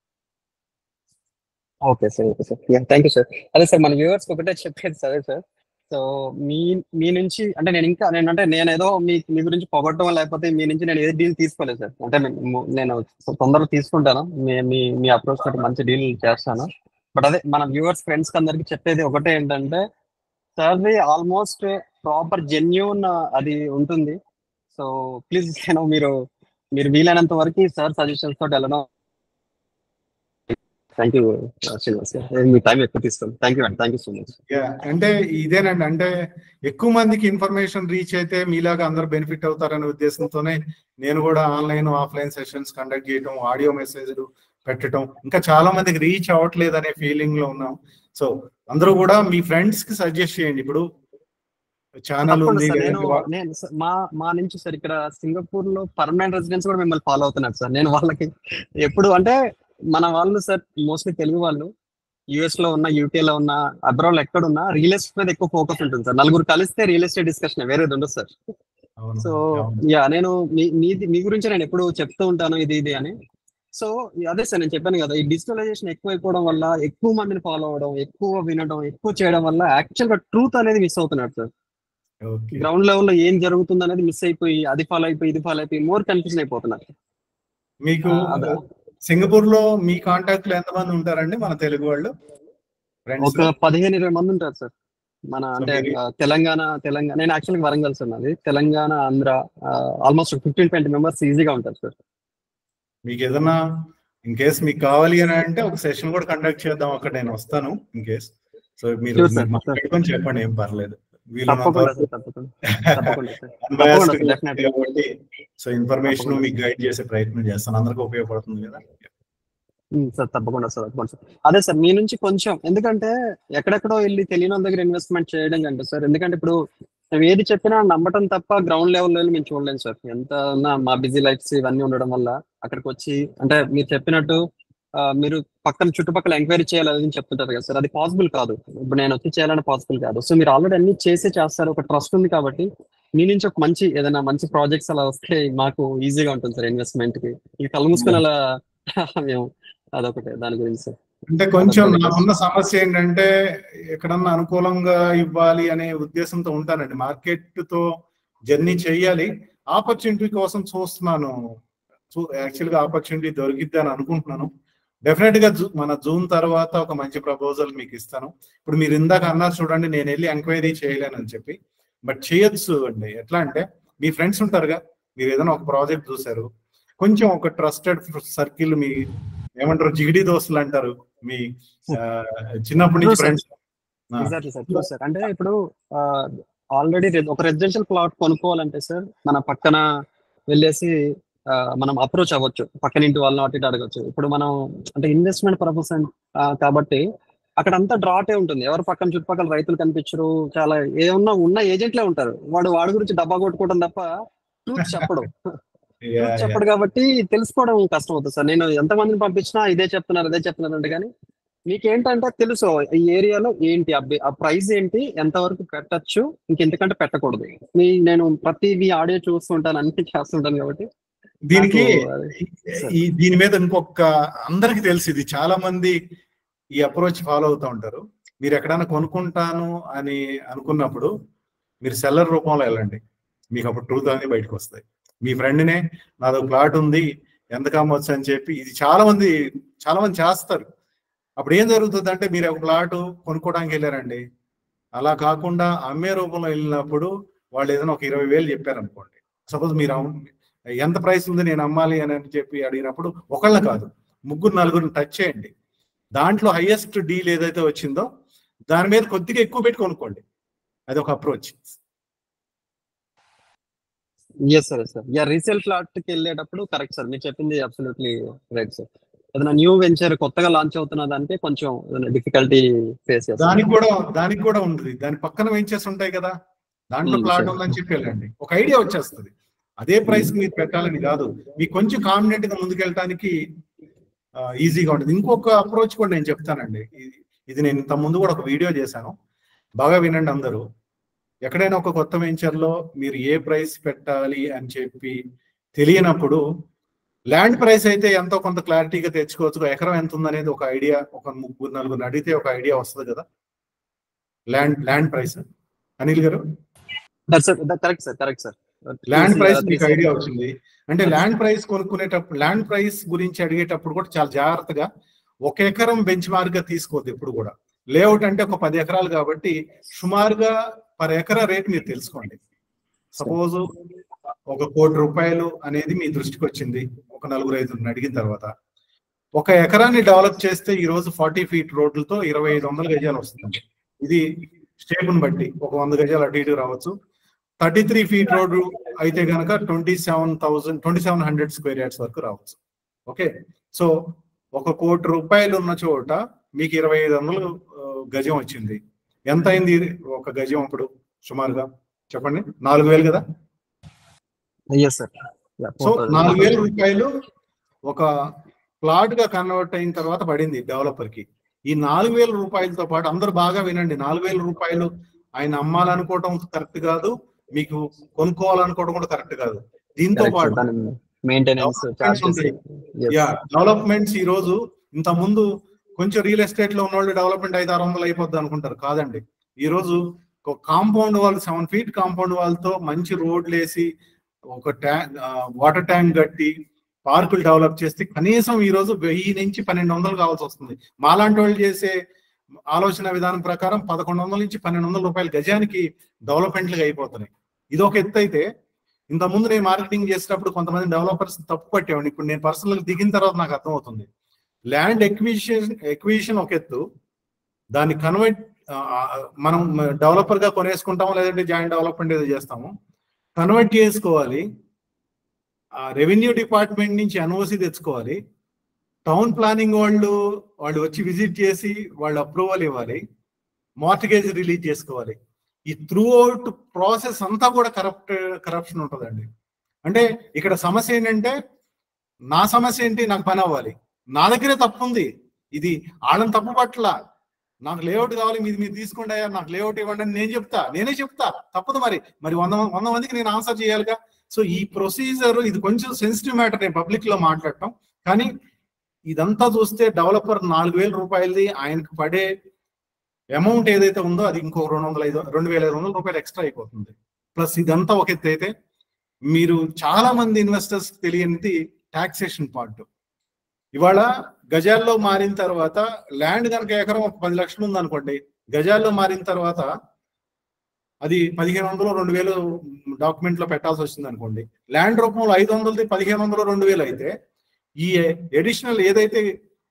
okay sir okay sir thank you sir అదే సార్ మన వ్యూవర్స్ ఒకటే చెప్పేది సరే సార్ సో మీ మీ నుంచి అంటే నేను ఇంకా నేను అంటే నేను ఏదో మీ మీ గురించి పొగట్టడం లేకపోతే మీ నుంచి నేను ఏ డీల్ తీసుకోలేదు సార్ అంటే నేను- నేను తొందరగా తీసుకుంటాను మీ మీ మీ అప్రోచ్ తోటి మంచి డీల్ చేస్తాను బట్ అదే మన వ్యూవర్స్ ఫ్రెండ్స్ అందరికి చెప్పేది ఒకటే ఏంటంటే సర్వీ ఆల్మోస్ట్ ప్రాపర్ జెన్యున్ అది ఉంటుంది సో ప్లీజ్ నేను మీరు మీరు వీలైనంత వరకు సార్ సజెషన్స్ తోటి వెళ్ళడం థ్యాంక్ యూ శ్రీనివాస్ గారు మీ టైం ఎక్కువ తీసుకోండి థ్యాంక్ యూ అండి thank you so much yeah అంటే ఇదేనండి అంటే ఎక్కువ మందికి ఇన్ఫర్మేషన్ రీచ్ అయితే మీలాగా అందరు బెనిఫిట్ అవుతారనే ఉద్దేశంతోనే నేను కూడా ఆన్లైన్ ఆఫ్లైన్ సెషన్స్ కండక్ట్ చేయటం ఆడియో మెసేజ్లు పెట్టడం ఇంకా చాలా మందికి రీచ్ అవ్వట్లేదు అనే ఫీలింగ్ లో ఉన్నాం సో అందరూ కూడా మీ ఫ్రెండ్స్ కి సజెస్ట్ చేయండి ఇప్పుడు ఛానల్ తప్పకుండా ఉంది సార్ నేను కదండి, వా- నేను స- మా మా నుంచి సార్ ఇక్కడ సింగపూర్ లో పర్మనెంట్ రెసిడెన్స్ కూడా మిమ్మల్ని ఫాలో అవుతున్నారు సార్ నేను వాళ్ళకి ఎప్పుడు అంటే మన వాళ్ళు సార్ మోస్ట్లీ తెలుగు వాళ్ళు యుఎస్ లో ఉన్న యూకే లో ఉన్న అబ్రాడ్ లో ఎక్కడ ఉన్నా రియల్ ఎస్టేట్ మీద ఎక్కువ ఫోకస్ ఉంటుంది సార్ నలుగురు కలిస్తే రియల్ ఎస్టేట్ డిస్కషన్ వేరేది ఉండదు సార్ సో యా నేను మీ మీది మీ గురించి నేను ఎప్పుడు చెప్తూ ఉంటాను ఇది ఇది అని సో అదే సార్ నేను చెప్పాను కదా ఈ డిజిటలైజేషన్ ఎక్కువ అయిపోవడం వల్ల ఎక్కువ మందిని ఫాలో అవ్వడం ఎక్కువ వినడం ఎక్కువ చేయడం వల్ల యాక్చువల్ గా ట్రూత్ అనేది మిస్ అవుతున్నాడు సార్ గ్రౌండ్ లెవెల్లో ఏం జరుగుతుంది అనేది మిస్ అయిపోయి అది ఫాలో అయిపోయి ఇది ఫాలో అయిపోయి మోర్ కన్ఫ్యూజన్ అయిపోతున్నారు మీకు ఆ, అదే. సింగపూర్ లో మీ కాంటాక్ట్ లో ఎంతమంది ఉంటారండి మన తెలుగు వాళ్ళు ఫ్రెండ్స్ ఒక పదిహేను ఇరవై మంది ఉంటారు సార్ మన So అంటే మీరు- ఆ, తెలంగాణ తెలంగాణ నేను యాక్చువల్గా వరంగల్ సార్ నాది Telangana Andhra almost fifteen twenty members ఈజీగా ఉంటారు సార్ మీకు ఏదైనా ఇన్ కేస్ మీకు కావాలి అని అంటే ఒక సెషన్ కూడా కండక్ట్ చేద్దాం అక్కడ నేను వస్తాను ఇన్ కేస్ సో మీరు Sure, sir. మీరు మాట్లాడుకొని చెప్పండి ఏం పర్లేదు వీలున్నంత తప్పకుండా వరకు సార్ తప్పకుండా తప్పకుండా సార్ unbiased తప్పకుండా సార్ గా డెఫినెట్ కాబట్టి సో ఇన్ఫర్మేషన్ తప్పకుండా మీకు గైడ్ చేసే ప్రయత్నం చేస్తాను అందరికీ ఉపయోగపడుతుంది కదా సార్ తప్పకుండా సార్ తప్పకుండా సార్ అదే సార్ మీ నుంచి కొంచెం ఎందుకంటే ఎక్కడెక్కడో వెళ్ళి తెలియని వాళ్ళ దగ్గర ఇన్వెస్ట్మెంట్ చేయడం కంటే సార్ ఎందుకంటే ఇప్పుడు మేము ఏది చెప్పినా నమ్మటం తప్ప గ్రౌండ్ లెవెల్లో వెళ్ళి మేము చూడలేము సార్ ఎంత ఉన్నా మా బిజీ లైఫ్స్ ఇవన్నీ ఉండడం వల్ల అక్కడికి వచ్చి అంటే మీరు చెప్పినట్టు ఆ, మీరు పక్కన చుట్టుపక్కల ఎంక్వైరీ చేయాలి అది ఇది చెప్తుంటారు కదా సార్ అది పాసిబుల్ కాదు ఇప్పుడు నేను వచ్చి చేయాలని పాసిబుల్ కాదు సో మీరు ఆల్రెడీ అన్ని చేసే చేస్తారు ఒక ట్రస్ట్ ఉంది కాబట్టి మీ నుంచి ఒక మంచి ఏదైనా మంచి ప్రాజెక్ట్స్ అలా వస్తే మాకు ఈజీగా ఉంటుంది సార్ ఇన్వెస్ట్మెంట్ కి ఈ కళ్ళు మూసుకొని అలా మేము అదొకటే దాని గురించి సార్ అంటే కొంచెం అదొకటి నాకున్న సమస్య ఏంటంటే ఎక్కడన్నా అనుకూలంగా ఇవ్వాలి అనే ఉద్దేశంతో ఉంటానండి మార్కెట్ తో జర్నీ చేయాలి ఆపర్చునిటీ కోసం చూస్తున్నాను యాక్చువల్ గా ఆపర్చునిటీ దొరికిద్ది అని అనుకుంటున్నాను డెఫినెట్ గా జూ- మన జూన్ తర్వాత ఒక మంచి ప్రపోజల్ మీకు ఇస్తాను ఇప్పుడు మీరు ఇందాక అన్నారు చూడండి నేను వెళ్ళి ఎంక్వైరీ చేయలేనని చెప్పి బట్ చేయొచ్చు అండి ఎట్లా అంటే మీ ఫ్రెండ్స్ ఉంటారుగా మీరు ఏదైనా ఒక ప్రాజెక్ట్ చూసారు కొంచెం ఒక ట్రస్టెడ్ సర్కిల్ మీ ఏమంటారు జిగిడి దోస్తులు అంటారు మీ ఆ, చిన్నప్పటి True, నుంచి sir. Friends exactly sir true sir అంటే ఇప్పుడు ఆల్రెడీ ఒక రెసిడెన్షియల్ ప్లాట్ కొనుక్కోవాలంటే సార్ మన పక్కన వెళ్ళేసి ఆ, మనం అప్రోచ్ అవ్వచ్చు పక్కన ఇంటి వాళ్ళని అటు ఇటు అడగచ్చు ఇప్పుడు మనం అంటే ఇన్వెస్ట్మెంట్ పర్పస్ కాబట్టి అక్కడ అంతా డ్రాటే ఉంటుంది ఎవరు పక్కన చుట్టుపక్కల రైతులు కనిపించరు చాలా ఏమన్నా ఉన్న ఏజెంట్లే ఉంటారు వాడు వాడి గురించి డబ్బా కొట్టుకోవడం తప్ప ట్రూత్ చెప్పడు Yeah, ట్రూత్ చెప్పడు కాబట్టి తెలుసుకోవడం కష్టం అవుతుంది సార్ నేను ఎంతమందిని పంపించినా ఇదే చెప్తున్నారు ఇదే చెప్తున్నారు అంటే కానీ మీకేంటంటే తెలుసు ఈ ఏరియాలో ఏంటి అబ్బి- ఆ ప్రైస్ ఏంటి ఎంత వరకు పెట్టచ్చు ఇంకెంతకంటే పెట్టకూడదు మీ నేను ప్రతి మీ ఆడియో చూస్తుంటాను అన్ని చేస్తుంటాను కాబట్టి దీనికి నాకు అది- ఈ దీని మీద ఇంకొక అందరికి తెలుసు ఇది చాలా మంది ఈ అప్రోచ్ ఫాలో అవుతూ ఉంటారు మీరు ఎక్కడైనా కొనుక్కుంటాను అని అనుకున్నప్పుడు మీరు సెల్లర్ రూపంలో వెళ్ళండి మీకు అప్పుడు ట్రూత్ అనేది బయటకు వస్తాయి మీ ఫ్రెండ్నే నాదో ప్లాట్ ఉంది ఎంత కమ్మొచ్చు అని చెప్పి ఇది చాలా మంది చాలా మంది చేస్తారు అప్పుడు ఏం జరుగుతుంది అంటే మీరు ఒక ప్లాట్ కొనుక్కోవడానికి వెళ్ళారండి అలా కాకుండా అమ్మే రూపంలో వెళ్ళినప్పుడు వాళ్ళు ఏదైనా ఒక ఇరవై వేలు చెప్పారనుకోండి సపోజ్ మీరు అమ్- ఎంత ప్రైస్ ఉంది నేను అమ్మాలి అని అని చెప్పి అడిగినప్పుడు ఒకళ్ళ కాదు ముగ్గురు నలుగురిని టచ్ చేయండి దాంట్లో హైయెస్ట్ డీల్ ఏదైతే వచ్చిందో దాని మీద కొద్దిగా ఎక్కువ పెట్టి కొనుక్కోండి అది ఒక approach yes sir sir yeah resale flat కి వెళ్ళేటప్పుడు కరెక్ట్ సార్ మీరు చెప్పింది అబ్సల్యూట్లీ రైట్ సార్ ఏదైనా న్యూ వెంచర్ కొత్తగా లాంచ్ అవుతున్న దానికి కొంచెం డిఫికల్టీ ఫేస్ చేస్తాం దానికి కూడా దానికి కూడా ఉంటుంది దాని పక్కన వెంచర్స్ ఉంటాయి కదా దాంట్లో Hmm, ప్లాట్ sure. ఉందని చెప్పి వెళ్ళండి ఒక ఐడియా వచ్చేస్తుంది అదే ప్రైస్ మీరు పెట్టాలని కాదు మీకు కొంచెం కాన్ఫిడెంట్ గా ముందుకెళ్ళటానికి ఈజీగా ఉంటుంది ఇంకొక అప్రోచ్ కూడా నేను చెప్తానండి ఇది- ఇది నేను ఇంత ముందు కూడా ఒక వీడియో చేశాను బాగా వినండి అందరూ ఎక్కడైనా ఒక కొత్త వెంచర్ లో మీరు ఏ ప్రైస్ పెట్టాలి అని చెప్పి తెలియనప్పుడు ల్యాండ్ ప్రైస్ అయితే ఎంతో కొంత క్లారిటీగా తెచ్చుకోవచ్చు ఒక ఎకరం ఎంత ఉందనేది ఒక ఐడియా ఒక ముగ్గురు నలుగురు అడిగితే ఒక ఐడియా వస్తుంది కదా ల్యాండ్ ల్యాండ్ ప్రైస్ అనిల్ గారు correct sir correct sir land price మీకు ఐడియా వచ్చింది అంటే ల్యాండ్ ప్రైస్ కొనుక్కునేటప్పుడు ల్యాండ్ ప్రైస్ గురించి అడిగేటప్పుడు కూడా చాలా జాగ్రత్తగా ఒక ఎకరం బెంచ్ మార్క్ గా తీసుకోవద్దు ఎప్పుడు కూడా లేఅవుట్ అంటే ఒక పది ఎకరాలు కాబట్టి సుమారుగా పర్ ఎకరా రేట్ మీరు తెలుసుకోండి సపోజ్ ఒక కోటి రూపాయలు అనేది మీ దృష్టికి వచ్చింది ఒక నలుగురు ఐదుగురిని అడిగిన తర్వాత ఒక ఎకరాన్ని డెవలప్ చేస్తే ఈ రోజు ఫార్టీ ఫీట్ రోడ్లతో ఇరవై ఐదు వందల గజాలు వస్తుంది ఇది స్టేపుని బట్టి ఒక వంద గజాలు అటు ఇటు రావచ్చు థర్టీ త్రీ ఫీట్ రోడ్ అయితే కనుక twenty seven thousand twenty seven hundred square yards వరకు రావచ్చు ఓకే సో ఒక కోటి రూపాయలు ఉన్న చోట మీకు ఇరవై ఐదు వందలు ఆ, గజం వచ్చింది ఎంత అయింది ఒక గజం అప్పుడు సుమారుగా చెప్పండి నాలుగు వేలు కదా ఎస్ సార్ సో నాలుగు వేల రూపాయలు ఒక ప్లాట్ గా కన్వర్ట్ అయిన తర్వాత పడింది డెవలపర్ కి ఈ నాలుగు వేల రూపాయలతో పాటు అందరూ బాగా వినండి నాలుగు వేల రూపాయలు ఆయన అమ్మాలనుకోవటం కరెక్ట్ కాదు మీకు కొనుక్కోవాలనుకోవడం కూడా కరెక్ట్ కాదు దీంతో పాటు మెయింటెనెన్స్ చార్జెస్ యా డెవలప్మెంట్స్ ఈ రోజు ఇంత ముందు కొంచెం రియల్ ఎస్టేట్ లో ఉన్న వాళ్ళు డెవలప్మెంట్ ఐదు ఆరు వందలు అయిపోద్ది అనుకుంటారు కాదండి ఈ రోజు ఒక compound wall seven feet compound వాళ్ళతో మంచి రోడ్లు వేసి ఒక ట్యాంక్ వాటర్ ట్యాంక్ కట్టి పార్కులు డెవలప్ చేస్తే కనీసం ఈ రోజు వెయ్యి నుంచి పన్నెండు వందలు కావాల్సి వస్తుంది మాలాంటి వాళ్ళు చేసే ఆలోచన విధానం ప్రకారం పదకొండు వందల నుంచి పన్నెండు వందల రూపాయల గజానికి డెవలప్మెంట్లుగా అయిపోతున్నాయి ఇది ఒక ఎత్తు అయితే ఇంత ముందు నేను మార్కెటింగ్ చేసేటప్పుడు కొంతమంది డెవలపర్స్ తప్పు పట్టేవాడిని ఇప్పుడు నేను పర్సనల్ దిగిన తర్వాత నాకు అర్థమవుతుంది ల్యాండ్ ఎక్విజిషన్ ఎక్విజిషన్ ఒక ఎత్తు దాన్ని కన్వర్ట్ మనం డెవలపర్ గా కొనేసుకుంటాము లేదంటే జాయింట్ డెవలప్మెంట్ ఏదో చేస్తాము కన్వర్ట్ చేసుకోవాలి ఆ రెవెన్యూ డిపార్ట్మెంట్ నుంచి ఎన్ఓసి తెచ్చుకోవాలి టౌన్ ప్లానింగ్ వాళ్ళు వాళ్ళు వచ్చి విజిట్ చేసి వాళ్ళు అప్రూవల్ ఇవ్వాలి మార్టిగేజ్ రిలీజ్ చేసుకోవాలి ఈ త్రూ అవుట్ ప్రాసెస్ అంతా కూడా కరప్ట్ కరప్షన్ ఉంటుందండి అంటే ఇక్కడ సమస్య ఏంటంటే నా సమస్య ఏంటి నాకు పని అవ్వాలి నా దగ్గరే తప్పు ఉంది ఇది వాళ్ళని తప్పు పట్ల నాకు లేఅవుట్ కావాలి మీది మీరు తీసుకోండి అయ్యా నాకు లేఅవుట్ ఇవ్వండి అని నేను చెప్తా నేనే చెప్తా తప్పదు మరి మరి వంద వంద మందికి నేను ఆన్సర్ చేయాలిగా సో ఈ ప్రొసీజర్ ఇది కొంచెం సెన్సిటివ్ మ్యాటర్ నేను పబ్లిక్ లో మాట్లాడటం కానీ ఇదంతా చూస్తే డెవలపర్ నాలుగు వేల రూపాయలది ఆయనకు పడే అమౌంట్ ఏదైతే ఉందో అది ఇంకో రెండు వందల ఐదు రెండు వేల ఐదు వందల రూపాయలు ఎక్స్ట్రా అయిపోతుంది ప్లస్ ఇదంతా ఒక ఎత్తు అయితే మీరు చాలా మంది ఇన్వెస్టర్స్ తెలియనిది టాక్సేషన్ పార్ట్ ఇవాళ గజాల్లో మారిన తర్వాత ల్యాండ్ కనుక ఎకరం ఒక పది లక్షలు ఉందనుకోండి గజాల్లో మారిన తర్వాత అది పదిహేను వందలు రెండు వేలు డాక్యుమెంట్ లో పెట్టాల్సి వచ్చింది అనుకోండి ల్యాండ్ రూపంలో ఐదు వందలది పదిహేను వందలు రెండు వేలు అయితే ఈ ఎడిషనల్ ఏదైతే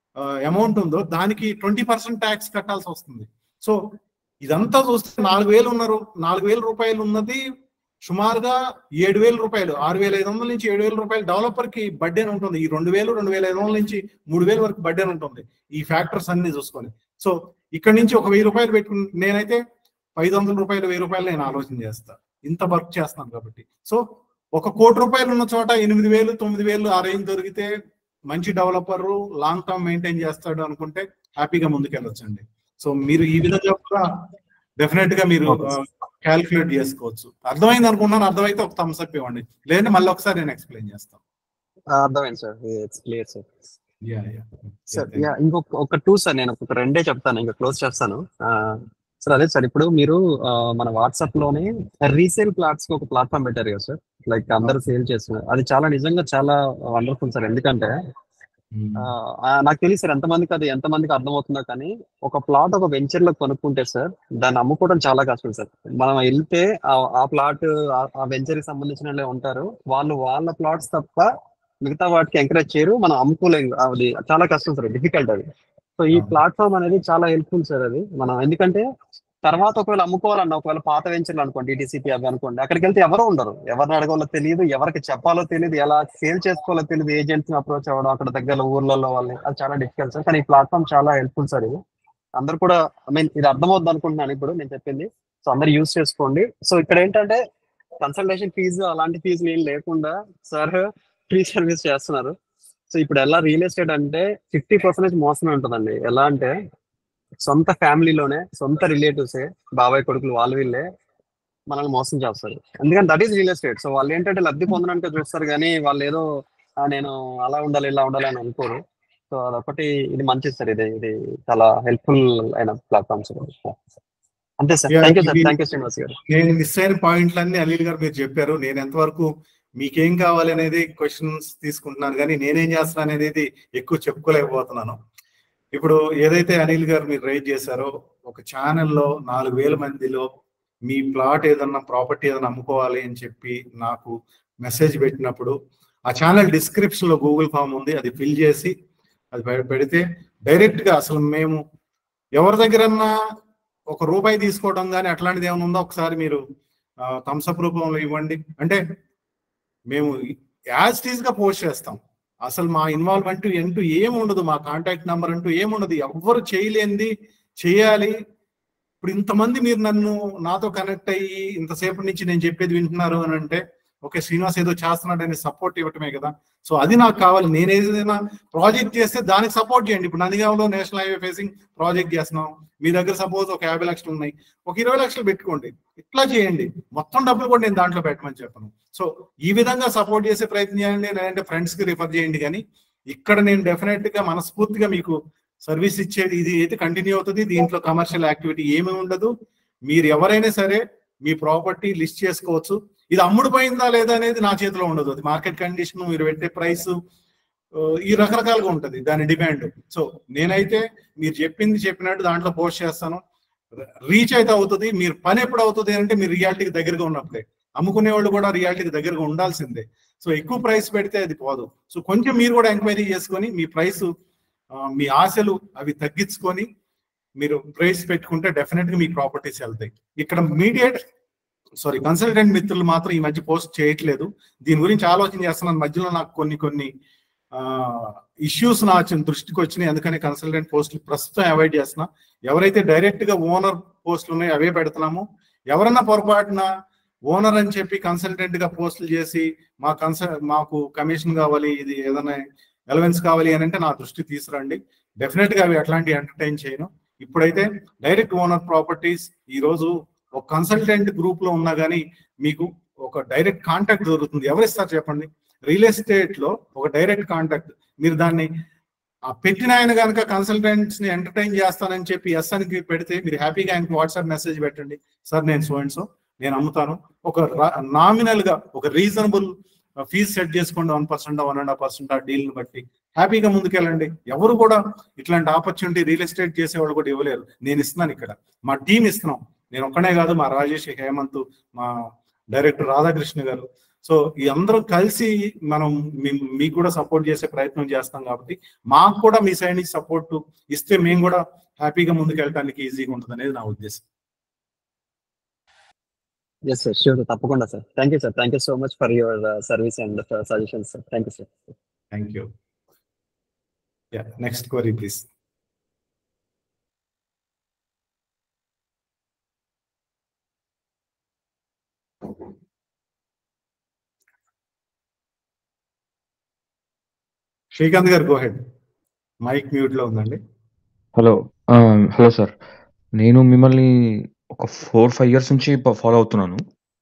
అమౌంట్ ఉందో దానికి ట్వంటీ పర్సెంట్ ట్యాక్స్ కట్టాల్సి వస్తుంది సో ఇదంతా చూస్తే నాలుగు వేలు ఉన్నారు నాలుగు వేల రూపాయలు ఉన్నది సుమారుగా ఏడు వేల రూపాయలు ఆరు వేల ఐదు వందల నుంచి ఏడు వేల రూపాయలు డెవలపర్ కి బడ్డెన్ ఉంటుంది ఈ రెండు వేలు రెండు వేల ఐదు వందల నుంచి మూడు వేల వరకు బడ్డెన్ ఉంటుంది ఈ ఫ్యాక్టర్స్ అన్ని చూసుకొని సో ఇక్కడ నుంచి ఒక వెయ్యి రూపాయలు పెట్టుకుని నేనైతే ఐదు వందల రూపాయలు వెయ్యి రూపాయలు నేను ఆలోచన చేస్తా ఇంత వర్క్ చేస్తున్నాను కాబట్టి సో ఒక కోటి రూపాయలు ఉన్న చోట ఎనిమిది వేలు తొమ్మిది వేలు ఆ రేంజ్ దొరికితే మంచి డెవలపర్ లాంగ్ టర్మ్ మెయింటైన్ చేస్తాడు అనుకుంటే హ్యాపీగా ముందుకెళ్ళొచ్చండి సో మీరు ఈ విధంగా కూడా డెఫినెట్ గా మీరు క్యాల్కులేట్ చేసుకోవచ్చు అర్థమైంది అనుకున్నాను అర్థమైతే ఒక థమ్స్ అప్ ఇవ్వండి లేదంటే మళ్ళీ ఒకసారి నేను ఎక్స్ప్లెయిన్ చేస్తాను అర్థమైంది sir it's clear sir yeah yeah sir yeah ఇంకొక ఒక టూ సార్ నేను ఒక రెండే చెప్తాను ఇంకా క్లోజ్ చేస్తాను సార్ అదే సార్ ఇప్పుడు మీరు ఆ, మన వాట్సాప్ లోనే రీసేల్ ప్లాట్స్ కి ఒక ప్లాట్ఫామ్ పెట్టారు కదా సార్ లైక్ అందరూ సేల్ చేస్తున్నారు అది చాలా నిజంగా చాలా వండర్ఫుల్ సార్ ఎందుకంటే ఆ, ఆ, నాకు తెలియదు సార్ ఎంతమందికి అది ఎంతమందికి అర్థమవుతుందో కానీ ఒక ప్లాట్ ఒక వెంచర్ లో కొనుక్కుంటే సార్ దాన్ని అమ్ముకోవడం చాలా కష్టం సార్ మనం వెళ్తే ఆ- ఆ ప్లాట్ ఆ వెంచర్ కి సంబంధించిన వాళ్ళే ఉంటారు వాళ్ళు వాళ్ళ ప్లాట్స్ తప్ప మిగతా వాటికి ఎంకరేజ్ చేయరు మనం అమ్ముకోలేం అది చాలా కష్టం సార్ డిఫికల్ట్ అది సో ఈ ప్లాట్ఫామ్ అనేది చాలా హెల్ప్ఫుల్ సార్ అది మనం ఎందుకంటే తర్వాత ఒకవేళ అమ్ముకోవాలన్న ఒకవేళ పాత వెంచర్లు అనుకోండి డిటిసిపి అవి అనుకోండి అక్కడికి వెళ్తే ఎవరు ఉండరు ఎవరిని అడగాలో తెలియదు ఎవరికి చెప్పాలో తెలియదు ఎలా సేల్ చేసుకోవాలో తెలియదు ఏజెంట్స్ ని అప్రోచ్ అవ్వడం అక్కడ దగ్గర ఊర్లలో వాళ్ళని అది చాలా డిఫికల్ట్ సార్ కానీ ఈ ప్లాట్ఫామ్ చాలా హెల్ప్ఫుల్ సార్ ఇది అందరు కూడా ఐ మీన్ ఇది అర్థమవుద్ది అనుకుంటున్నాను ఇప్పుడు నేను చెప్పింది సో అందరు యూజ్ చేసుకోండి సో ఇక్కడ ఏంటంటే కన్సల్టేషన్ ఫీజు అలాంటి ఫీజులు ఏం లేకుండా సార్ ఫ్రీ సర్వీస్ చేస్తున్నారు సో ఇప్పుడు ఎలా రియల్ ఎస్టేట్ అంటే ఫిఫ్టీ పర్సెంటేజ్ మోసమే ఉంటుందండి ఎలా అంటే సొంత ఫ్యామిలీలోనే సొంత రిలేటివ్సే బాబాయ్ కొడుకులు వాళ్ళు వీళ్ళే మనల్ని మోసం చేస్తారు ఎందుకంటే that is real estate so వాళ్ళు ఏంటంటే లబ్ధి పొందడానికి చూస్తారు కానీ వాళ్ళు ఏదో "ఆ, నేను అలా ఉండాలి ఇలా ఉండాలి అని అనుకోరు సో అదొకటి ఇది మంచిది సార్ ఇది ఇది చాలా హెల్ప్ఫుల్ అయిన ప్లాట్ఫామ్స్ అంతే sir Yeah, thank you sir ఇది- థ్యాంక్ యూ శ్రీనివాస్ గారు నేను మిస్ అయిన పాయింట్లన్నీ అనిల్ గారు మీరు చెప్పారు నేను ఎంతవరకు మీకేం కావాలి అనేది క్వశ్చన్స్ తీసుకుంటున్నాను కానీ నేనేం చేస్తున్నాను అనేది ఎక్కువ చెప్పుకోలేకపోతున్నాను ఇప్పుడు ఏదైతే అనిల్ గారు మీరు రైజ్ చేశారో ఒక ఛానల్లో నాలుగు వేల మందిలో మీ ప్లాట్ ఏదన్నా ప్రాపర్టీ ఏదన్నా అమ్ముకోవాలి అని చెప్పి నాకు మెసేజ్ పెట్టినప్పుడు ఆ ఛానల్ డిస్క్రిప్షన్ లో గూగుల్ ఫామ్ ఉంది అది ఫిల్ చేసి అది పె- పెడితే డైరెక్ట్ గా అసలు మేము ఎవరి దగ్గరన్నా ఒక రూపాయి తీసుకోవడం కానీ అట్లాంటిది ఏమైనా ఉందో ఒకసారి మీరు థమ్స్అప్ రూపంలో ఇవ్వండి అంటే మేము యాజ్ టీజ్ గా పోస్ట్ చేస్తాం అసలు మా ఇన్వాల్వ్మెంట్ అంటూ ఏమి ఉండదు మా కాంటాక్ట్ నెంబర్ అంటూ ఏముండదు ఎవ్వరు చేయలేనిది చేయాలి ఇప్పుడు ఇంతమంది మీరు నన్ను నాతో కనెక్ట్ అయ్యి ఇంతసేపటి నుంచి నేను చెప్పేది వింటున్నారు అని అంటే ఓకే శ్రీనివాస్ ఏదో చేస్తున్నాడని సపోర్ట్ ఇవ్వటమే కదా సో అది నాకు కావాలి నేను ఏదైనా ప్రాజెక్ట్ చేస్తే దానికి సపోర్ట్ చేయండి ఇప్పుడు నందిగాంలో నేషనల్ హైవే ఫేసింగ్ ప్రాజెక్ట్ చేస్తున్నాం మీ దగ్గర సపోజ్ ఒక యాభై లక్షలు ఉన్నాయి ఒక ఇరవై లక్షలు పెట్టుకోండి ఇట్లా చేయండి మొత్తం డబ్బులు కూడా నేను దాంట్లో పెట్టమని చెప్పను సో ఈ విధంగా సపోర్ట్ చేసే ప్రయత్నం చేయండి లేదంటే ఫ్రెండ్స్ కి రిఫర్ చేయండి కానీ ఇక్కడ నేను డెఫినెట్ గా మనస్ఫూర్తిగా మీకు సర్వీస్ ఇచ్చేది ఇది అయితే కంటిన్యూ అవుతుంది దీంట్లో కమర్షియల్ యాక్టివిటీ ఏమీ ఉండదు మీరు ఎవరైనా సరే మీ ప్రాపర్టీ లిస్ట్ చేసుకోవచ్చు ఇది అమ్ముడు పోయిందా లేదా అనేది నా చేతిలో ఉండదు అది మార్కెట్ కండిషన్ మీరు పెట్టే ప్రైస్ ఈ రకరకాలుగా ఉంటది దాని డిమాండ్ సో నేనైతే మీరు చెప్పింది చెప్పినట్టు దాంట్లో పోస్ట్ చేస్తాను రీచ్ అయితే అవుతుంది మీరు పని ఎప్పుడు అవుతుంది అంటే మీరు రియాలిటీకి దగ్గరగా ఉన్నప్పుడే అమ్ముకునే వాళ్ళు కూడా రియాలిటీకి దగ్గరగా ఉండాల్సిందే సో ఎక్కువ ప్రైస్ పెడితే అది పోదు సో కొంచెం మీరు కూడా ఎంక్వైరీ చేసుకొని మీ ప్రైస్ మీ ఆశలు అవి తగ్గించుకొని మీరు ప్రైస్ పెట్టుకుంటే డెఫినెట్ గా మీ ప్రాపర్టీస్ వెళ్తాయి ఇక్కడ మీడియేట్ సారీ కన్సల్టెంట్ మిత్రులు మాత్రం ఈ మధ్య పోస్ట్ చేయట్లేదు దీని గురించి ఆలోచన చేస్తున్నాను మధ్యలో నాకు కొన్ని కొన్ని ఇష్యూస్ నా చిన్న దృష్టికి వచ్చినాయి అందుకని కన్సల్టెంట్ పోస్టులు ప్రస్తుతం అవాయిడ్ చేస్తున్నా ఎవరైతే డైరెక్ట్ గా ఓనర్ పోస్టులు ఉన్నాయో అవే పెడుతున్నాము ఎవరన్నా పొరపాటున ఓనర్ అని చెప్పి కన్సల్టెంట్ గా పోస్టులు చేసి మా కన్సల్ మాకు కమిషన్ కావాలి ఇది ఏదైనా ఎలవెన్స్ కావాలి అని అంటే నా దృష్టికి తీసుకురండి డెఫినెట్ గా అవి అట్లాంటి ఎంటర్టైన్ చేయను ఇప్పుడైతే డైరెక్ట్ ఓనర్ ప్రాపర్టీస్ ఈ రోజు ఒక కన్సల్టెంట్ గ్రూప్ లో ఉన్నా కానీ మీకు ఒక డైరెక్ట్ కాంటాక్ట్ దొరుకుతుంది ఎవరిస్తారు చెప్పండి రియల్ ఎస్టేట్ లో ఒక డైరెక్ట్ కాంటాక్ట్ మీరు దాన్ని ఆ పెట్టిన ఆయన కనుక కన్సల్టెంట్స్ ని ఎంటర్టైన్ చేస్తానని చెప్పి ఎస్ అని పెడితే మీరు హ్యాపీగా ఆయనకి వాట్సాప్ మెసేజ్ పెట్టండి సార్ నేను సో అండ్ సో నేను అమ్ముతాను ఒక నామినల్ గా ఒక రీజనబుల్ ఫీజు సెట్ చేసుకోండి one percent one and half percent ఆ డీల్ ని బట్టి హ్యాపీగా ముందుకెళ్ళండి ఎవరు కూడా ఇట్లాంటి ఆపర్చునిటీ రియల్ ఎస్టేట్ చేసే వాళ్ళు కూడా ఇవ్వలేరు నేను ఇస్తున్నాను ఇక్కడ మా టీం ఇస్తున్నాం నేను ఒక్కనే కాదు మా రాజేష్ హేమంత్ మా డైరెక్టర్ రాధాకృష్ణ గారు సో ఈ అందరూ కలిసి మనం మీకు కూడా సపోర్ట్ చేసే ప్రయత్నం చేస్తాం కాబట్టి మాకు కూడా మీ సైడ్ నుంచి సపోర్ట్ ఇస్తే మేము కూడా హ్యాపీగా ముందుకు వెళ్ళడానికి ఈజీగా ఉంటుంది అనేది నా ఉద్దేశం ఎస్ సార్ షూర్ తప్పకుండా sir thank you sir thank you so much for your service and suggestions sir thank you sir thank you yeah next query please Srikanth గారు గో హెడ్ మైక్ మ్యూట్ లో ఉందండి హలో హలో సార్ నేను మిమ్మల్ని ఒక four five years నుంచి follow అవుతున్నాను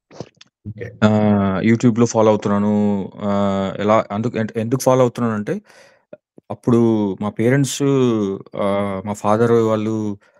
YouTube లో follow అవుతున్నాను ఎలా అందుకు ఎందుకు ఫాలో అవుతున్నాను అంటే అప్పుడు మా పేరెంట్స్ మా ఫాదర్ వాళ్ళు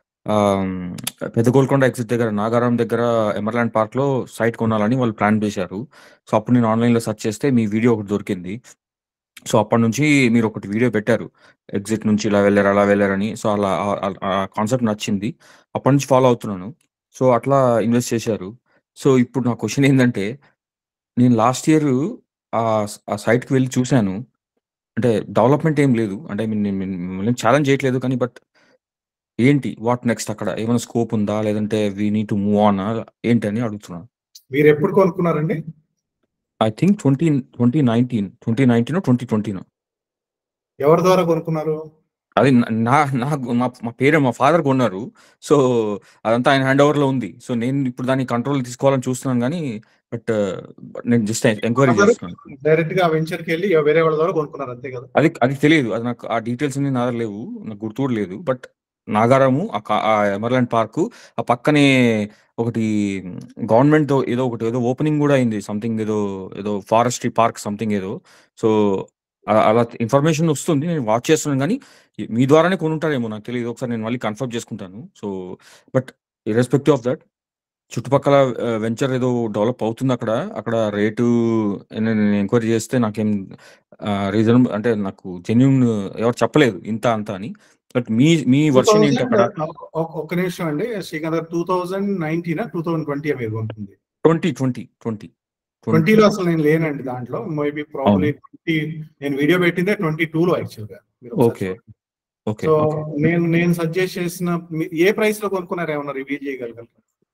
పెద్ద గోల్కొండ ఎగ్జిట్ దగ్గర నాగారం దగ్గర ఎమర్లాండ్ పార్క్ లో సైట్ కొనాలని వాళ్ళు ప్లాన్ చేశారు సో అప్పుడు నేను ఆన్లైన్ లో సెర్చ్ చేస్తే మీ వీడియో ఒకటి దొరికింది సో అప్పటి నుంచి మీరు ఒకటి వీడియో పెట్టారు ఎగ్జిట్ నుంచి ఇలా వెళ్ళారు అలా వెళ్ళారని సో అలా ఆ కాన్సెప్ట్ నచ్చింది అప్పటి నుంచి ఫాలో అవుతున్నాను సో అట్లా ఇన్వెస్ట్ చేశారు సో ఇప్పుడు నా క్వశ్చన్ ఏంటంటే నేను లాస్ట్ ఇయర్ ఆ సైట్కి వెళ్ళి చూశాను అంటే డెవలప్మెంట్ ఏం లేదు అంటే మిమ్మల్ని ఛాలెంజ్ చేయట్లేదు కానీ బట్ ఏంటి వాట్ నెక్స్ట్ అక్కడ ఏమైనా స్కోప్ ఉందా లేదంటే we need to move on ఏంటి అని అడుగుతున్నాను మీరు ఎప్పుడు కొనుక్కున్నారండి I think twenty twenty nineteen twenty nineteen twenty twenty ఎవరి ద్వారా కొనుక్కున్నారు అది నా నా మా మా పేరెంట్ మా ఫాదర్ కొన్నారు సో అదంతా ఆయన హ్యాండ్ ఓవర్ లో ఉంది సో నేను ఇప్పుడు దాన్ని కంట్రోల్ తీసుకోవాలని చూస్తున్నాను కానీ బట్ నేను జస్ట్ ఎంక్వైరీ చేస్తున్నాను డైరెక్ట్ గా వెంచర్ కి వెళ్ళి వేరే వాళ్ళ ద్వారా కొనుక్కున్నారు అంతే కదా అది అది తెలియదు అది నాకు ఆ డీటెయిల్స్ అన్ని నా దగ్గర లేవు నాకు గుర్తు కూడా లేదు బట్ నాగారము ఆ ఎమర్లాండ్ పార్క్ ఆ పక్కనే ఒకటి గవర్నమెంట్ ఏదో ఒకటి ఏదో ఓపెనింగ్ కూడా అయింది సంథింగ్ ఏదో ఏదో ఫారెస్ట్రీ పార్క్ సంథింగ్ ఏదో సో అలా ఇన్ఫర్మేషన్ వస్తుంది నేను వాచ్ చేస్తున్నాను కానీ మీ ద్వారానే కొనుంటారేమో నాకు తెలియదు ఒకసారి నేను మళ్ళీ కన్ఫర్మ్ చేసుకుంటాను so but irrespective of that చుట్టుపక్కల వెంచర్ ఏదో డెవలప్ అవుతుంది అక్కడ అక్కడ రేటు నేను ఎంక్వైరీ చేస్తే నాకేం రీజన్ అంటే నాకు జెన్యున్ ఎవరు చెప్పలేదు ఇంత అంత అని బట్ మీ మీ వర్షన్ ఏంటి అక్కడ ఒక్క నిమిషం అండి Srikanth two thousand nineteen two thousand twenty మీరు కొనుక్కుంది ట్వంటీ ట్వంటీ ట్వంటీ ట్వంటీలో అసలు నేను లేనండి దాంట్లో మేబీ ప్రాబ్లీ ట్వంటీ నేను వీడియో పెట్టిందే ట్వంటీ టూ లో యాక్చువల్ గా ఓకే ఓకే సో నేను నేను సజెస్ట్ చేసిన ఏ ప్రైస్ లో కొనుక్కున్నారు ఏమన్నా రివీల్ చేయగలగలరా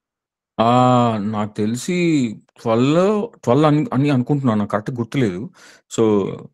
నాకు తెలిసి ట్వెల్వ్ ట్వెల్వ్ అని అని అనుకుంటున్నాను నాకు కరెక్ట్ గుర్తులేదు so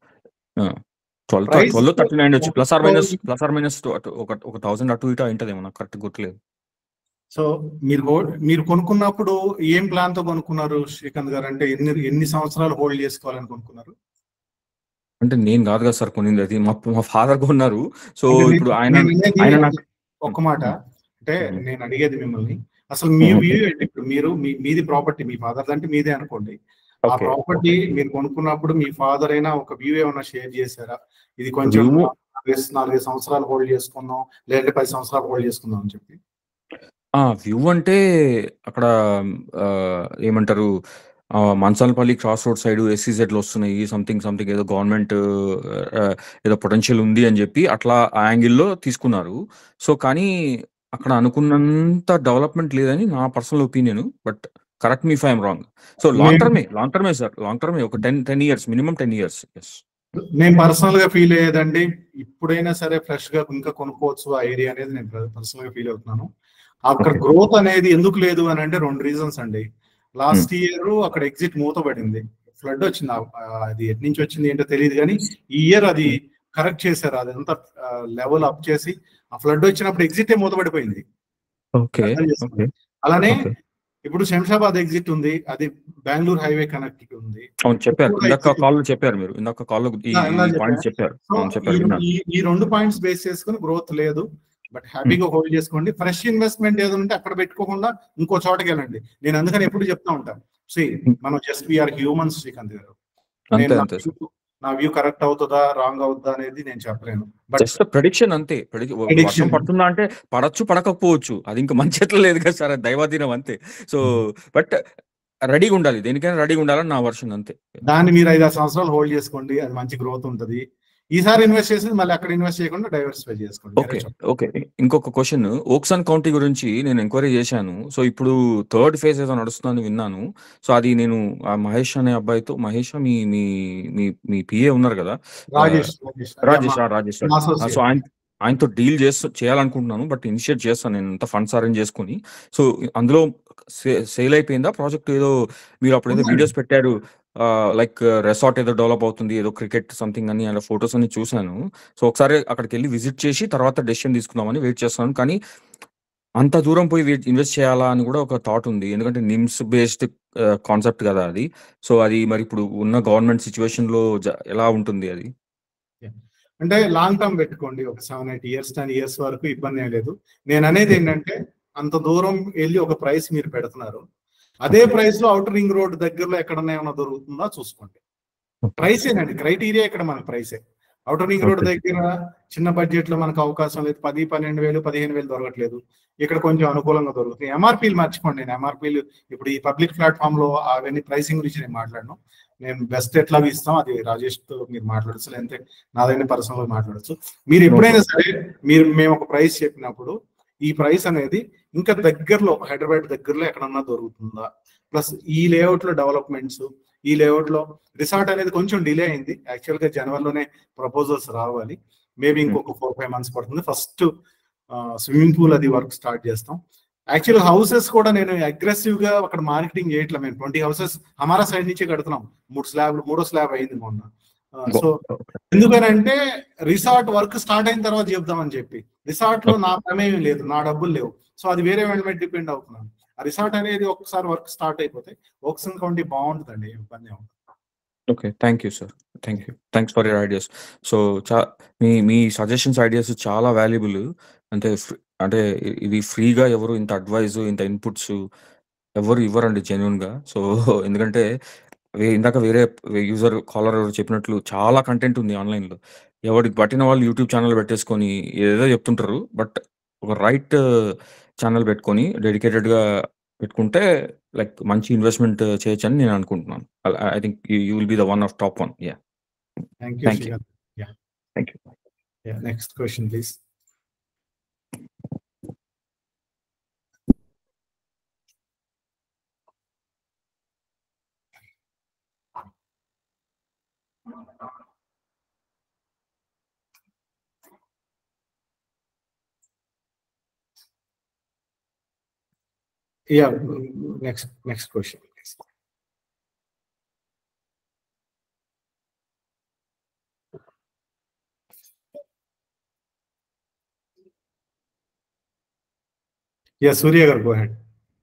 twelve twelve thirty nine వచ్చి plus or minus plus or minus ఒక ఒక థౌసండ్ అటు ఇటు ఉంటదేమో నాకు కరెక్ట్ గుర్తులేదు సో మీరు మీరు కొనుక్కున్నప్పుడు ఏం ప్లాన్ తో కొనుక్కున్నారు శ్రీకాంత్ గారు అంటే ఎన్ని ఎన్ని సంవత్సరాలు హోల్డ్ చేసుకోవాలని కొనుక్కున్నారు అంటే నేను కాదు కదా సార్ కొనింది అది మా మా ఫాదర్ కొన్నారు సో ఇప్పుడు ఆయన ఆయన నాకు ఒక్క మాట అంటే నేను అడిగేది మిమ్మల్ని అసలు మీ వ్యూ ఏంటి ఇప్పుడు మీరు మీది ప్రాపర్టీ మీ ఫాదర్ అంటే మీదే అనుకోండి ఆ ప్రాపర్టీ మీరు కొనుక్కున్నప్పుడు మీ ఫాదర్ అయినా ఒక వ్యూ ఏమైనా షేర్ చేశారా ఇది కొంచెం నాలుగైదు సంవత్సరాలు హోల్డ్ చేసుకుందాం లేదంటే పది సంవత్సరాలు హోల్డ్ చేసుకుందాం అని చెప్పి వ్యూ అంటే అక్కడ ఏమంటారు Manchalapalli cross road side SEZ లో వస్తున్నాయి సంథింగ్ సంథింగ్ ఏదో గవర్నమెంట్ ఏదో పొటెన్షియల్ ఉంది అని చెప్పి అట్లా ఆ యాంగిల్లో తీసుకున్నారు సో కానీ అక్కడ అనుకున్నంత డెవలప్మెంట్ లేదని నా personal opinion but correct me if I'm wrong so long నేను టర్మే లాంగ్ టర్మే సార్ లాంగ్ టర్మే ఒక ten ten years minimum ten years yes నేను పర్సనల్ గా ఫీల్ అయ్యేదండి ఇప్పుడైనా సరే ఫ్రెష్ గా ఇంకా కొనుక్కోవచ్చు ఆ ఏరియా అనేది నేను పర్సనల్ గా ఫీల్ అవుతున్నాను అక్కడ గ్రోత్ అనేది ఎందుకు లేదు అని అంటే రెండు రీజన్స్ అండి లాస్ట్ ఇయర్ అక్కడ ఎగ్జిట్ మూతపడింది ఫ్లడ్ వచ్చింది ఆ- ఆ, అది ఎటు నుంచి వచ్చింది ఏంటో తెలియదు కానీ ఈ ఇయర్ అది కరెక్ట్ చేశారు అదంతా లెవెల్ అప్ చేసి ఆ ఫ్లడ్ వచ్చినప్పుడు ఎగ్జిట్ మూతపడిపోయింది ఓకే అర్థం ఓకే చేసుకోండి అలానే ఓకే ఇప్పుడు శంషాబాద్ ఎగ్జిట్ ఉంది అది బెంగళూరు హైవే కనెక్ట్ ఉంది అవును చెప్పారు కూడా ఇందాక exit కాల్ చెప్పారు మీరు ఇందాక కాల్ ఈ ఇలా- ఇలా పాయింట్స్ చెప్పా. చెప్పారు సో అవును చెప్పారు ఈ- విన్నాను ఈ- ఈ రెండు పాయింట్స్ బేస్ చేసుకుని గ్రోత్ లేదు బట్ హ్యాపీగా హోల్డ్ చేసుకోండి ఫ్రెష్ ఇన్వెస్ట్మెంట్ ఏదో ఉంటే అక్కడ పెట్టుకోకుండా ఇంకో చోటకి వెళ్ళండి నేను అందుకని ఎప్పుడు చెప్తా ఉంటాను సి మనం జస్ట్ వీఆర్ హ్యూమన్స్ శ్రీకాంత్ గారు అంతే నేను నా అంతే view- నా వ్యూ కరెక్ట్ అవుతుందా రాంగ్ అవుతుందా అనేది నేను చెప్పలేను బట్ జస్ట్ ప్రెడిక్షన్ అంతే Predict- వర్షం Prediction. పడుతుందా అంటే పడచ్చు పడకపోవచ్చు అది ఇంకా మంచి ఎట్లా లేదు కదా సార్ అది దైవాధీనం అంతే సో బట్ రెడీగా ఉండాలి దేనికైనా రెడీగా ఉండాలని నా వర్షన్ అంతే దాన్ని మీరు ఐదు ఆరు సంవత్సరాలు హోల్డ్ చేసుకోండి అది మంచి గ్రోత్ ఉంటుంది ఈసారి ఇన్వెస్ట్ చేసి మళ్ళీ అక్కడ ఇన్వెస్ట్ చేయకుండా డైవర్సిఫై చేసుకోండి ఓకే ఓకే ఇంకొక క్వశ్చన్ ఓక్సన్ కౌంటీ గురించి నేను ఎంక్వైరీ చేశాను సో ఇప్పుడు థర్డ్ ఫేజ్ ఏదో నడుస్తుందని విన్నాను సో అది నేను ఆ మహేష్ అనే అబ్బాయితో మహేష్ మీ మీ మీ మీ పిఏ ఉన్నారు కదా ఆ, రాజేష్ రాజేష్ అదే రాజేష్ మా- ఆ, రాజేష్ మా సార్. ఆ, సో associate. ఆయన ఆయనతో డీల్ చేస్తూ చేయాలనుకుంటున్నాను బట్ ఇనిషియేట్ చేస్తాను నేను అంత ఫండ్స్ అరేంజ్ చేసుకుని సో అందులో సేల్ అయిపోయిందా ప్రాజెక్ట్ ఏదో మీరు అప్పుడు ఏదో ఉందండి. వీడియోస్ పెట్టారు లైక్ రెసార్ట్ ఏదో డెవలప్ అవుతుంది ఏదో క్రికెట్ సంథింగ్ అని అలా ఫొటోస్ అన్ని చూశాను సో ఒకసారి అక్కడికి వెళ్ళి విజిట్ చేసి తర్వాత డెసిషన్ తీసుకుందామని వెయిట్ చేస్తున్నాను కానీ అంత దూరం పోయి ఇన్వెస్ట్ చేయాలా అని కూడా ఒక థాట్ ఉంది ఎందుకంటే నిమ్స్ బేస్డ్ కాన్సెప్ట్ కదా అది సో అది మరి ఇప్పుడు ఉన్న గవర్నమెంట్ సిచ్యువేషన్ లో జ- ఎలా ఉంటుంది అది అంటే లాంగ్ టర్మ్ పెట్టుకోండి ఒక seven eight years ten years వరకు ఇబ్బంది ఏం లేదు నేను అనేది ఏంటంటే అంత దూరం వెళ్ళి ఒక ప్రైస్ మీరు పెడుతున్నారు అదే ప్రైస్ లో అవుటర్ రింగ్ రోడ్ దగ్గరలో ఎక్కడన్నా ఏమైనా దొరుకుతుందా చూసుకోండి ప్రైస్ ఏనండి క్రైటీరియా ఇక్కడ మన ప్రైసే అవుటర్ రింగ్ రోడ్ Okay. దగ్గర చిన్న బడ్జెట్ లో మనకు అవకాశం లేదు పది పన్నెండు వేలు పదిహేను వేలు దొరకట్లేదు ఇక్కడ కొంచెం అనుకూలంగా దొరుకుతుంది ఎంఆర్పీలు మర్చిపోండి నేను ఎంఆర్పీలు ఇప్పుడు ఈ పబ్లిక్ ప్లాట్ఫామ్ లో అవన్నీ ప్రైసింగ్ గురించి నేను మాట్లాడను నేను బెస్ట్ ఎట్లా ఇస్తాం అది రాజేష్ తో మీరు మాట్లాడచ్చు లేదంటే నాదైనా పర్సనల్ గా మాట్లాడచ్చు మీరు ఎప్పుడైనా సరే మీరు మేము ఒక ప్రైస్ చెప్పినప్పుడు ఈ ప్రైస్ అనేది ఇంకా దగ్గరలో హైదరాబాద్ దగ్గరలో ఎక్కడన్నా దొరుకుతుందా ప్లస్ ఈ లేఅవుట్ లో డెవలప్మెంట్స్ ఈ లేఅవుట్ లో రిసార్ట్ అనేది కొంచెం డిలే అయింది యాక్చువల్ గా జనవరిలోనే ప్రపోజల్స్ రావాలి మేబీ ఇంకొక ఫోర్ ఫైవ్ మంత్స్ పడుతుంది ఫస్ట్ స్విమ్మింగ్ పూల్ అది వర్క్ స్టార్ట్ చేస్తాం యాక్చువల్ హౌసెస్ కూడా నేను అగ్రెసివ్ గా అక్కడ మార్కెటింగ్ చేయట్లేదు మేము ట్వంటీ హౌసెస్ హమారా సైడ్ నుంచి కడుతున్నాం మూడు స్లాబ్ మూడో స్లాబ్ అయింది మొన్న సో ఎందుకనంటే రిసార్ట్ వర్క్ స్టార్ట్ అయిన తర్వాత చెప్దామని చెప్పి రిసార్ట్ లో నా ప్రమేయం లేదు నా డబ్బులు లేవు సో అది వేరే వాళ్ళ మీద డిపెండ్ అవుతున్నాను ఆ రిసార్ట్ అనేది ఒకసారి వర్క్ స్టార్ట్ అయిపోతే ఓక్సన్ కౌంటీ బాగుంటుందండి ఏం ఇబ్బంది ఏం ఉండదు. Okay thank you sir thank you thanks for your ideas so చా మీ మీ సజెషన్స్ ఐడియాస్ చాలా వాల్యుబుల్ అంటే ఫ్రీ- అంటే ఇ- ఇవి ఫ్రీగా ఎవరు ఇంత అడ్వైజ్ ఇంత ఇన్పుట్స్ ఎవరు ఇవ్వరండి జెన్యున్ గా సో ఎందుకంటే వే- ఇందాక వేరే యూజర్ కాలర్ ఎవరు చెప్పినట్లు చాలా కంటెంట్ ఉంది ఆన్లైన్ లో ఎవరికి పట్టిన వాళ్ళు యూట్యూబ్ ఛానల్ పెట్టేసుకొని ఏదో చెప్తుంటారు బట్ ఒక రైట్ ఛానల్ పెట్టుకొని డెడికేటెడ్ గా పెట్టుకుంటే లైక్ మంచి ఇన్వెస్ట్మెంట్ చేయొచ్చు అని నేను అనుకుంటున్నాను I think you will be the one of top one yeah thank you thank you Srikanth yeah thank you yeah next question please yeah next next question please yeah Surya గారు go ahead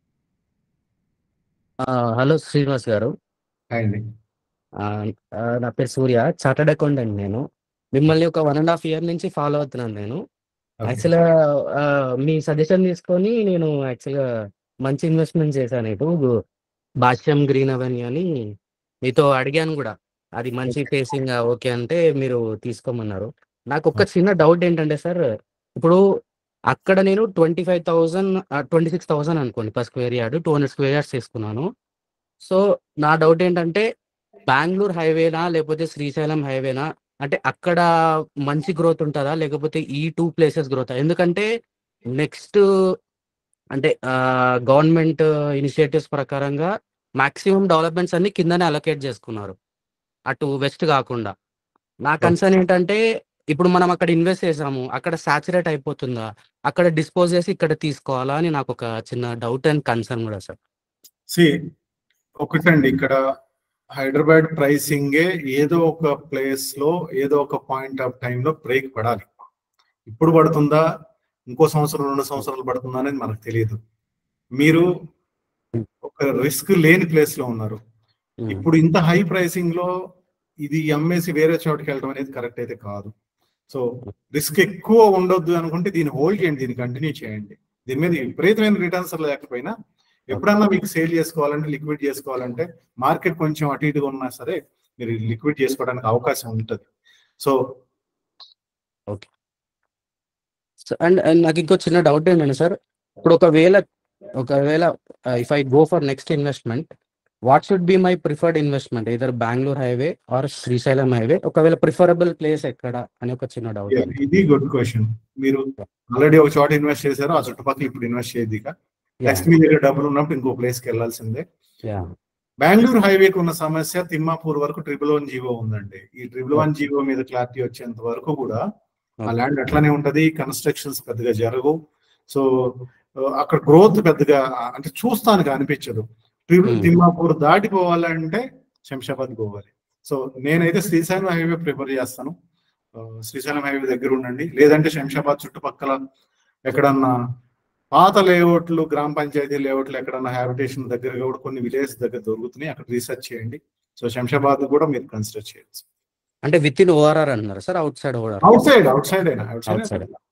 ఆ, hello Srinivas గారు hi అండి ఆ, ఆ, నా పేరు సూర్య chartered accountant నేను మిమ్మల్ని ఒక వన్ అండ్ హాఫ్ ఇయర్ నుంచి ఫాలో అవుతున్నాను నేను యాక్చువల్గా ఆ, మీ సజెషన్ తీసుకొని నేను యాక్చువల్గా మంచి ఇన్వెస్ట్మెంట్ చేశాను ఇటు భాష్యం గ్రీన్ అవెన్యూ అని మీతో అడిగాను కూడా అది మంచి ఫేసింగ్ ఓకే అంటే మీరు తీసుకోమన్నారు నాకు ఒక చిన్న డౌట్ ఏంటంటే సార్ ఇప్పుడు అక్కడ నేను twenty five thousand twenty six thousand అనుకోండి per square yard two hundred square yards తీసుకున్నాను సో నా డౌట్ ఏంటంటే బెంగళూరు హైవేనా లేకపోతే శ్రీశైలం హైవేనా అంటే అక్కడ మంచి గ్రోత్ ఉంటుందా లేకపోతే ఈ టూ ప్లేసెస్ గ్రోత్ ఎందుకంటే నెక్స్ట్ అంటే గవర్నమెంట్ ఇనిషియేటివ్స్ ప్రకారంగా మాక్సిమం డెవలప్మెంట్స్ అన్ని కిందనే అలొకేట్ చేసుకున్నారు అటు వెస్ట్ కాకుండా నా కన్సర్న్ ఏంటంటే ఇప్పుడు మనం అక్కడ ఇన్వెస్ట్ చేసాము అక్కడ సాచురేట్ అయిపోతుందా అక్కడ డిస్పోజ్ చేసి ఇక్కడ తీసుకోవాలా అని నాకు ఒక చిన్న డౌట్ అండ్ కన్సర్న్ కూడా సార్ సి ఒకటండి ఇక్కడ హైదరాబాద్ ప్రైసింగే ఏదో ఒక ప్లేస్ లో ఏదో ఒక పాయింట్ ఆఫ్ లో బ్రేక్ పడాలి ఇప్పుడు పడుతుందా ఇంకో సంవత్సరం రెండు సంవత్సరాలు పడుతుందా అనేది మనకు తెలియదు మీరు ఒక రిస్క్ లేని ప్లేస్ లో ఉన్నారు ఇప్పుడు ఇంత హై ప్రైసింగ్ లో ఇది అమ్మేసి వేరే చోటుకి వెళ్ళడం అనేది కరెక్ట్ అయితే కాదు సో రిస్క్ ఎక్కువ ఉండొద్దు అనుకుంటే దీన్ని హోల్డ్ చేయండి దీన్ని కంటిన్యూ చేయండి దీని మీద విపరీతమైన రిటర్న్స్ లేకపోయినా ఎప్పుడన్నా మీకు సేల్ చేసుకోవాలంటే లిక్విడ్ చేసుకోవాలంటే మార్కెట్ కొంచెం అటు ఇటుగా ఉన్నా సరే మీరు లిక్విడ్ చేసుకోవడానికి అవకాశం ఉంటుంది సో ఓకే అండ్ నాకు ఇంకో చిన్న డౌట్ ఏంటంటే సార్ ఇప్పుడు ఒకవేళ ఒకవేళ if I go for next investment what should be my preferred investment either Bengaluru highway or Srisailam highway ఒకవేళ ప్రిఫరబుల్ ప్లేస్ ఎక్కడ అని ఒక చిన్న డౌట్ ఇది గుడ్ క్వశ్చన్ మీరు ఆల్రెడీ ఒక చోట ఇన్వెస్ట్ చేశారు ఆ చుట్టుపక్కల ఇప్పుడు ఇన్వెస్ట్ చేయదు ఇక నెక్స్ట్ మీ దగ్గర డబ్బులు ఉన్నప్పుడు ఇంకో ప్లేస్ కి వెళ్ళాల్సిందే బెంగళూరు హైవేకి ఉన్న సమస్య తిమ్మాపూర్ వరకు ట్రిపుల్ వన్ జీవో ఉందండి ఈ ట్రిపుల్ వన్ జీవో మీద క్లారిటీ వచ్చేంత వరకు కూడా ఆ ల్యాండ్ అట్లానే ఉంటది కన్స్ట్రక్షన్స్ పెద్దగా జరగవు సో అక్కడ గ్రోత్ పెద్దగా అంటే చూస్తానికి అనిపించదు ట్రిపుల్ తిమ్మాపూర్ దాటిపోవాలంటే శంషాబాద్ పోవాలి సో నేనైతే శ్రీశైలం హైవే ప్రిఫర్ చేస్తాను శ్రీశైలం హైవే దగ్గర ఉండండి లేదంటే శంషాబాద్ చుట్టుపక్కల ఎక్కడన్నా పాత లేఅవుట్లు గ్రామ పంచాయతీ లేఅవుట్లు ఎక్కడన్నా హ్యాబిటేషన్ దగ్గర కూడా కొన్ని విలేజ్ దగ్గర దొరుకుతున్నాయి అక్కడ రీసెర్చ్ చేయండి సో శంషాబాద్ కూడా మీరు కన్సిడర్ చేయొచ్చు అంటే విత్ ఇన్ ఓఆర్ఆర్ అన్నారు sir outside ORR outside outside అయినా అవుట్ అవుట్ సైడ్ సైడ్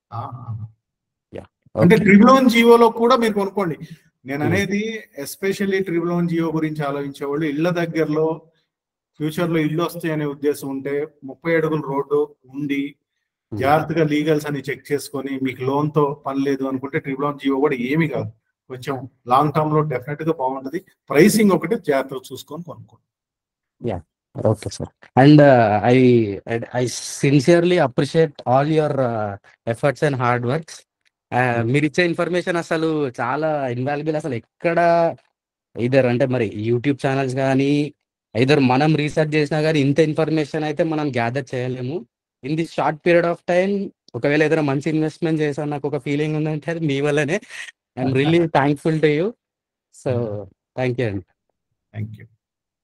అంటే ట్రిబులోన్ జియోలో కూడా మీరు కొనుక్కోండి నేను అనేది ఎస్పెషల్లీ ట్రిబులోన్ జియో గురించి ఆలోచించే వాళ్ళు ఇళ్ల దగ్గరలో ఫ్యూచర్ లో ఇల్లు వస్తాయి అనే ఉద్దేశం ఉంటే ముప్పై అడుగుల రోడ్డు ఉండి జాగ్రత్తగా లీగల్స్ అని చెక్ చేసుకొని మీకు లోన్ తో పని లేదు అనుకుంటే ట్రిబులోన్ జియో కూడా ఏమి కాదు కొంచెం లాంగ్ టర్మ్ లో డెఫినెట్ గా బాగుంటది ప్రైసింగ్ ఒకటి జాగ్రత్తగా చూసుకొని కొనుక్కోండి yeah okay sir and I I sincerely appreciate all your efforts and hard works మీరు ఇచ్చే ఇన్ఫర్మేషన్ అసలు చాలా ఇన్వాల్యుబుల్ అసలు ఎక్కడ ఇదర్ అంటే మరి యూట్యూబ్ ఛానల్స్ కానీ ఇదర్ మనం రీసెర్చ్ చేసినా కానీ ఇంత ఇన్ఫర్మేషన్ అయితే మనం గ్యాదర్ చేయలేము in this short period of time ఒకవేళ ఏదైనా మంచి ఇన్వెస్ట్మెంట్ చేసాను నాకు ఒక ఫీలింగ్ ఉందంటే అది మీ వల్లనే I'm really thankful to you so thank you అండి థ్యాంక్ యూ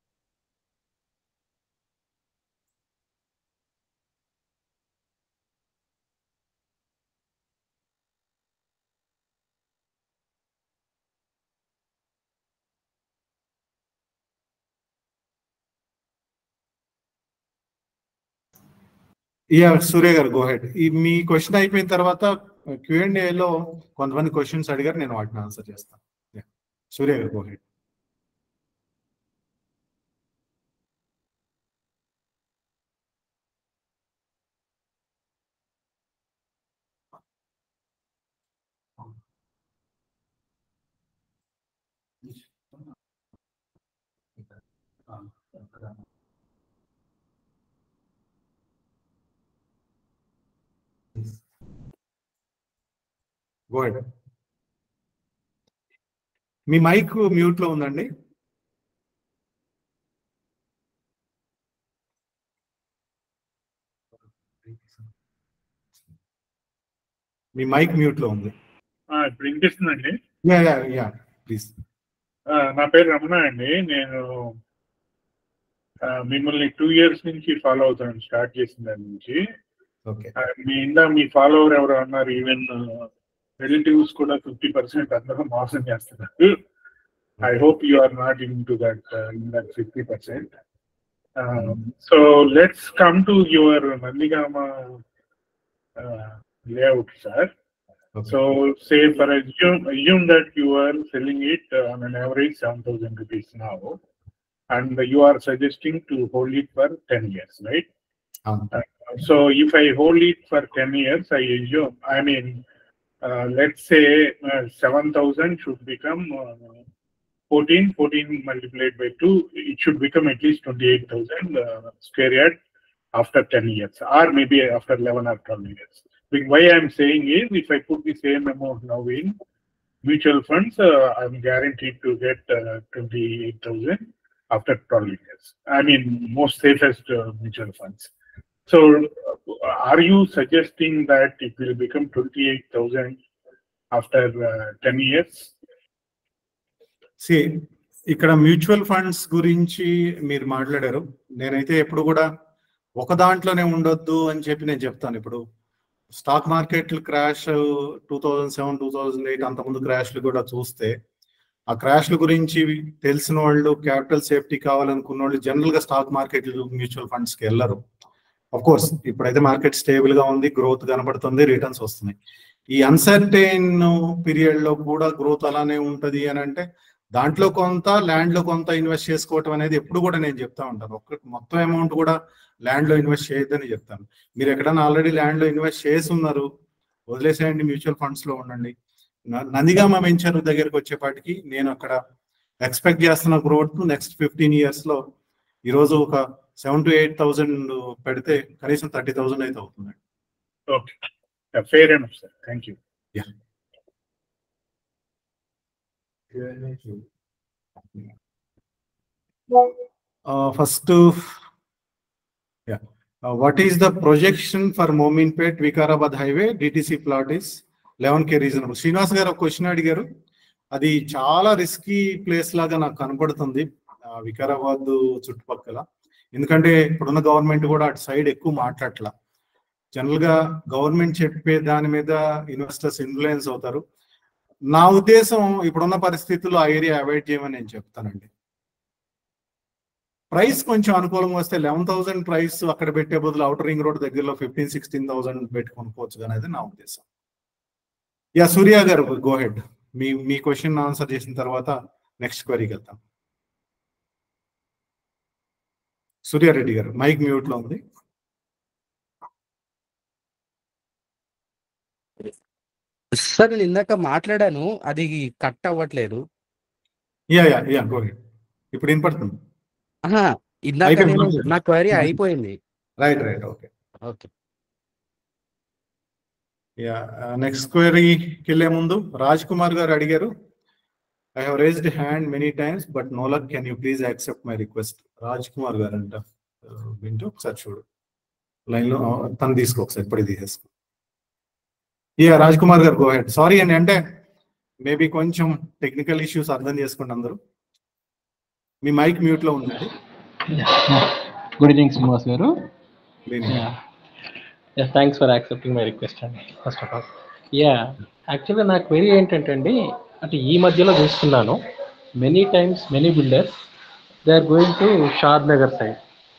యా సూర్య గారు గో హెడ్ ఈ మీ క్వశ్చన్ అయిపోయిన తర్వాత క్యూ అండ్ లో కొంతమంది క్వశ్చన్స్ అడిగారు నేను వాటిని ఆన్సర్ చేస్తాను Yeah. సూర్య గారు గో హెడ్ గో హెడ్ మీ మైక్ మ్యూట్ లో ఉందండి మీ మైక్ మ్యూట్ లో ఉంది ఆ, ఇప్పుడు వినిపిస్తుందండి యా యా యా ప్లీజ్ ఆ, నా పేరు రమణ అండి నేను ఆ, మిమ్మల్ని టూ ఇయర్స్ నుంచి ఫాలో అవుతాను స్టార్ట్ చేసిన దాని నుంచి ఓకే ఆ, మీ ఇందా మీ ఫాలోవర్ ఎవరు అన్నారు ఈవెన్ రిలేటివ్స్ కూడా ఫిఫ్టీ పర్సెంట్ అందరూ మోసం చేస్తున్నారు I hope you are not into that in that fifty percent so let's come to your Nandigama layout, sir. So, say for assume assume that you are selling it uh, on an average seven thousand rupees now, and you are suggesting to hold it for ten years, right? Uh, so, if I hold it for ten years, I assume, I mean, uh, let's say uh, seven thousand should become. Uh, 14, 14 multiplied by 2, it should become at least 28,000 uh, square yard after 10 years, or maybe after 11 or 12 years. But why I'm saying is, if I put the same amount now in, mutual funds, uh, I'm guaranteed to get uh, 28,000 after 12 years. I mean, most safest uh, mutual funds. So, uh, are you suggesting that it will become 28,000 after uh, 10 years? See ఇక్కడ mutual funds గురించి మీరు మాట్లాడారు నేనైతే ఎప్పుడు కూడా ఒక దాంట్లోనే ఉండొద్దు అని చెప్పి నేను చెప్తాను ఇప్పుడు స్టాక్ మార్కెట్లు crash two thousand seven two thousand eight అంతకుముందు క్రాష్లు కూడా చూస్తే ఆ క్రాష్ల గురించి తెలిసిన వాళ్ళు క్యాపిటల్ సేఫ్టీ కావాలనుకున్న వాళ్ళు జనరల్ గా స్టాక్ మార్కెట్లు మ్యూచువల్ ఫండ్స్ కి వెళ్ళరు అఫ్ కోర్స్ ఇప్పుడైతే మార్కెట్ స్టేబుల్ గా ఉంది గ్రోత్ కనబడుతుంది రిటర్న్స్ వస్తున్నాయి ఈ అన్సర్టైన్ పీరియడ్ లో కూడా గ్రోత్ అలానే ఉంటది అని అంటే దాంట్లో కొంత ల్యాండ్ లో కొంత ఇన్వెస్ట్ చేసుకోవటం అనేది ఎప్పుడు కూడా నేను చెప్తా ఉంటాను ఒక్క మొత్తం అమౌంట్ కూడా ల్యాండ్ లో ఇన్వెస్ట్ చేయొద్దని చెప్తాను మీరు ఎక్కడైనా ఆల్రెడీ ల్యాండ్ లో ఇన్వెస్ట్ చేసి ఉన్నారు వదిలేసేయండి మ్యూచువల్ ఫండ్స్ లో ఉండండి న- నందిగామ వెంచర్ దగ్గరికి వచ్చేపాటికి నేను అక్కడ ఎక్స్పెక్ట్ చేస్తున్న గ్రోత్ నెక్స్ట్ ఫిఫ్టీన్ ఇయర్స్ లో ఈ రోజు ఒక సెవెన్ టు ఎయిట్ థౌసండ్ పెడితే కనీసం థర్టీ థౌసండ్ అయితే అవుతుంది Okay. Yeah, fair enough, sir. Thank you. Yeah. Uh, first, yeah. Uh, what is the projection for Mominpet Vikarabad Highway? DTC plot is 11k reasonable. Srinivas గారు ఒక question అడిగారు అది చాలా risky place లాగా నాకు కనపడుతుంది ఆ, వికారాబాద్ చుట్టుపక్కల ఎందుకంటే ఇప్పుడున్న గవర్నమెంట్ కూడా అటు సైడ్ ఎక్కువ మాట్లాడట్లా జనరల్ గా గవర్నమెంట్ చెప్పే దాని మీద ఇన్వెస్టర్స్ ఇన్ఫ్లుయెన్స్ అవుతారు నా ఉద్దేశం ఇప్పుడున్న పరిస్థితుల్లో ఆ ఏరియా అవాయిడ్ చేయమని నేను చెప్తానండి ప్రైస్ కొంచెం అనుకూలంగా వస్తే లెవెన్ థౌసండ్ ప్రైస్ అక్కడ పెట్టే బదులు అవుటర్ రింగ్ రోడ్ దగ్గరలో ఫిఫ్టీన్ సిక్స్టీన్ థౌసండ్ పెట్టి కొనుక్కోవచ్చు అనేది నా ఉద్దేశం యా సూర్య గారు గో హెడ్ మీ మీ క్వశ్చన్ ఆన్సర్ చేసిన తర్వాత నెక్స్ట్ క్వరీకి వెళ్తాం సూర్యారెడ్డి గారు మైక్ మ్యూట్ లో ఉంది సార్ నేను ఇందాక మాట్లాడాను అది కట్ అవ్వట్లేదు yeah yeah yeah go ahead ఇప్పుడు వినపడుతుంది ఆహా ఇందాక అయిపోయింది, నేను మాట్లాడు. నా క్వరీ అయిపోయింది right right okay okay yeah next క్వరీకి వెళ్ళే ముందు రాజ్ కుమార్ గారు అడిగారు I have raised hand many times but no luck can you please accept my request Raj Kumar గారు అంట Uh, వింటూ ఒకసారి చూడు లైన్ లో uh, తను తీసుకో ఒకసారి ఇప్పుడే తీసేసుకో యా రాజ్ కుమార్ గారు గో హెడ్ సారీ అండి అంటే మేబీ కొంచెం టెక్నికల్ ఇష్యూస్ అర్థం చేసుకోండి అందరూ మీ మైక్ మ్యూట్ లో ఉందండి గుడ్ ఈవినింగ్ శ్రీనివాస్ గారు Evening. Yeah thanks for accepting my request అండి ఫస్ట్ ఆఫ్ ఆల్ యా యాక్చువల్గా నా క్వెరీ ఏంటంటే అండి అంటే ఈ మధ్యలో చూస్తున్నాను many times many builders they are going to Shadnagar side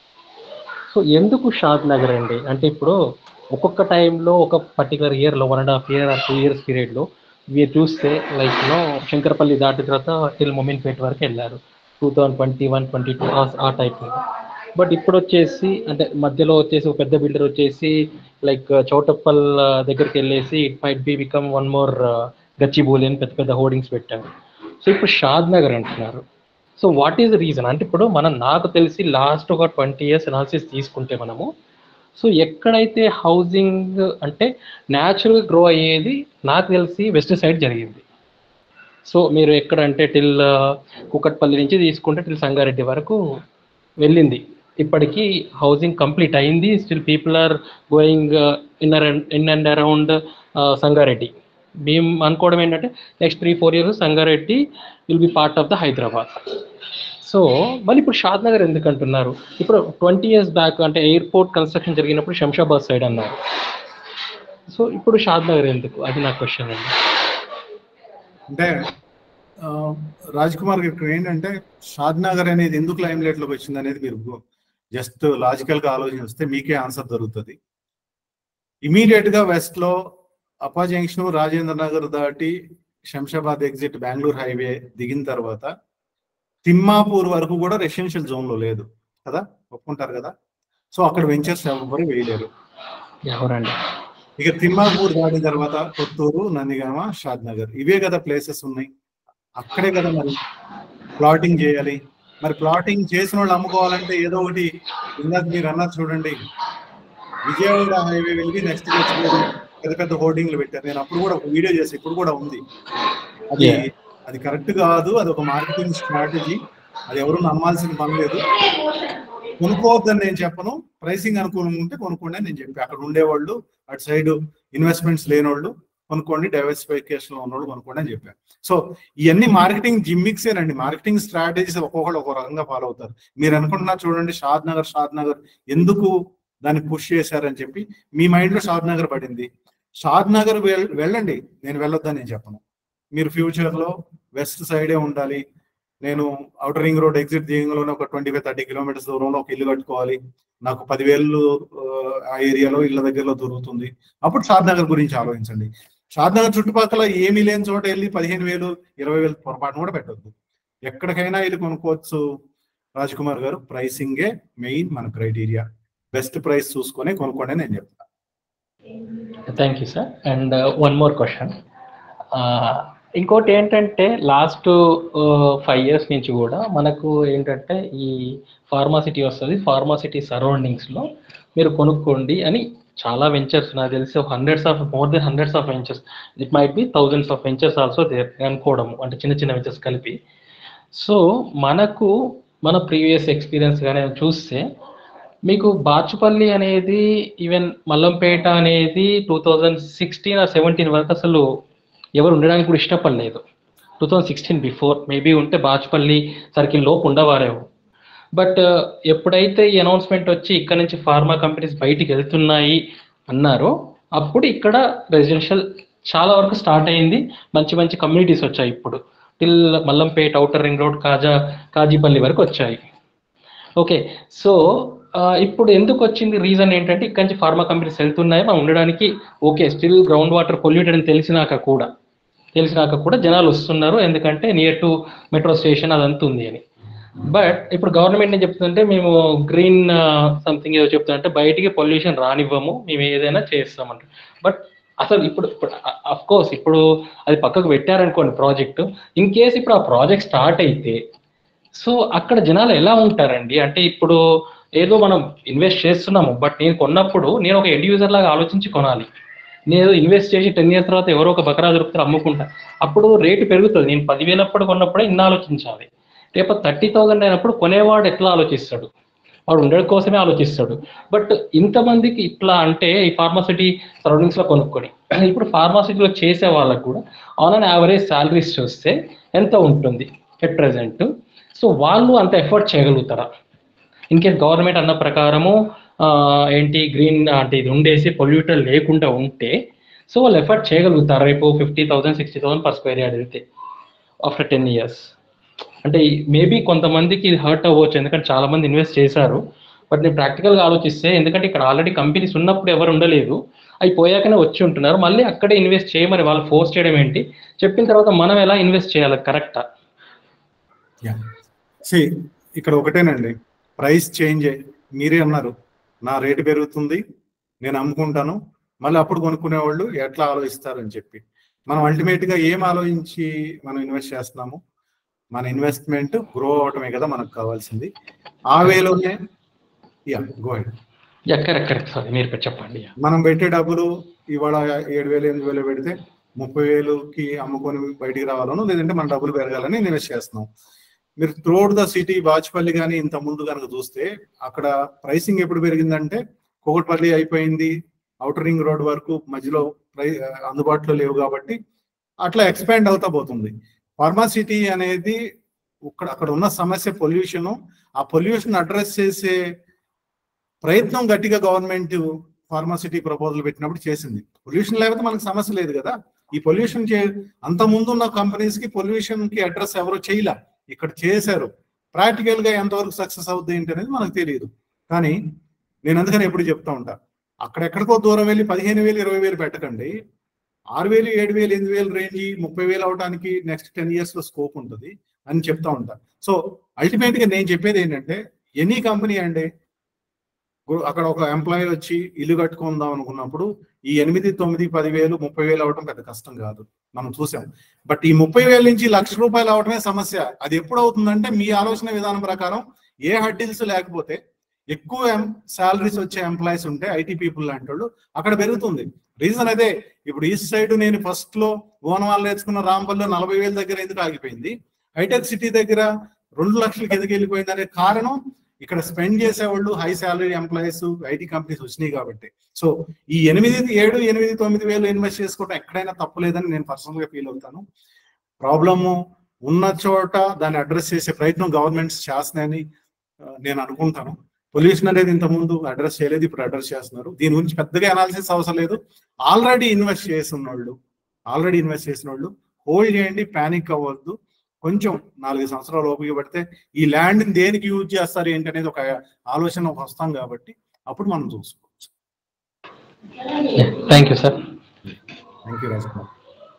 so ఎందుకు షాద్ నగర్ అండి అంటే ఇప్పుడు ఒక్కొక్క టైంలో ఒక పర్టికులర్ ఇయర్లో one and half year or two years పీరియడ్లో మీరు చూస్తే లైక్ నో శంకరపల్లి దాటిన తర్వాత టిల్ మొమిన్పేట వరకు వెళ్ళారు two thousand twenty one twenty two ఆ టైప్లో బట్ ఇప్పుడు వచ్చేసి అంటే మధ్యలో వచ్చేసి ఒక పెద్ద బిల్డర్ వచ్చేసి లైక్ చౌటప్పల్ దగ్గరికి వెళ్ళేసి it might be become one more Gachibowli అని పెద్ద పెద్ద హోర్డింగ్స్ పెట్టారు సో ఇప్పుడు షాద్ నగర్ అంటున్నారు so what is the reason అంటే ఇప్పుడు మనం నాకు తెలిసి లాస్ట్ ఒక ట్వంటీ ఇయర్స్ అనాలిసిస్ తీసుకుంటే మనము సో ఎక్కడైతే హౌసింగ్ అంటే న్యాచురల్ గ్రో అయ్యేది నాకు తెలిసి వెస్ట్ సైడ్ జరిగింది సో మీరు ఎక్కడ అంటే టిల్ కుకట్పల్లి నుంచి తీసుకుంటే టిల్ సంగారెడ్డి వరకు వెళ్ళింది ఇప్పటికీ హౌసింగ్ కంప్లీట్ అయింది still people are going in in and around Sangareddy మేము అనుకోవడం ఏంటంటే next three four years Sangareddy will be part of the Hyderabad so మళ్ళీ ఇప్పుడు షాద్ నగర్ ఎందుకు అంటున్నారు ఇప్పుడు ట్వంటీ ఇయర్స్ బ్యాక్ అంటే ఎయిర్పోర్ట్ కన్స్ట్రక్షన్ జరిగినప్పుడు శంషాబాద్ సైడ్ అన్నారు సో ఇప్పుడు షాద్ నగర్ ఎందుకు అది నా క్వశ్చన్ అండి అంటే ఆ, రాజ్ కుమార్ గారు ఇక్కడ ఏంటంటే షాద్ నగర్ అనేది ఎందుకు లైమ్ లైట్ లోకి వచ్చింది అనేది మీరు జస్ట్ లాజికల్ గా ఆలోచిస్తే మీకే ఆన్సర్ దొరుకుతుంది ఇమీడియట్ గా వెస్ట్ లో అప్పా జంక్షన్ రాజేంద్ర నగర్ దాటి శంషాబాద్ ఎగ్జిట్ బెంగళూరు హైవే దిగిన తర్వాత తిమ్మాపూర్ వరకు కూడా రెసిడెన్షియల్ జోన్ లో లేదు కదా ఒప్పుకుంటారు కదా సో అక్కడ వెంచర్స్ ఎవరు వేయలేరు ఎవరండి ఇక తిమ్మాపూర్ దాటిన తర్వాత కొత్తూరు నందిగామ షాద్ నగర్ ఇవే కదా ప్లేసెస్ ఉన్నాయి అక్కడే కదా మరి ప్లాటింగ్ చేయాలి మరి ప్లాటింగ్ చేసిన వాళ్ళు అమ్ముకోవాలంటే ఏదో ఒకటి ఇందాక మీరు అన్నారు చూడండి విజయవాడ హైవే వెళ్ళి నెక్స్ట్ పెద్ద పెద్ద హోర్డింగ్లు పెట్టారు నేను అప్పుడు కూడా ఒక వీడియో చేసి ఇప్పుడు కూడా ఉంది అది Yeah. అది కరెక్ట్ కాదు అది ఒక మార్కెటింగ్ స్ట్రాటజీ అది ఎవరు నమ్మాల్సిన పని లేదు కొనుక్కోవద్దని నేను చెప్పను ప్రైసింగ్ అనుకూలంగా ఉంటే కొనుక్కోండి అని నేను చెప్పి అక్కడ ఉండేవాళ్ళు అటు సైడ్ ఇన్వెస్ట్మెంట్స్ లేనోళ్ళు కొనుక్కోండి డైవర్సిఫికేషన్ లో ఉన్నోళ్ళు కొనుక్కోండి అని చెప్పాను సో ఇవన్నీ మార్కెటింగ్ జిమ్మిక్సేనండి మార్కెటింగ్ స్ట్రాటజీస్ ఒక్కొక్కళ్ళు ఒక్కో రకంగా ఫాలో అవుతారు మీరు అనుకుంటున్నారు చూడండి షాద్ నగర్ షాద్ నగర్ ఎందుకు దాన్ని పుష్ చేశారని చెప్పి మీ మైండ్ లో షాద్ నగర్ పడింది షాద్ నగర్ వెల్- వెళ్ళండి నేను వెళ్ళొద్దని నేను చెప్పను మీరు ఫ్యూచర్ లో వెస్ట్ సైడే ఉండాలి నేను అవుటర్ రింగ్ రోడ్ ఎగ్జిట్ దిగంలోనే ఒక ట్వంటీ ఫైవ్ థర్టీ కిలోమీటర్స్ దూరంలో ఒక ఇల్లు కట్టుకోవాలి నాకు పదివేలు ఆ, ఆ ఏరియాలో ఇళ్ళ దగ్గరలో దొరుకుతుంది అప్పుడు షాద్ నగర్ గురించి ఆలోచించండి షాద్ నగర్ చుట్టుపక్కల ఏమీ లేని చోట వెళ్ళి పదిహేను వేలు ఇరవై వేలు పొరపాటును కూడా పెట్టొద్దు ఎక్కడికైనా వెళ్ళి కొనుక్కోవచ్చు రాజ్ కుమార్ గారు ప్రైసింగే మెయిన్ మన క్రైటీరియా బెస్ట్ ప్రైస్ చూసుకొని కొనుక్కోండి అని నేను చెప్తాను thank you sir and one more question ఇంకోటి ఏంటంటే లాస్ట్ ఫైవ్ ఇయర్స్ నుంచి కూడా మనకు ఏంటంటే ఈ ఫార్మాసిటీ వస్తుంది ఫార్మాసిటీ సరౌండింగ్స్లో మీరు కొనుక్కోండి అని చాలా వెంచర్స్ నాకు తెలిసి ఒక hundreds of more than hundreds of ventures it might be thousands of ventures also they అనుకోవడం అంటే చిన్న చిన్న వెంచర్స్ కలిపి సో మనకు మన ప్రీవియస్ ఎక్స్పీరియన్స్ కానీ చూస్తే మీకు బాచుపల్లి అనేది ఈవెన్ మల్లంపేట అనేది two thousand sixteen or seventeen వరకు అసలు ఎవరు ఉండడానికి కూడా ఇష్టపడలేదు two thousand sixteen before maybe ఉంటే బాచుపల్లి సర్కిల్ లోపు ఉండవారేమో బట్ ఎప్పుడైతే ఈ అనౌన్స్మెంట్ వచ్చి ఇక్కడ నుంచి ఫార్మా కంపెనీస్ బయటికి వెళ్తున్నాయి అన్నారో అప్పుడు ఇక్కడ రెసిడెన్షియల్ చాలా వరకు స్టార్ట్ అయింది మంచి మంచి కమ్యూనిటీస్ వచ్చాయి ఇప్పుడు till Mallampet outer ring road కాజా కాజీపల్లి వరకు వచ్చాయి ఓకే సో ఇప్పుడు ఎందుకు వచ్చింది రీజన్ ఏంటంటే ఇక్కడ నుంచి ఫార్మా కంపెనీస్ వెళ్తున్నాయి మనం ఉండడానికి okay still ground water polluted అని తెలిసినాక కూడా తెలిసినాక కూడా జనాలు వస్తున్నారు ఎందుకంటే నియర్ టు మెట్రో స్టేషన్ అదంతా ఉంది అని బట్ ఇప్పుడు గవర్నమెంట్ ఏం చెప్తుందంటే మేము గ్రీన్ సంథింగ్ ఏదో చెప్తుందంటే బయటికి పొల్యూషన్ రానివ్వము మేము ఏదైనా చేస్తామంట బట్ అసలు ఇప్పుడు అఫ్ కోర్స్ ఇప్పుడు అది పక్కకు పెట్టారనుకోండి ప్రాజెక్ట్ ఇన్ కేస్ ఇప్పుడు ఆ ప్రాజెక్ట్ స్టార్ట్ అయితే సో అక్కడ జనాలు ఎలా ఉంటారండి అంటే ఇప్పుడు ఏదో మనం ఇన్వెస్ట్ చేస్తున్నాము బట్ నేను కొన్నప్పుడు నేను ఒక ఎండ్ యూజర్ లాగా ఆలోచించి కొనాలి నేను ఇన్వెస్ట్ చేసి టెన్ ఇయర్స్ తర్వాత ఎవరో ఒక బకరా దొరుకుతారు అమ్ముకుంటా అప్పుడు రేటు పెరుగుతుంది నేను పదివేలప్పుడు కొన్నప్పుడే ఇన్ని ఆలోచించాలి రేపు థర్టీ థౌసండ్ అయినప్పుడు కొనేవాడు ఎట్లా ఆలోచిస్తాడు వాడు ఉండడం కోసమే ఆలోచిస్తాడు బట్ ఇంతమందికి ఇట్లా అంటే ఈ ఫార్మాసిటీ సరౌండింగ్స్ లో కొనుక్కొని ఇప్పుడు ఫార్మాసిటీలో చేసే వాళ్ళకు కూడా ఆన్ అన్ యావరేజ్ శాలరీస్ చూస్తే ఎంత ఉంటుంది ఎట్ ప్రెసెంట్ సో వాళ్ళు అంత ఎఫర్ట్ చేయగలుగుతారా ఇన్ కేస్ గవర్నమెంట్ అన్న ప్రకారము ఆ, ఏంటి గ్రీన్ అంటే ఇది ఉండేసి పొల్యూటర్ లేకుండా ఉంటే సో వాళ్ళు ఎఫర్ట్ చేయగలుగుతారు రేపు fifty thousand sixty thousand per square yard వెళ్తే ఆఫ్టర్ టెన్ ఇయర్స్ అంటే మేబీ కొంతమందికి ఇది హర్ట్ అవ్వచ్చు ఎందుకంటే చాలా మంది ఇన్వెస్ట్ చేశారు బట్ నేను ప్రాక్టికల్గా ఆలోచిస్తే ఎందుకంటే ఇక్కడ ఆల్రెడీ కంపెనీస్ ఉన్నప్పుడు ఎవరు ఉండలేదు అవి పోయాకనే వచ్చి ఉంటున్నారు మళ్ళీ అక్కడే ఇన్వెస్ట్ చేయమని వాళ్ళు ఫోర్స్ చేయడం ఏంటి చెప్పిన తర్వాత మనం ఎలా ఇన్వెస్ట్ చేయాలి కరెక్టా సి ఇక్కడ ఒకటేనండి ప్రైస్ చేంజ్ మీరే అన్నారు నా రేటు పెరుగుతుంది నేను అమ్ముకుంటాను మళ్ళీ అప్పుడు కొనుక్కునే వాళ్ళు ఎట్లా ఆలోచిస్తారు అని చెప్పి మనం అల్టిమేట్ గా ఏం ఆలోచించి మనం ఇన్వెస్ట్ చేస్తున్నాము మన ఇన్వెస్ట్మెంట్ గ్రో అవటమే కదా మనకు కావాల్సింది ఆ వేలోనే yeah go yeah correct correct sorry మీరు ఇక్కడ చెప్పండి మనం పెట్టే డబ్బులు ఇవాళ ఏడు వేలు ఎనిమిది వేలు పెడితే ముప్పై వేలుకి అమ్ముకొని బయటికి రావాలను లేదంటే మన డబ్బులు పెరగాలని ఇన్వెస్ట్ చేస్తున్నాం మీరు త్రోడ్ ద సిటీ బాచుపల్లి కానీ ఇంత ముందు కనుక చూస్తే అక్కడ ప్రైసింగ్ ఎప్పుడు పెరిగిందంటే కోకట్పల్లి అయిపోయింది అవుటర్ రింగ్ రోడ్ వరకు మధ్యలో ప్రై అందుబాటులో లేవు కాబట్టి అట్లా ఎక్స్పాండ్ అవుతా పోతుంది ఫార్మాసిటీ అనేది ఇక్కడ అక్కడ ఉన్న సమస్య పొల్యూషన్ ఆ పొల్యూషన్ అడ్రస్ చేసే ప్రయత్నం గట్టిగా గవర్నమెంట్ ఫార్మాసిటీ ప్రపోజల్ పెట్టినప్పుడు చేసింది పొల్యూషన్ లేకపోతే మనకు సమస్య లేదు కదా ఈ పొల్యూషన్ చే అంత ముందు ఉన్న కంపెనీస్ కి పొల్యూషన్ కి అడ్రస్ ఎవరు చేయలే ఇక్కడ చేశారు ప్రాక్టికల్ గా ఎంతవరకు సక్సెస్ అవుతుంది ఏంటి అనేది మనకు తెలియదు కానీ నేను అందుకని ఎప్పుడు చెప్తా ఉంటా అక్కడెక్కడికో దూరం వెళ్ళి పదిహేను వేలు ఇరవై వేలు పెట్టకండి ఆరు వేలు ఏడు వేలు ఎనిమిది వేలు రేంజ్ ముప్పై వేలు అవడానికి నెక్స్ట్ టెన్ ఇయర్స్ లో స్కోప్ ఉంటుంది అని చెప్తా ఉంటా సో అల్టిమేట్ గా నేను చెప్పేది ఏంటంటే ఎనీ కంపెనీ అండి ఇప్పుడు అక్కడ ఒక ఎంప్లాయీ వచ్చి ఇల్లు కట్టుకుందాం అనుకున్నప్పుడు ఈ ఎనిమిది తొమ్మిది పది వేలు ముప్పై వేలు అవడం పెద్ద కష్టం కాదు మనం చూసాం బట్ ఈ ముప్పై వేల నుంచి లక్ష రూపాయలు అవడమే సమస్య అది ఎప్పుడు అవుతుందంటే మీ ఆలోచన విధానం ప్రకారం ఏ హడ్డిల్స్ లేకపోతే ఎక్కువ శాలరీస్ వచ్చే ఎంప్లాయీస్ ఉంటే ఐటీ పీపుల్ లాంటి వాళ్ళు అక్కడ పెరుగుతుంది రీజన్ అదే ఇప్పుడు ఈస్ట్ సైడ్ నేను ఫస్ట్ లో ఓన్ వాళ్ళు నేర్చుకున్న రాంపల్లో నలభై వేల దగ్గర ఎందుకు ఆగిపోయింది హైటెక్ సిటీ దగ్గర రెండు లక్షలకి ఎందుకు వెళ్ళిపోయింది అనే కారణం ఇక్కడ స్పెండ్ చేసేవాళ్ళు high salary employees IT companies వచ్చినాయి కాబట్టి సో ఈ ఎనిమిది ఏడు ఎనిమిది తొమ్మిది వేలు ఇన్వెస్ట్ చేసుకోవడం ఎక్కడైనా తప్పులేదని నేను పర్సనల్ గా ఫీల్ అవుతాను ప్రాబ్లము ఉన్న చోట దాన్ని అడ్రస్ చేసే ప్రయత్నం గవర్నమెంట్స్ చేస్తున్నాయని ఆ, నేను అనుకుంటాను పొల్యూషన్ అనేది ఇంతకుముందు అడ్రస్ చేయలేదు ఇప్పుడు అడ్రస్ చేస్తున్నారు దీని గురించి పెద్దగా అనాలిసిస్ అవసరం లేదు ఆల్రెడీ ఇన్వెస్ట్ చేసిన వాళ్ళు ఆల్రెడీ ఇన్వెస్ట్ చేసిన వాళ్ళు హోల్డ్ చేయండి ప్యానిక్ అవ్వద్దు కొంచెం నాలుగు సంవత్సరాలు ఓపిక పడితే ఈ ల్యాండ్ దేనికి యూజ్ చేస్తారు ఏంటి అనేది ఒక ఆలోచన వస్తాం కాబట్టి అప్పుడు మనం చూసుకోవచ్చు thank you sir thank you Rajkumar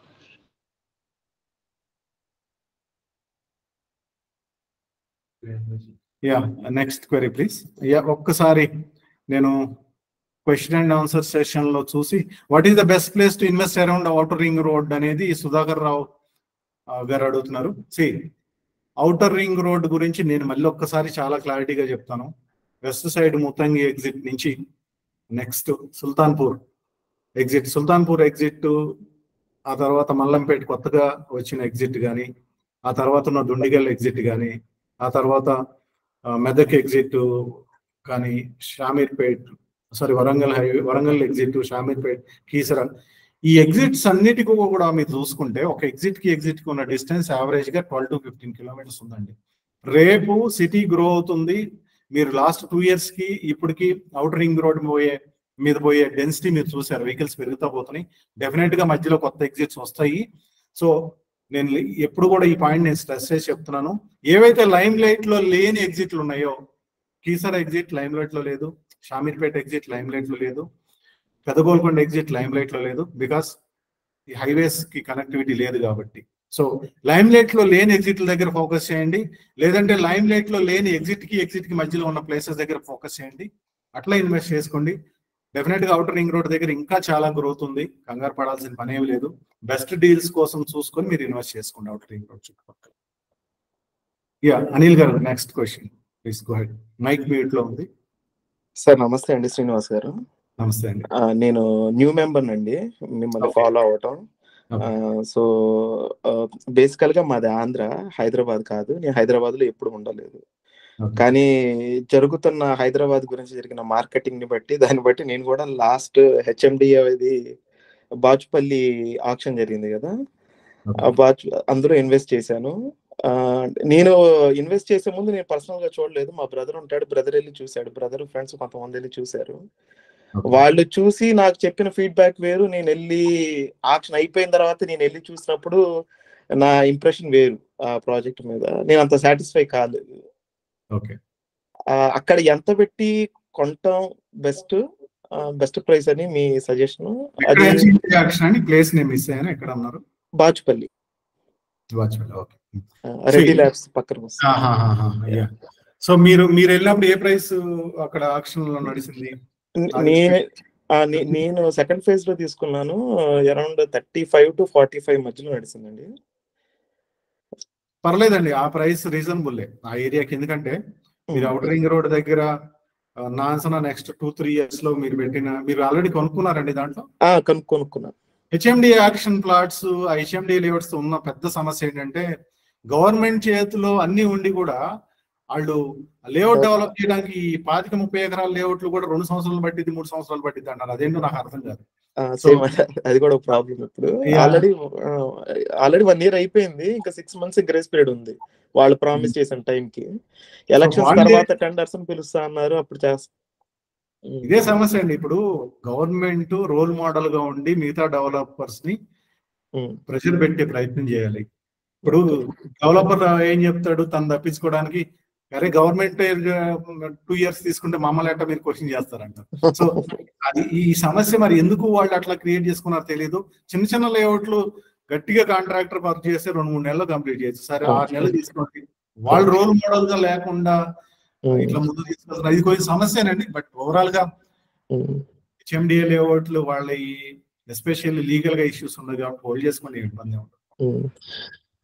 yeah next query please yeah ఒక్కసారి నేను క్వశ్చన్ అండ్ ఆన్సర్ సెషన్ లో చూసి what is the best place to invest around outer ring road అనేది సుధాకర్ రావు ఆ, గారు అడుగుతున్నారు సి అవుటర్ రింగ్ రోడ్ గురించి నేను మళ్ళీ ఒక్కసారి చాలా క్లారిటీగా చెప్తాను వెస్ట్ సైడ్ ముత్తంగి ఎగ్జిట్ నుంచి next Sultanpur exit Sultanpur exit ఆ తర్వాత మల్లంపేట కొత్తగా వచ్చిన ఎగ్జిట్ కానీ ఆ తర్వాత ఉన్న దుండిగల్ ఎగ్జిట్ కానీ ఆ తర్వాత ఆ, మెదక్ ఎగ్జిట్ కానీ Shamirpet sorry Warangal highway Warangal exit Shamirpet Keesara ఈ ఎగ్జిట్స్ అన్నిటికీ కూడా మీరు చూసుకుంటే ఒక ఎగ్జిట్ కి ఎగ్జిట్ కి ఉన్న డిస్టెన్స్ యావరేజ్ గా ట్వెల్వ్ టు ఫిఫ్టీన్ కిలోమీటర్స్ ఉందండి రేపు సిటీ గ్రో అవుతుంది మీరు లాస్ట్ టూ ఇయర్స్ కి ఇప్పటికి అవుటర్ రింగ్ రోడ్ పోయే మీద పోయే డెన్సిటీ మీరు చూసారు వెహికల్స్ పెరుగుతా పోతున్నాయి డెఫినెట్ గా మధ్యలో కొత్త ఎగ్జిట్స్ వస్తాయి సో నేను ఎప్పుడు కూడా ఈ పాయింట్ నేను స్ట్రెస్ చేసి చెప్తున్నాను ఏవైతే లైమ్ లైట్ లో లేని ఎగ్జిట్లు ఉన్నాయో కీసర ఎగ్జిట్ లైమ్ లైట్ లో లేదు షామీర్పేట ఎగ్జిట్ లైమ్ లైట్ లో లేదు పెదగోల్కొండ ఎగ్జిట్ లైమ్ లైట్ లో లేదు బికాస్ ఈ హైవేస్ కి కనెక్టివిటీ లేదు కాబట్టి సో లైమ్ లైట్ లో లేని ఎగ్జిట్ల దగ్గర ఫోకస్ చేయండి లేదంటే లైమ్ లైట్ లో లేని ఎగ్జిట్ కి ఎగ్జిట్ కి మధ్యలో ఉన్న ప్లేసెస్ దగ్గర ఫోకస్ చేయండి అట్లా ఇన్వెస్ట్ చేసుకోండి డెఫినెట్ గా అవుటర్ రింగ్ రోడ్ దగ్గర ఇంకా చాలా గ్రోత్ ఉంది కంగారు పడాల్సిన పని ఏమి లేదు బెస్ట్ డీల్స్ కోసం చూసుకొని మీరు ఇన్వెస్ట్ చేసుకోండి అవుటర్ రింగ్ రోడ్ చుట్టుపక్కల yeah Anil garu next question please go ahead mike mute లో ఉంది సార్ నమస్తే అండి శ్రీనివాస్ గారు నమస్తే అండి ఆ, నేను న్యూ మెంబర్ అండి మిమ్మల్ని ఫాలో అవటం సో బేసికల్ గా మాది ఆంధ్ర హైదరాబాద్ కాదు నేను హైదరాబాద్ లో ఎప్పుడు ఉండలేదు కానీ జరుగుతున్న హైదరాబాద్ గురించి జరిగిన మార్కెటింగ్ ని బట్టి దాన్ని బట్టి నేను కూడా లాస్ట్ హెచ్ఎండి అది బాచుపల్లి ఆక్షన్ జరిగింది కదా ఆ బాచ్ అందులో ఇన్వెస్ట్ చేశాను ఆ, నేను ఇన్వెస్ట్ చేసే ముందు నేను పర్సనల్ గా చూడలేదు మా బ్రదర్ ఉంటాడు బ్రదర్ వెళ్ళి చూశాడు బ్రదర్ ఫ్రెండ్స్ కొంతమంది వెళ్ళి చూశారు వాళ్ళు చూసి నాకు చెప్పిన ఫీడ్బ్యాక్ వేరు నేను వెళ్ళి ఆక్షన్ అయిపోయిన తర్వాత నేను వెళ్ళి చూసినప్పుడు నా ఇంప్రెషన్ వేరు ఆ ప్రాజెక్ట్ మీద నేను అంత సాటిస్ఫై కాలేదు ఓకే ఆ, అక్కడ ఎంత పెట్టి కొనటం బెస్ట్ బెస్ట్ ప్రైస్ అని మీ సజెషన్ అది యాక్షన్ అని ప్లేస్ నేమ్ మిస్ అయ్యాను ఎక్కడ అన్నారు Bachupally watchman okay Reddy labs పక్కన వస్తుంది. సో మీరు మీరు వెళ్ళినప్పుడు ఏ ప్రైస్ అక్కడ ఆక్షన్ లో నడిచింది నేను ఆ, నే- నేను సెకండ్ ఫేజ్ లో తీసుకున్నాను around thirty five to forty five మధ్యలో నడిచిందండి పర్లేదండి ఆ ప్రైస్ రీజనబుల్ ఆ ఏరియాకి ఎందుకంటే మీరు అవుటర్ రింగ్ రోడ్ దగ్గర ఆ, నా అంచనా నెక్స్ట్ టూ త్రీ ఇయర్స్ లో మీరు పెట్టిన మీరు ఆల్రెడీ కొనుక్కున్నారండి దాంట్లో ఆ, కొను కొనుక్కున్నాను హెచ్ఎండి యాక్షన్ ప్లాట్స్ ఆ హెచ్ఎండి లేఅవుట్స్ ఉన్న పెద్ద సమస్య ఏంటంటే గవర్నమెంట్ చేతిలో అన్ని ఉండి కూడా వాళ్ళు లేఅవుట్ డెవలప్ చేయడానికి ఈ పాతిక ముప్పై ఎకరాల లేఅవుట్లు కూడా రెండు సంవత్సరాలు పట్టింది మూడు సంవత్సరాలు పట్టింది అంటారు అదేంటో నాకు అర్థం కాదు సేమ్ అది కూడా ఒక ప్రాబ్లం ఇప్పుడు Yeah. Already already one year అయిపోయింది ఇంకా సిక్స్ మంత్స్ గ్రేస్ పీరియడ్ ఉంది వాళ్ళు ప్రామిస్ చేసిన టైం కి ఎలక్షన్స్ one day- తర్వాత టెండర్స్ పిలుస్తా అన్నారు అప్పుడు చేస్తా ఇదే సమస్య అండి ఇప్పుడు గవర్నమెంట్ రోల్ మోడల్ గా ఉండి మిగతా డెవలపర్స్ ని ప్రెషర్ పెట్టే ప్రయత్నం చేయాలి ఇప్పుడు డెవలపర్ ఏం చెప్తాడు తను తప్పించుకోవడానికి అరే గవర్నమెంట్ టూ ఇయర్స్ తీసుకుంటే మమ్మల్ని ఎట్ట మీరు క్వశ్చన్ చేస్తారంట సో అది ఈ సమస్య మరి ఎందుకు వాళ్ళు అట్లా క్రియేట్ చేసుకున్నారో తెలియదు చిన్న చిన్న లేఅవుట్లు గట్టిగా కాంట్రాక్టర్ వర్క్ చేస్తే రెండు మూడు నెలలు కంప్లీట్ చేయొచ్చు సరే ఆరు నెలలు తీసుకోండి వాళ్ళు రోల్ మోడల్ గా లేకుండా ఇట్లా ముందు తీసుకెళ్తున్నారు ఇది కొంచెం సమస్యనండి బట్ ఓవరాల్ గా హెచ్ఎండిఏ లేఅవుట్లు వాళ్ళ ఎస్పెషల్లీ లీగల్ గా ఇష్యూస్ ఉన్నాయి కాబట్టి హోల్డ్ చేసుకునే ఇబ్బంది ఉండదు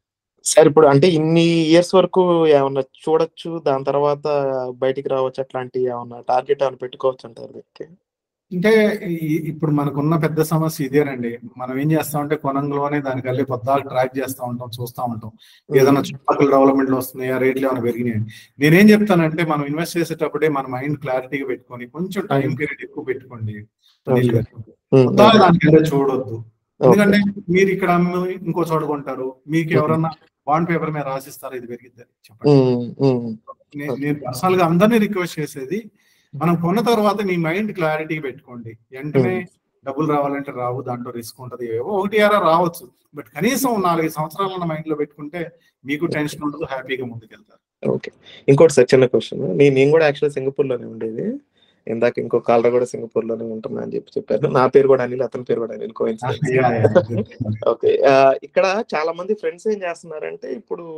సార్ ఇప్పుడు అంటే ఇన్ని ఇయర్స్ వరకు ఏమన్నా చూడొచ్చు దాని తర్వాత బయటికి రావచ్చు అట్లాంటి ఏమన్నా టార్గెట్ ఏమైనా పెట్టుకోవచ్చు అంటారు దీనికి అంటే ఈ- ఇప్పుడు మనకున్న పెద్ద సమస్య ఇదేనండి మనం ఏం చేస్తామంటే కొనంలోనే దానికి వెళ్ళి పొద్దాలు ట్రాక్ చేస్తూ ఉంటాం చూస్తూ ఉంటాం ఏదైనా చుట్టుపక్కల డెవలప్మెంట్లు వస్తున్నాయా రేట్లు ఏమైనా పెరిగినాయి నేనేం చెప్తానంటే మనం ఇన్వెస్ట్ చేసేటప్పుడే మన మైండ్ క్లారిటీగా పెట్టుకొని కొంచెం టైం పీరియడ్ ఎక్కువ పెట్టుకోండి అనిల్ గారు. Hmm. పొద్దాలు దానికి వెళ్ళి చూడొద్దు ఎందుకంటే మీరు ఇక్కడ అమ్మి ఇంకో చోట కొంటారు మీకు ఎవరన్నా బాండ్ పేపర్ మీద రాసిస్తారా ఇది పెరిగిద్దని చెప్పండి ఉమ్, ఉమ్, నే- నేను పర్సనల్ గా అందరినీ రిక్వెస్ట్ చేసేది మనం కొన్న తర్వాత మీ మైండ్ క్లారిటీ పెట్టుకోండి వెంటనే డబ్బులు రావాలంటే రావు దాంట్లో రిస్క్ ఉంటది ఏవో ఒకటి అరా రావచ్చు బట్ కనీసం నాలుగు సంవత్సరాల మైండ్ లో పెట్టుకుంటే మీకు టెన్షన్ ఉండదు హ్యాపీగా ముందుకెళ్తారు ఓకే ఇంకోటి సార్ చిన్న క్వశ్చన్ నేను నేను కూడా యాక్చువల్ సింగపూర్ లోనే ఉండేది ఇందాక ఇంకో కాలర్ కూడా సింగపూర్ లోనే ఉంటున్నా అని చెప్పి చెప్పారు నా పేరు కూడా అనిల్ అతని పేరు కూడా Anil coincidence Yeah, yeah. Okay ఇక్కడ చాలా మంది ఫ్రెండ్స్ ఏం చేస్తున్నారంటే ఇప్పుడు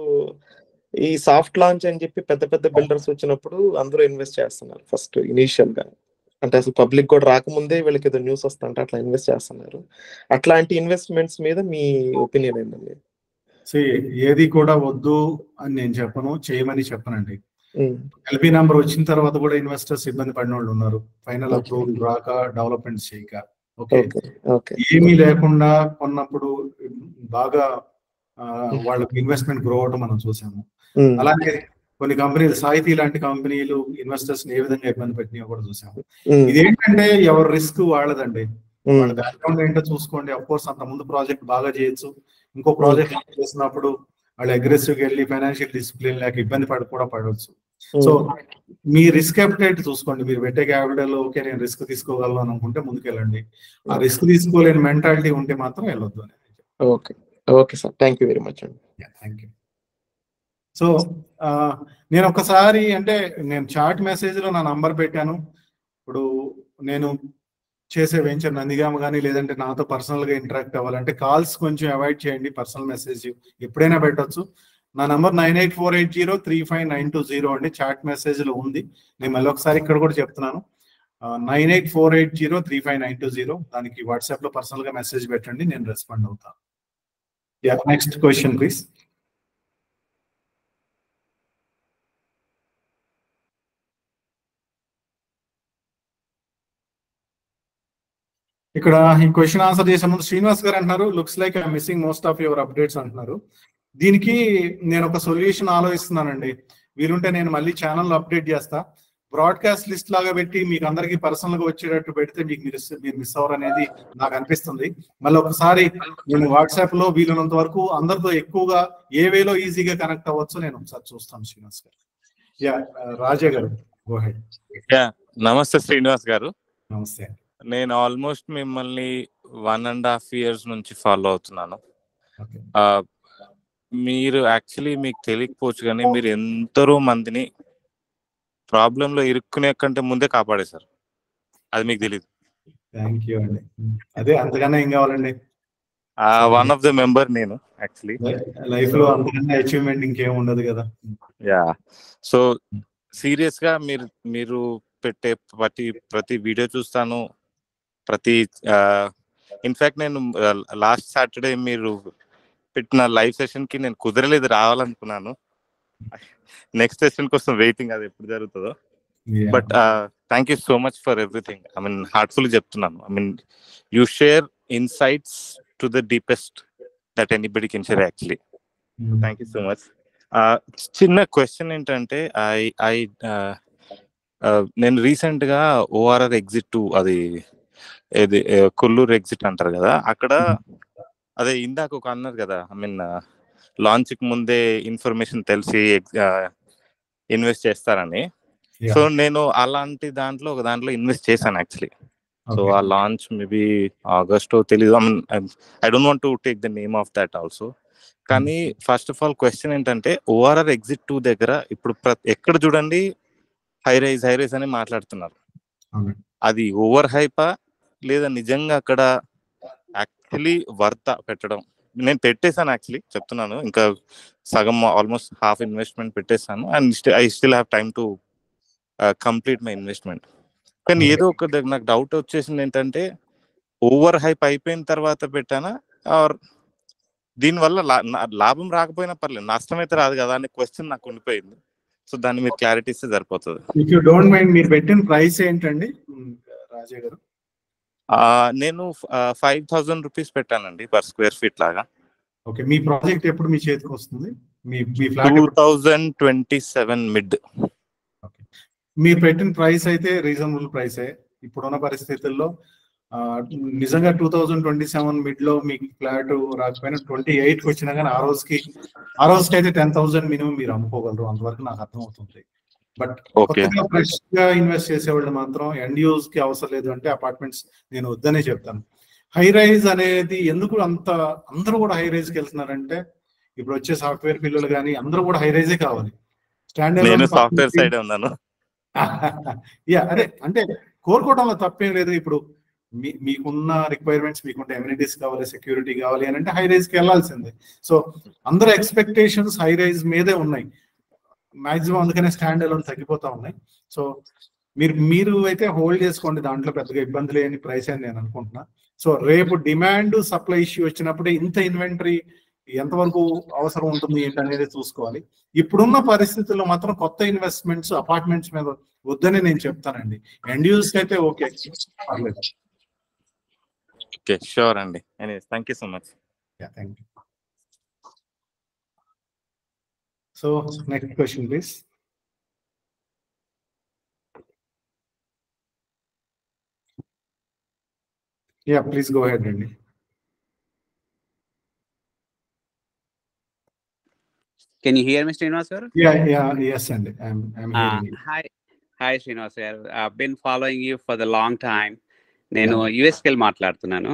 ఈ సాఫ్ట్ లాంచ్ అని చెప్పి పెద్ద పెద్ద బిల్డర్స్ వచ్చినప్పుడు అందరూ ఇన్వెస్ట్ చేస్తున్నారు ఫస్ట్ ఇనీషియల్ గా అంటే అసలు పబ్లిక్ కూడా రాకముందే వీళ్ళకి ఏదో న్యూస్ వస్తుంటే అట్లా ఇన్వెస్ట్ చేస్తున్నారు అట్లాంటి ఇన్వెస్ట్మెంట్స్ మీద మీ ఒపీనియన్ ఏంటండి See, ఏది కూడా వద్దు అని నేను చెప్పను చేయమని చెప్పనండి ఉమ్, ఎల్పి నెంబర్ వచ్చిన తర్వాత కూడా ఇన్వెస్టర్స్ ఇబ్బంది పడిన వాళ్ళు ఉన్నారు ఫైనల్ అప్రూవల్ రాక డెవలప్మెంట్ చేయక ఓకే ఓకే ఓకే ఏమీ లేకుండా కొన్నప్పుడు బాగా ఆ, వాళ్ళకి ఇన్వెస్ట్మెంట్ గ్రో అవడం మనం చూసాము ఉమ్, అలాగే కొన్ని కంపెనీలు సాహితీ లాంటి కంపెనీలు ఇన్వెస్టర్స్ ఏ విధంగా ఇబ్బంది పెట్టినాయో కూడా చూసాము ఉమ్, ఇదేంటంటే ఎవరి రిస్క్ వాళ్ళదండి ఉమ్, వాళ్ళ బ్యాక్గ్రౌండ్ ఏంటో చూసుకోండి అఫ్ కోర్స్ అంత ముందు ప్రాజెక్ట్ బాగా చేయొచ్చు ఇంకో ప్రాజెక్ట్ చేసినప్పుడు వాళ్ళు అగ్రెసివ్ గా వెళ్ళి ఫైనాన్షియల్ డిసిప్లిన్ లేక ఇబ్బంది పడి కూడా పడవచ్చు సో మీ రిస్క్ అప్టైట్ చూసుకోండి మీరు పెట్టే క్యాపిటల్ ఓకే నేను రిస్క్ తీసుకోగలను అని అనుకుంటే ముందుకెళ్ళండి ఆ రిస్క్ తీసుకోలేని మెంటాలిటీ ఉంటే మాత్రం వెళ్ళొద్దు అని okay okay sir thank you very much అండి థ్యాంక్ యూ సో ఆ, నేను ఒకసారి అంటే నేను చాట్ మెసేజ్ లో నా నంబర్ పెట్టాను ఇప్పుడు నేను చేసే వెంచర్ నందిగామ కానీ లేదంటే నాతో పర్సనల్ గా ఇంటరాక్ట్ అవ్వాలంటే కాల్స్ కొంచెం అవాయిడ్ చేయండి పర్సనల్ మెసేజ్ ఎప్పుడైనా పెట్టొచ్చు నా number nine eight four eight zero three five nine two zero అండి చాట్ మెసేజ్ లో ఉంది నేను మళ్ళీ ఒకసారి ఇక్కడ కూడా చెప్తున్నాను nine eight four eight zero three five nine two zero దానికి వాట్సాప్ లో పర్సనల్ గా మెసేజ్ పెట్టండి నేను రెస్పాండ్ అవుతాను యా నెక్స్ట్ క్వశ్చన్ ప్లీజ్ ఇక్కడ ఈ క్వశ్చన్ ఆన్సర్ చేసే ముందు శ్రీనివాస్ గారు అంటున్నారు looks like I missing most of your updates అంటున్నారు దీనికి నేను ఒక సొల్యూషన్ ఆలోచిస్తున్నానండి వీలుంటే నేను మళ్ళీ ఛానల్ అప్డేట్ చేస్తా బ్రాడ్కాస్ట్ లిస్ట్ లాగా పెట్టి మీకు అందరికి పర్సనల్ గా వచ్చేటట్టు పెడితే మీకు మీరు మీరు మిస్ అవ్వరు అనేది నాకు అనిపిస్తుంది మళ్ళీ ఒకసారి నేను వాట్సాప్ లో వీలున్నంత వరకు అందరితో ఎక్కువగా ఏ వేలో ఈజీగా కనెక్ట్ అవ్వచ్చు నేను ఒకసారి చూస్తాను శ్రీనివాస్ గారు యా రాజా గారు గో హెడ్ యా నమస్తే శ్రీనివాస్ గారు నమస్తే నేను ఆల్మోస్ట్ మిమ్మల్ని వన్ అండ్ హాఫ్ ఇయర్స్ నుంచి ఫాలో అవుతున్నాను Okay. ఆ, మీరు యాక్చువల్లీ మీకు తెలియకపోవచ్చు కానీ మీరు ఎందరో మందిని ప్రాబ్లం లో ఇరుక్కునే కంటే ముందే కాపాడేశారు అది మీకు తెలియదు థ్యాంక్ యూ అండి అదే అంతకన్నా ఏం కావాలండి వన్ ఆఫ్ ద మెంబర్ నేను యాక్చువల్లీ లైఫ్ లో అంతకన్నా అచీవ్మెంట్ ఇంకేం ఉండదు కదా యా సో సీరియస్ గా మీరు మీరు పెట్టే ప్రతి ప్రతి వీడియో చూస్తాను ప్రతి ఇన్ఫాక్ట్ నేను లాస్ట్ సాటర్డే మీరు పెట్టిన లైవ్ సెషన్ కి నేను కుదరలేదు రావాలనుకున్నాను నెక్స్ట్ సెషన్ కోసం వెయిటింగ్ అది ఎప్పుడు జరుగుతుందో Yeah. But thank you so much for everything I mean heartful చెప్తున్నాను I mean you share insights to the deepest that anybody can share actually thank you so much చిన్న question ఏంటంటే I I నేను recent గా ORR exit two అది ఏది ఆ, Kolluru exit అంటారు కదా అక్కడ అదే ఇందాక ఒక అన్నారు కదా ఐ మీన్ లాంచ్ కి ముందే ఇన్ఫర్మేషన్ తెలిసి ఇన్వెస్ట్ చేస్తారని Yeah. సో నేను అలాంటి దాంట్లో ఒక దాంట్లో ఇన్వెస్ట్ చేశాను యాక్చువల్లీ సో Okay. ఆ లాంచ్ మేబీ ఆగస్ట్ తెలీదు I mean I don't want to take the name of that also కానీ ఫస్ట్ ఆఫ్ ఆల్ క్వశ్చన్ ఏంటంటే ఓఆర్ఆర్ ఎగ్జిట్ టూ దగ్గర ఇప్పుడు ప్ర- ఎక్కడ చూడండి హై రైజ్ హై రైజ్ అని మాట్లాడుతున్నారు అవును. అది ఓవర్ హైపా లేదా నిజంగా అక్కడ యాక్చువల్లీ వర్త పెట్టడం నేను పెట్టేశాను యాక్చువల్లీ చెప్తున్నాను ఇంకా సగం ఆల్మోస్ట్ హాఫ్ ఇన్వెస్ట్మెంట్ పెట్టేశాను and I still have time to complete my investment కానీ ఏదో ఒక దగ్గర నాకు డౌట్ వచ్చేసింది ఏంటంటే ఓవర్ హైప్ అయిపోయిన తర్వాత పెట్టానా ఆర్ దీనివల్ల లా- నా- లాభం రాకపోయినా పర్లేదు నష్టం అయితే రాదు కదా అనే క్వశ్చన్ నాకు ఉండిపోయింది సో దాన్ని మీరు క్లారిటీ ఇస్తే సరిపోతుంది ఇఫ్ యూ డోంట్ మైండ్ మీరు పెట్టిన ప్రైస్ ఏంటండి ఉమ్, రాజయ్య గారు ఆ, నేను ఫైవ్ థౌజండ్ రూపీస్ పెట్టానండి పర్ స్క్వేర్ ఫీట్ లాగా ఓకే మీ ప్రాజెక్ట్ ఎప్పుడు మీ చేతికి వస్తుంది మీ మీ two flat thousand twenty seven mid మీరు పెట్టిన ప్రైస్ అయితే రీజనబుల్ ప్రైసే ఇప్పుడున్న పరిస్థితుల్లో ఆ, నిజంగా two thousand twenty seven mid లో మీకు ఫ్లాట్ రాకపోయినా ట్వంటీ ఎయిట్ కి వచ్చినా కానీ ఆ రోజుకి ఆ రోజుకి అయితే టెన్ థౌసండ్ మినిమం మీరు అమ్ముకోగలరు అంతవరకు నాకు అర్థమవుతుంది బట్ Okay. కొత్తగా ఫ్రెష్ గా ఇన్వెస్ట్ చేసేవాళ్ళు మాత్రం ఎండ్ యూజ్ కి అవసరం లేదు అంటే అపార్ట్మెంట్స్ నేను వద్దనే చెప్తాను హై రైజ్ అనేది ఎందుకు అంత అందరూ కూడా హై రైజ్ కి వెళ్తున్నారంటే ఇప్పుడు వచ్చే సాఫ్ట్వేర్ పిల్లలు కానీ అందరూ కూడా హై రైజే కావాలి స్టాండర్డ్ నేను సాఫ్ట్వేర్ సైడ్ ఉన్నాను యా అదే అంటే కోరుకోవడంలో తప్పేం లేదు ఇప్పుడు మీ మీకున్న రిక్వైర్మెంట్స్ మీకుంటే ఎమ్యూనిటీస్ కావాలి సెక్యూరిటీ కావాలి అని అంటే హై రైజ్ కి వెళ్ళాల్సిందే సో అందరు ఎక్స్పెక్టేషన్స్ హై రైజ్ మీదే ఉన్నాయి మాక్సిమం అందుకనే స్టాండ్ అలోన్ తగ్గిపోతా ఉన్నాయి సో మీరు మీరు అయితే హోల్డ్ చేసుకోండి దాంట్లో పెద్దగా ఇబ్బంది లేని ప్రైస్ అని నేను అనుకుంటున్నా సో రేపు డిమాండ్ సప్లై ఇష్యూ వచ్చినప్పుడు ఇంత ఇన్వెంటరీ ఎంతవరకు అవసరం ఉంటుంది ఏంటి అనేది చూసుకోవాలి ఇప్పుడున్న పరిస్థితుల్లో మాత్రం కొత్త ఇన్వెస్ట్మెంట్స్ అపార్ట్మెంట్స్ మీద వద్దని నేను చెప్తానండి ఎండ్ యూస్ అయితే ఓకే పర్లేదు ఓకే షూర్ అండి thank you so much yeah thank you so next question please yeah please go ahead అండి Can you hear me, Srinivas sir? Yeah yeah yes అండి I'm I'm Uh, hearing hi, hi, Srinivas sir. I've been following you for the long time. నేను యుఎస్కి వెళ్ళి మాట్లాడుతున్నాను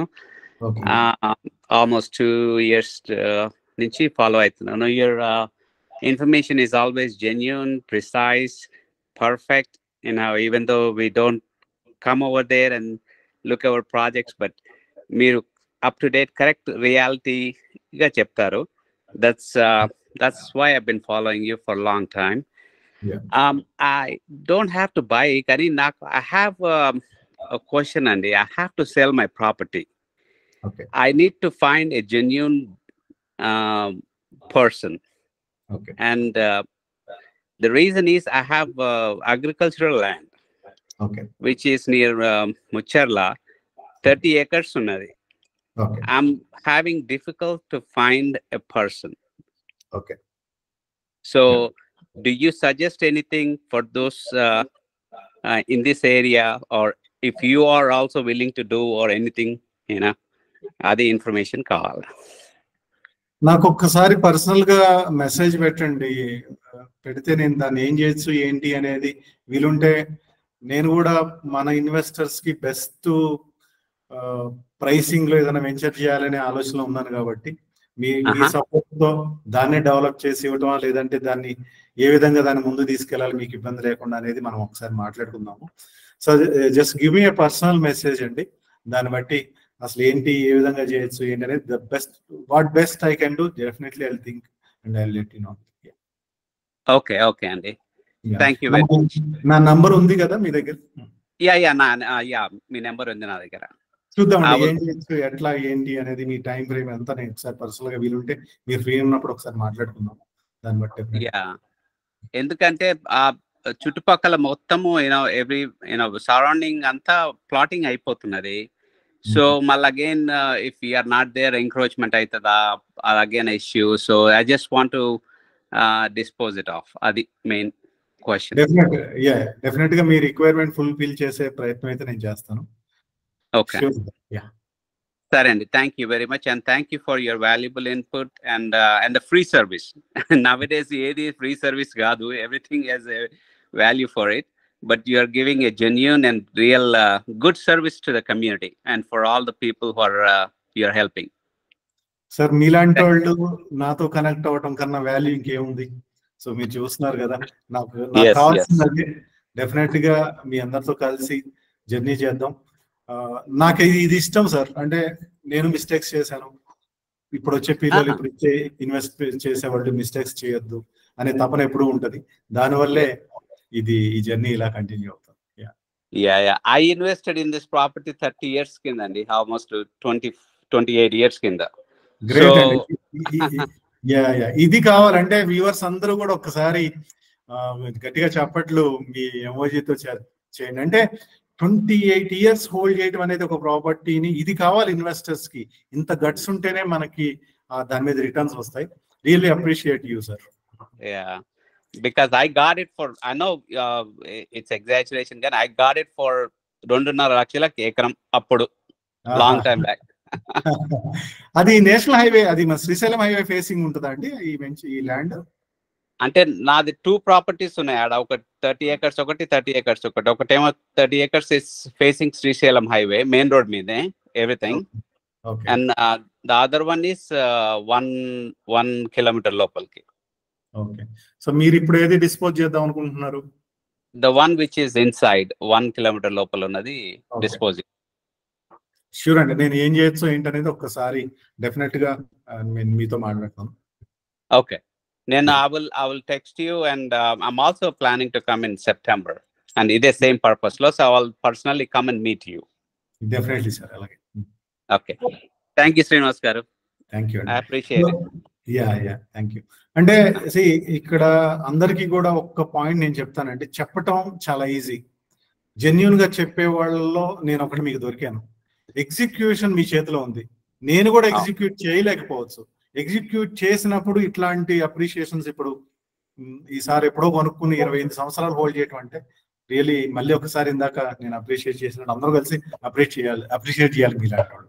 almost two years నుంచి follow అవుతున్నాను your information is always genuine precise perfect you know even though we don't come over there and look our projects but మీరు up to date correct రియాలిటీగా చెప్తారు that's that's why I've been following you for a long time. Yeah. Um, I don't have to buy కానీ నాకు I have um, a question Andy. I have to sell my property. Okay. I need to find a genuine um, person. Okay. And uh, the reason is I have uh, agricultural land, Okay. which is near um, Mucharla, 30 acres ఉన్నది. Okay. I'm having difficult to find a person. Okay. So, do you suggest anything for those uh, uh, in this area, or if you are also willing to do or anything, you know, other information call? నాకు ఒక్కసారి personal గా message పెట్టండి పెడితే నేను దాన్ని ఏం చేయొచ్చు ఏంటి అనేది వీలుంటే నేను కూడా మన ఇన్వెస్టర్స్ కి బెస్ట్ ప్రైసింగ్ లో ఏదైనా వెంచర్ చేయాలనే ఆలోచనలో ఉన్నాను కాబట్టి మీ మీ Uh-huh. సపోర్ట్ తో దాన్నే డెవలప్ చేసి ఇవ్వటమా లేదంటే దాన్ని ఏ విధంగా దాన్ని ముందు తీసుకెళ్ళాలి మీకు ఇబ్బంది లేకుండా అనేది మనం ఒకసారి మాట్లాడుకుందాము so just give me a personal message అండి దాన్ని బట్టి అసలు ఏంటి ఏ విధంగా చేయొచ్చు ఏంటి అనేది the best what best I can do definitely I think and I let you know Okay, okay, Andy. Thank you very much. నా నంబర్ ఉంది కదా మీ దగ్గర Yeah, yeah, నా uh, yeah, మీ నెంబర్ ఉంది నా దగ్గర చూద్దామండి I will- ఏం చేయొచ్చు ఎట్లా ఏంటి అనేది మీ టైం ఫ్రేమ్ ఎంత నేను ఒకసారి పర్సనల్ గా వీలుంటే మీరు ఫ్రీ ఉన్నప్పుడు ఒకసారి మాట్లాడుకుందాం దాన్ని బట్టి యా ఎందుకంటే ఆ చుట్టుపక్కల మొత్తము యూనో ఎవ్రీ యూనో సరౌండింగ్ అంతా ప్లాటింగ్ అయిపోతున్నది సో మళ్ళీ again if you're not there encroachment అవుతుందా అది again issue so I just want to dispose it of అది main question definite yeah definite గా మీ రిక్వైర్మెంట్ ఫుల్ఫిల్ చేసే ప్రయత్నం అయితే నేను చేస్తాను ఓకే యా సరే అండి thank you very much and thank you for your valuable input and and the free service nowadays ఏది ఫ్రీ సర్వీస్ కాదు everything has a value for it but you are giving a genuine and real good service to the community and for all the people who are you are helping sir మీలాంటి వాళ్ళు నాతో connect అవ్వటం కన్నా value ఇంకేముంది so మీరు చూస్తున్నారు కదా నాకు నాకు Yes, కావాల్సింది డెఫినెట్ గా మీ అందరితో కలిసి జర్నీ చేద్దాం ఆ, నాకు ఇది ఇది ఇష్టం సార్ అంటే నేను మిస్టేక్స్ చేశాను ఇప్పుడు వచ్చే పిల్లలు ఇప్పుడు ఇచ్చే ఇన్వెస్ట్ చేసే వాళ్ళు మిస్టేక్స్ చేయొద్దు అనే తపన ఎప్పుడూ ఉంటది దానివల్లే ఇది ఈ జర్నీ ఇలా కంటిన్యూ అవుతుంది yeah yeah I invested in this property thirty years కింద అండి almost twenty twenty eight years కింద గ్రేట్ అండి ఈ- ఈ- ఈ- యా యా ఇది కావాలంటే వ్యూవర్స్ అందరూ కూడా ఒక్కసారి ఆ, గట్టిగా చప్పట్లు మీ ఎమోజీతో చేయండి అంటే ట్వంటీ ఎయిట్ ఇయర్స్ హోల్డ్ చేయడం అనేది ఒక ప్రాపర్టీని ఇది కావాలి ఇన్వెస్టర్స్ కి ఇంత గట్స్ ఉంటేనే మనకి ఆ, దాని మీద రిటర్న్స్ వస్తాయి really appreciate you sir Yeah, because I got it for I know uh, i- it's exaggeration, కానీ I got it for రెండున్నర లక్షలకు ఎకరం అప్పుడు లాంగ్ టైం బ్యాక్ అది నేషనల్ హైవే అది మన శ్రీశైలం హైవే ఫేసింగ్ ఉంటుందా అండి ఈ మంచి ఈ ల్యాండ్ అంటే నాది టూ ప్రాపర్టీస్ ఉన్నాయి ఆడ ఒక థర్టీ ఏకర్స్ ఒకటి థర్టీ ఏకర్స్ ఒకటి ఒకటేమో thirty acres is facing Srisailam highway main road మీదే everything okay and the other one is one one kilometre లోపలికి ఓకే సో మీరు ఇప్పుడు ఏది డిస్పోజ్ చేద్దాం అనుకుంటున్నారు the one which is inside one kilometre లోపల ఉన్నది డిస్పోజింగ్ షూర్ అండి నేను ఏం చేయొచ్చు ఏంటనేది ఒక్కసారి డెఫినెట్ గా ఆ, నేను మీతో మాట్లాడతాను ఓకే నేను I will I will text you and I'm also planning to come in September and ఇదే సేమ్ పర్పస్ లో so I will personally come and meet you definitely sir అలాగే okay thank you Srinivas garu thank you I appreciate it yeah yeah thank you అంటే see, ఇక్కడ అందరికీ కూడా ఒక్క point నేను చెప్తానంటే చెప్పటం చాలా ఈజీ జెన్యున్ గా చెప్పే వాళ్ళలో నేను ఒకటి మీకు దొరికాను ఎగ్జిక్యూషన్ మీ చేతిలో ఉంది నేను కూడా ఎగ్జిక్యూట్ చేయలేకపోవచ్చు ఎగ్జిక్యూట్ చేసినప్పుడు ఇట్లాంటి అప్రిషియేషన్స్ ఇప్పుడు మ్, ఈసారి ఎప్పుడో కొనుక్కుని ఇరవై ఎనిమిది సంవత్సరాలు హోల్డ్ చేయటం అంటే రియలీ మళ్ళీ ఒకసారి ఇందాక నేను అప్రిషియేట్ చేసినట్టు అందరూ కలిసి అప్రిషియేట్ చేయాలి అప్రిషియేట్ చేయాలి మీలాంటి వాళ్ళు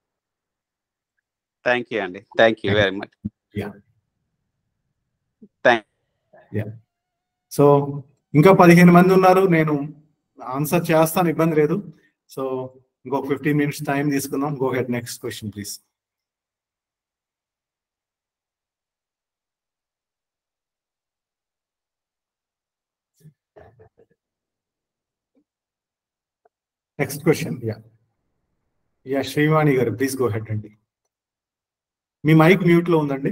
థ్యాంక్ యూ అండి thank you very much yeah thank yeah so ఇంకా పదిహేను మంది ఉన్నారు నేను ఆన్సర్ చేస్తాను ఇబ్బంది లేదు సో ఇంకొక ఫిఫ్టీన్ మినిట్స్ టైం తీసుకుందాం go ahead next question please next question yeah yeah Srivani garu please go ahead అండి మీ మైక్ మ్యూట్ లో ఉందండి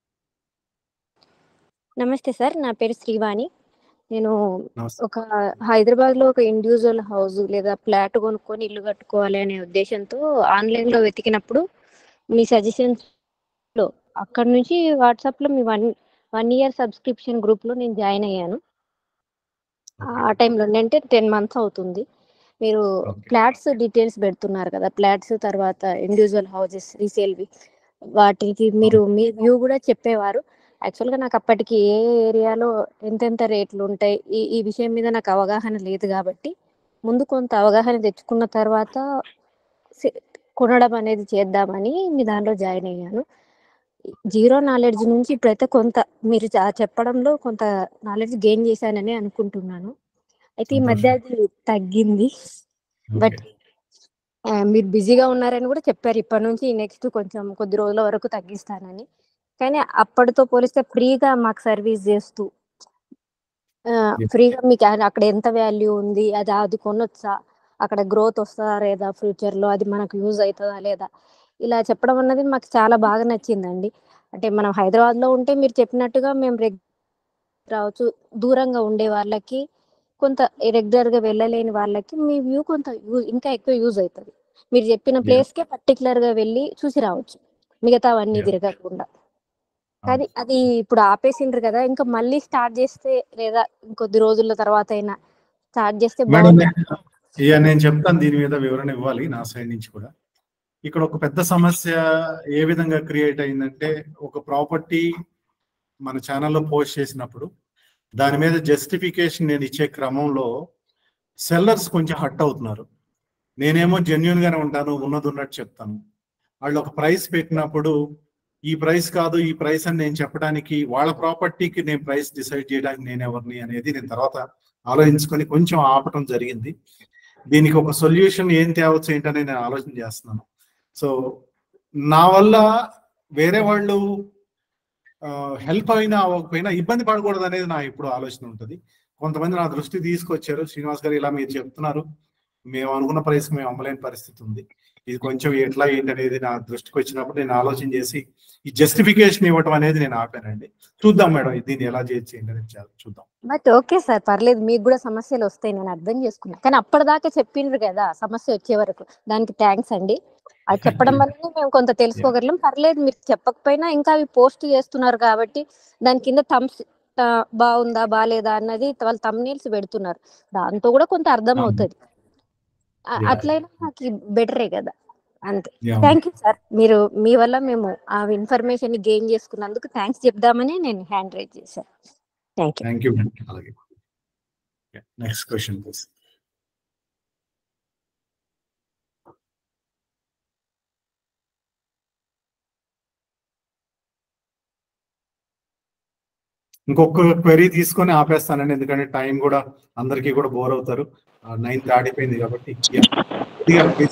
నమస్తే సార్ నా పేరు శ్రీవాణి నేను నమస్తే. ఒక హైదరాబాద్ లో ఒక ఇండివిజువల్ హౌస్ లేదా ఫ్లాట్ కొనుక్కొని ఇల్లు కట్టుకోవాలి అనే ఉద్దేశంతో ఆన్లైన్ లో వెతికినప్పుడు మీ సజెషన్స్ లో అక్కడ నుంచి వాట్సాప్ లో మీ one one year subscription group లో నేను జాయిన్ అయ్యాను ఆ టైంలో అంటే టెన్ మంత్స్ అవుతుంది మీరు ఫ్లాట్స్ డీటెయిల్స్ పెడుతున్నారు కదా ఫ్లాట్స్ తర్వాత ఇండివిజువల్ హౌసెస్ రీసేల్వి వాటికి మీరు మీ వ్యూ కూడా చెప్పేవారు యాక్చువల్గా నాకు అప్పటికి ఏ ఏరియాలో ఎంతెంత రేట్లు ఉంటాయి ఈ ఈ విషయం మీద నాకు అవగాహన లేదు కాబట్టి ముందు కొంత అవగాహన తెచ్చుకున్న తర్వాత సె- కొనడం అనేది చేద్దామని మీ దానిలో జాయిన్ అయ్యాను జీరో నాలెడ్జ్ నుంచి ఇప్పుడైతే కొంత మీరు చా- చెప్పడంలో కొంత నాలెడ్జ్ గెయిన్ చేశానని అనుకుంటున్నాను అయితే ఈ మధ్య అది తగ్గింది బట్ మీరు బిజీగా ఉన్నారని కూడా చెప్పారు ఇప్పటి నుంచి నెక్స్ట్ కొంచెం కొద్ది రోజుల వరకు తగ్గిస్తానని కానీ అప్పటితో పోలిస్తే ఫ్రీగా మాకు సర్వీస్ చేస్తూ ఫ్రీగా మీకు ఆ- అక్కడ ఎంత వాల్యూ ఉంది అది అది కొనొచ్చా అక్కడ గ్రోత్ వస్తుందా లేదా ఫ్యూచర్ లో అది మనకు యూజ్ అవుతుందా లేదా ఇలా చెప్పడం అన్నది మాకు చాలా బాగా నచ్చిందండి అంటే మనం హైదరాబాద్ లో ఉంటే మీరు చెప్పినట్టుగా మేము రెగ్ రావచ్చు దూరంగా ఉండే వాళ్ళకి కొంత రెగ్యులర్ గా వెళ్ళలేని వాళ్ళకి మీ వ్యూ కొంత యూజ్ ఇంకా ఎక్కువ యూజ్ అవుతుంది మీరు చెప్పిన ప్లేస్ కే పర్టికులర్ గా వెళ్ళి చూసి రావచ్చు మిగతా అవన్నీ తిరగకుండా కానీ అది ఇప్పుడు ఆపేసిండ్రు కదా ఇంకా మళ్ళీ స్టార్ట్ చేస్తే లేదా ఇంకొద్ది రోజుల తర్వాత అయినా స్టార్ట్ చేస్తే మేడం బాగుంటుంది ఇక నేను చెప్తాను దీని మీద వివరణ ఇవ్వాలి నా సైడ్ నుంచి కూడా ఇక్కడ ఒక పెద్ద సమస్య ఏ విధంగా క్రియేట్ అయిందంటే ఒక ప్రాపర్టీ మన ఛానల్లో పోస్ట్ చేసినప్పుడు దాని మీద జస్టిఫికేషన్ నేను ఇచ్చే క్రమంలో సెల్లర్స్ కొంచెం హట్ అవుతున్నారు నేనేమో జెన్యున్ గానే ఉంటాను ఉన్నది ఉన్నట్టు చెప్తాను వాళ్ళు ఒక ప్రైస్ పెట్టినప్పుడు ఈ ప్రైస్ కాదు ఈ ప్రైస్ అని నేను చెప్పడానికి వాళ్ళ ప్రాపర్టీకి నేను ప్రైస్ డిసైడ్ చేయడానికి నేను ఎవరిని అనేది నేను తర్వాత ఆలోచించుకొని కొంచెం ఆపటం జరిగింది దీనికి ఒక సొల్యూషన్ ఏం తేవచ్చు ఏంటని నేను ఆలోచన చేస్తున్నాను సో నా వల్ల వేరే వాళ్ళు హెల్ప్ అయినా అవ్వకపోయినా ఇబ్బంది పడకూడదు అనేది నా ఇప్పుడు ఆలోచన ఉంటుంది కొంతమంది నా దృష్టి తీసుకొచ్చారు శ్రీనివాస్ గారు ఇలా మీరు చెప్తున్నారు మేము అనుకున్న ప్రైస్ మేము అమ్మలేని పరిస్థితి ఉంది ఇది కొంచెం ఎట్లా ఏంటి అనేది నా దృష్టికి వచ్చినప్పుడు నేను ఆలోచన చేసి ఈ జస్టిఫికేషన్ ఇవ్వటం అనేది నేను ఆపానండి చూద్దాం మేడం దీన్ని ఎలా చేయొచ్చు ఏంటి అనేది చూ- చూద్దాం బట్ ఓకే సార్ పర్లేదు మీకు కూడా సమస్యలు వస్తాయి నేను అర్థం చేసుకున్నా కానీ అప్పటిదాకా చెప్పిండ్రు కదా సమస్య వచ్చే వరకు దానికి థ్యాంక్స్ అండి అది చెప్పడం వల్లనే మేము కొంత తెలుసుకోగలం పర్లేదు మీరు చెప్పకపోయినా ఇంకా అవి పోస్ట్ చేస్తున్నారు కాబట్టి దాని కింద థమ్స్ బాగుందా బాగాలేదా అన్నది వాళ్ళు తమ్నేల్స్ పెడుతున్నారు దాంతో కూడా కొంత అర్థం అవును. అవుతుంది అ- Yeah. అట్లయినా నాకు బెటరే కదా అంతే Yeah. థ్యాంక్ యూ సార్ మీరు మీ వల్ల మేము ఆ ఇన్ఫర్మేషన్ గెయిన్ చేసుకున్నందుకు థ్యాంక్స్ చెప్దామని నేను హ్యాండ్ రైజ్ చేశాను థ్యాంక్ యూ థ్యాంక్ యూ అలాగే నెక్స్ట్ క్వశ్చన్ ప్లీజ్ ఇంకొక క్వెరీ తీసుకొని ఆపేస్తానండి ఎందుకంటే టైం కూడా అందరికీ కూడా బోర్ అవుతారు నైన్ దాటిపోయింది కాబట్టి please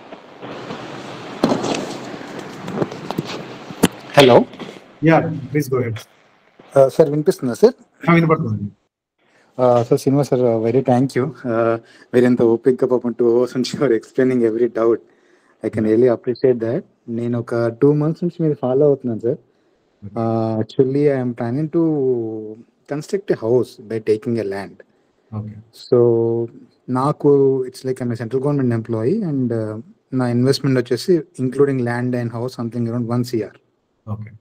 hello yeah please go ahead sir వినిపిస్తుందా సార్ వినపడుతుంది sir cinema sir very thank you మీరు ఎంత ఓపిక్గా పాపం టూ అవర్స్ నుంచి your explaining every doubt I can really appreciate that నేను ఒక టూ మంత్స్ నుంచి మీరు ఫాలో అవుతున్నాను sir actually I'm planning to construct a house by taking a land okay so నాకు it's like I'm central government employee and నా investment వచ్చేసి including land and house something around one CR okay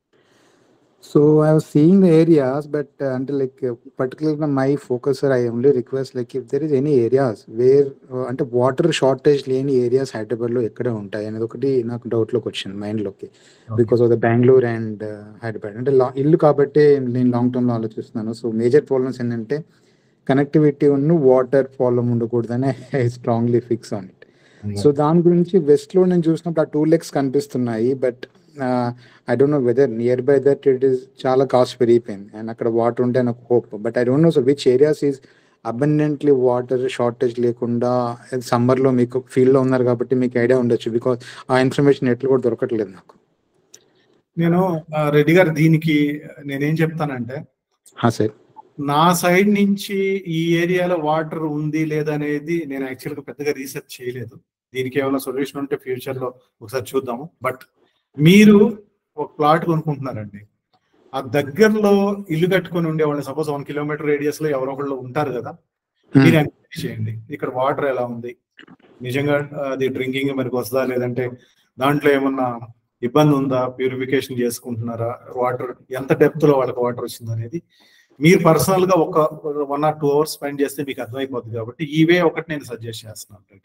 So I was seeing the areas, but uh, until like uh, particularly my focus, sir, I only request like if there is any areas where uh, అంటే water shortage లేని areas Hyderabad లో ఎక్కడ ఉంటాయి అనేది ఒకటి నాకు doubt లోకి వచ్చింది మైండ్ లోకి because of the Bengaluru and Hyderabad అంటే లా- ఇల్లు కాబట్టి నేను లాంగ్ టర్మ్ లో ఆలోచిస్తున్నాను సో మేజర్ ప్రాబ్లమ్స్ ఏంటంటే కనెక్టివిటీ ఉన్న వాటర్ ప్రాబ్లం ఉండకూడదని I strongly fix on it so దాని గురించి వెస్ట్ లో నేను చూసినప్పుడు ఆ టూ లెగ్స్ కనిపిస్తున్నాయి but I don't know whether nearby that it is చాలా కాస్ట్ పెరిగిపోయింది అండ్ అక్కడ వాటర్ ఉంటే నాకు hope but I don't know so which areas is abundantly water shortage లేకుండా సమ్మర్ లో మీకు ఫీల్డ్ లో ఉన్నారు కాబట్టి మీకు ఐడియా ఉండొచ్చు బికాస్ ఆ ఇన్ఫర్మేషన్ ఎట్లు కూడా దొరకట్లేదు నాకు నేను ఆ, రెడ్డి గారు దీనికి నేనేం చెప్తానంటే సార్ నా సైడ్ నుంచి ఈ ఏరియాలో వాటర్ ఉంది లేదా అనేది నేను యాక్చువల్గా పెద్దగా రీసెర్చ్ చేయలేదు దీనికి ఏమైనా సొల్యూషన్ ఉంటే ఫ్యూచర్ లో ఒకసారి చూద్దాము బట్ మీరు ఒక ప్లాట్ కొనుక్కుంటున్నారండి ఆ దగ్గరలో ఇల్లు కట్టుకొని ఉండేవాళ్ళు సపోజ్ వన్ కిలోమీటర్ రేడియస్ లో ఎవరో ఒకళ్ళు ఉంటారు కదా మీరు ఎంక్వైరీ చేయండి ఇక్కడ వాటర్ ఎలా ఉంది నిజంగా అది డ్రింకింగ్ మనకు వస్తుందా లేదంటే దాంట్లో ఏమన్నా ఇబ్బంది ఉందా ప్యూరిఫికేషన్ చేసుకుంటున్నారా వాటర్ ఎంత డెప్త్ లో వాళ్ళకి వాటర్ వచ్చింది అనేది మీరు పర్సనల్ గా ఒక one or two hours spend చేస్తే మీకు అర్థమైపోతుంది కాబట్టి ఈ వే ఒకటి నేను సజెస్ట్ చేస్తున్నాను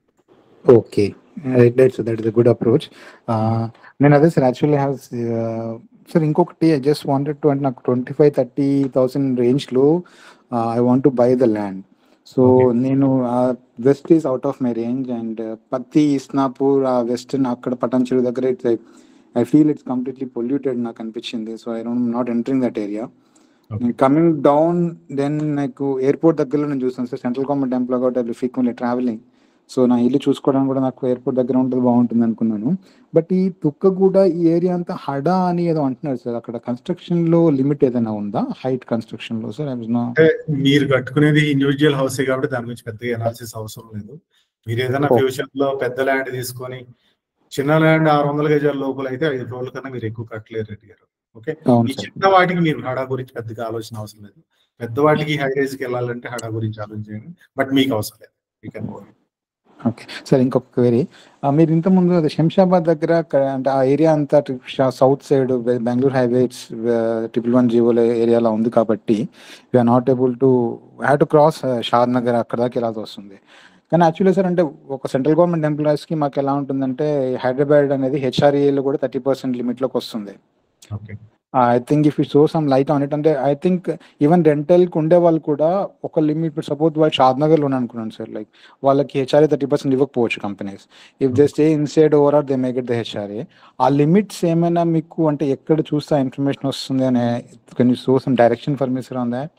okay that's that is good approach నేను అదే సార్ యాక్చువల్లీ హ్యావ్ సార్ ఇంకొకటి ఐ జస్ట్ వాంటెడ్ టు అంటే నాకు ట్వంటీ ఫైవ్ థర్టీ థౌసండ్ రేంజ్లో I want to buy the land so నేను west is out of my range and పత్తి ఇస్నాపూర్ ఆ western అక్కడ పటాన్చెరు దగ్గర it's I feel it's completely polluted నాకు అనిపించింది so I don't not entering that area coming down then నాకు airport దగ్గరలో నేను చూస్తాను సార్ సెంట్రల్ గవర్నమెంట్ ఎంప్లాయ్ కాబట్టి ఫ్రీక్వెంట్లీ ట్రావెలింగ్ సో నా ఇల్లు చూసుకోవడానికి కూడా నాకు ఎయిర్పోర్ట్ దగ్గర ఉంటుంది బాగుంటుంది అనుకున్నాను బట్ ఈ తుక్కగూడ ఈ ఏరియా అంతా హడా అని ఏదో అంటున్నారు సార్ అక్కడ కన్స్ట్రక్షన్ లో లిమిట్ ఏదైనా ఉందా హైట్ కన్స్ట్రక్షన్ లో సార్ ఐ వాజ్ నాట్ అంటే మీరు కట్టుకునేది ఇండివిజువల్ హౌస్ కాబట్టి దాని గురించి పెద్దగా ఎనాలిసిస్ అవసరం లేదు మీరు ఏదైనా Okay. ఫ్యూచర్ లో పెద్ద ల్యాండ్ తీసుకొని చిన్న ల్యాండ్ ఆరు వందల గజాల లోపల అయితే ఐదు రోజుల కన్నా మీరు ఎక్కువ కట్టలేరు రెడ్డి గారు ఓకే అవును ఈ సార్. చిన్న వాటికి మీరు హడా గురించి పెద్దగా ఆలోచన అవసరం లేదు పెద్ద వాటికి హై రైజ్ కి వెళ్ళాలంటే హడా గురించి ఆలోచించండి బట్ మీకు అవసరం లేదు you can go okay sir ఇంకొక క్వరీ మీరు ఇంతకుముందు అది శంషాబాద్ దగ్గర క- అంటే ఆ ఏరియా అంతా south side Bengaluru highway triple one జీవోల ఏరియాలో ఉంది కాబట్టి we are not able to have to cross Shadnagar అక్కడ దాకా వెళ్ళాల్సి వస్తుంది కానీ యాక్చువల్లీ సార్ అంటే ఒక సెంట్రల్ గవర్నమెంట్ ఎంప్లాయీస్కి మాకు ఎలా ఉంటుందంటే హైదరాబాద్ అనేది హెచ్ఆర్ఏలో కూడా థర్టీ పర్సెంట్ లిమిట్లోకి వస్తుంది okay I think if you show some light on it అంటే ఐ థింక్ ఈవెన్ రెంటల్కి ఉండే వాళ్ళు కూడా ఒక లిమిట్ సపోజ్ వాళ్ళు షాద్ నగర్లో అనుకున్నాను సార్ లైక్ వాళ్ళకి హెచ్ఆర్ఏ థర్టీ పర్సెంట్ ఇవ్వకపోవచ్చు companies if they stay inside over or they make it the HRA ఆ లిమిట్స్ ఏమైనా మీకు అంటే ఎక్కడ చూస్తే ఇన్ఫర్మేషన్ వస్తుంది అనే can you show some direction for me sir on that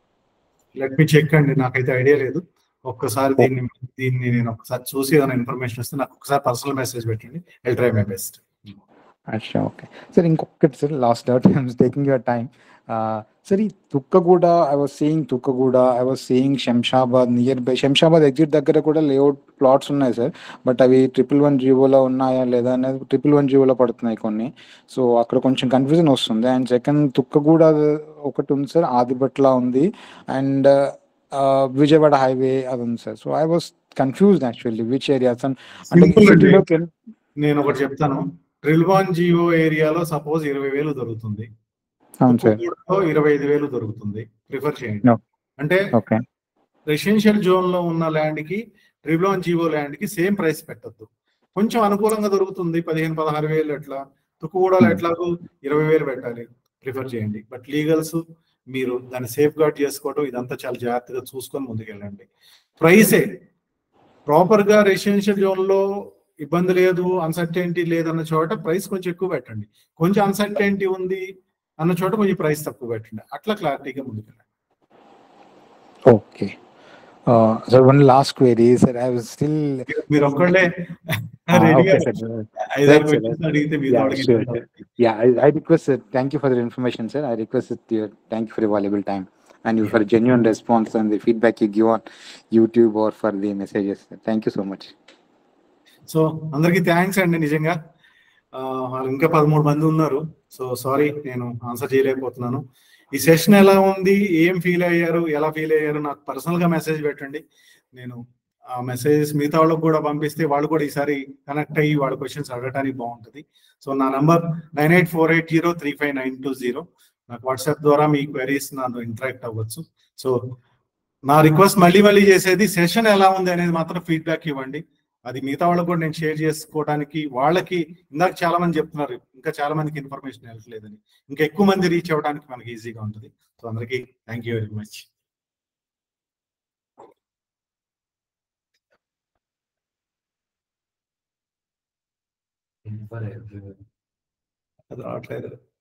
let me check అండి నాకైతే ఐడియా లేదు ఒక్కసారి దీన్ని దీన్ని నేను ఒకసారి చూసి ఏదైనా ఇన్ఫర్మేషన్ వస్తే నాకు ఒకసారి పర్సనల్ మెసేజ్ పెట్టండి ఐ ట్రై మై బెస్ట్ అచ్చా ఓకే సార్ ఇంకొకటి sir last doubt I'm taking your time sir ఈ Tukkuguda I was seeing Tukkuguda I was seeing Shamshabad near by Shamshabad exit దగ్గర కూడా లేఅవుట్ ప్లాట్స్ ఉన్నాయి సార్ బట్ అవి ట్రిపుల్ వన్ జీవోలో ఉన్నాయా లేదా అనేది ట్రిపుల్ వన్ జీవోలో పడుతున్నాయి కొన్ని సో అక్కడ కొంచెం కన్ఫ్యూజన్ వస్తుంది అండ్ సెకండ్ తుక్కగూడ ఒకటి ఉంది సార్ ఆదిబట్ల ఉంది అండ్ విజయవాడ హైవే అది ఉంది sir so I was confused actually which areas అంటే Simple అండి. సిటీలోకి నేను ఒకటి చెప్తాను ట్రిల్వాన్ జియో ఏరియాలో సపోజ్ ఇరవై వేలు దొరుకుతుంది అవును సార్ తుక్కుగూడలో ఇరవై ఐదు వేలు దొరుకుతుంది ప్రిఫర్ చేయండి No. అంటే ఓకే రెసిడెన్షియల్ జోన్ లో ఉన్న ల్యాండ్ కి ట్రిబ్లాన్ జీవో ల్యాండ్ కి సేమ్ ప్రైస్ పెట్టద్దు కొంచెం అనుకూలంగా దొరుకుతుంది పదిహేను పదహారు వేలు ఎట్లా తుక్కుగూడలో ఎట్లాగో ఇరవై వేలు పెట్టాలి ప్రిఫర్ చేయండి బట్ లీగల్స్ మీరు దాన్ని సేఫ్ గార్డ్ చేసుకోవడం ఇదంతా చాలా జాగ్రత్తగా చూసుకొని ముందుకెళ్ళండి ప్రైసే ప్రాపర్ గా రెసిడెన్షియల్ జోన్ లో ఇబ్బంది లేదు అన్సర్టెంటీ లేదన్న చోట ప్రైస్ కొంచెం ఎక్కువ పెట్టండి కొంచెం అన్సర్టెంటీ ఉంది అన్న చోట కొంచెం ప్రైస్ తక్కువ పెట్టండి అట్లా క్లారిటీగా ముందుకెళ్ళండి okay so one last query sir I was still మీరు ఒక్కళ్ళే రెడీగా ఐదారు questions అడిగితే మీరు అడిగితే Yeah, I, I request, sir. Thank you for the information, sir. I request that you, thank you for your valuable time and you for a genuine response and the feedback you give on YouTube or for the messages. Thank you so much. సో అందరికీ thanks అండి నిజంగా ఆ, వాళ్ళు ఇంకా పదమూడు మంది ఉన్నారు సో సారీ నేను ఆన్సర్ చేయలేకపోతున్నాను ఈ సెషన్ ఎలా ఉంది ఏం ఫీల్ అయ్యారు ఎలా ఫీల్ అయ్యారు నాకు పర్సనల్ గా మెసేజ్ పెట్టండి నేను ఆ మెసేజెస్ మిగతా వాళ్ళకి కూడా పంపిస్తే వాళ్ళు కూడా ఈసారి కనెక్ట్ అయ్యి వాళ్ళ క్వశ్చన్స్ అడగడానికి బాగుంటుంది సో నా number nine eight four eight zero three five nine two zero నాకు వాట్సాప్ ద్వారా మీ క్వైరీస్ నాతో ఇంటరాక్ట్ అవ్వచ్చు సో నా రిక్వెస్ట్ మళ్ళీ మళ్ళీ చేసేది సెషన్ ఎలా ఉంది అనేది మాత్రం ఫీడ్బ్యాక్ ఇవ్వండి అది మిగతా వాళ్ళకు కూడా నేను షేర్ చేసుకోవడానికి వాళ్ళకి ఇందాక చాలా మంది చెప్తున్నారు ఇంకా చాలా మందికి ఇన్ఫర్మేషన్ వెళ్ళట్లేదని ఇంకా ఎక్కువ మంది రీచ్ అవ్వడానికి మనకి ఈజీగా ఉంటుంది సో అందరికీ థ్యాంక్ యూ వెరీ మచ్ అది రావట్లేదు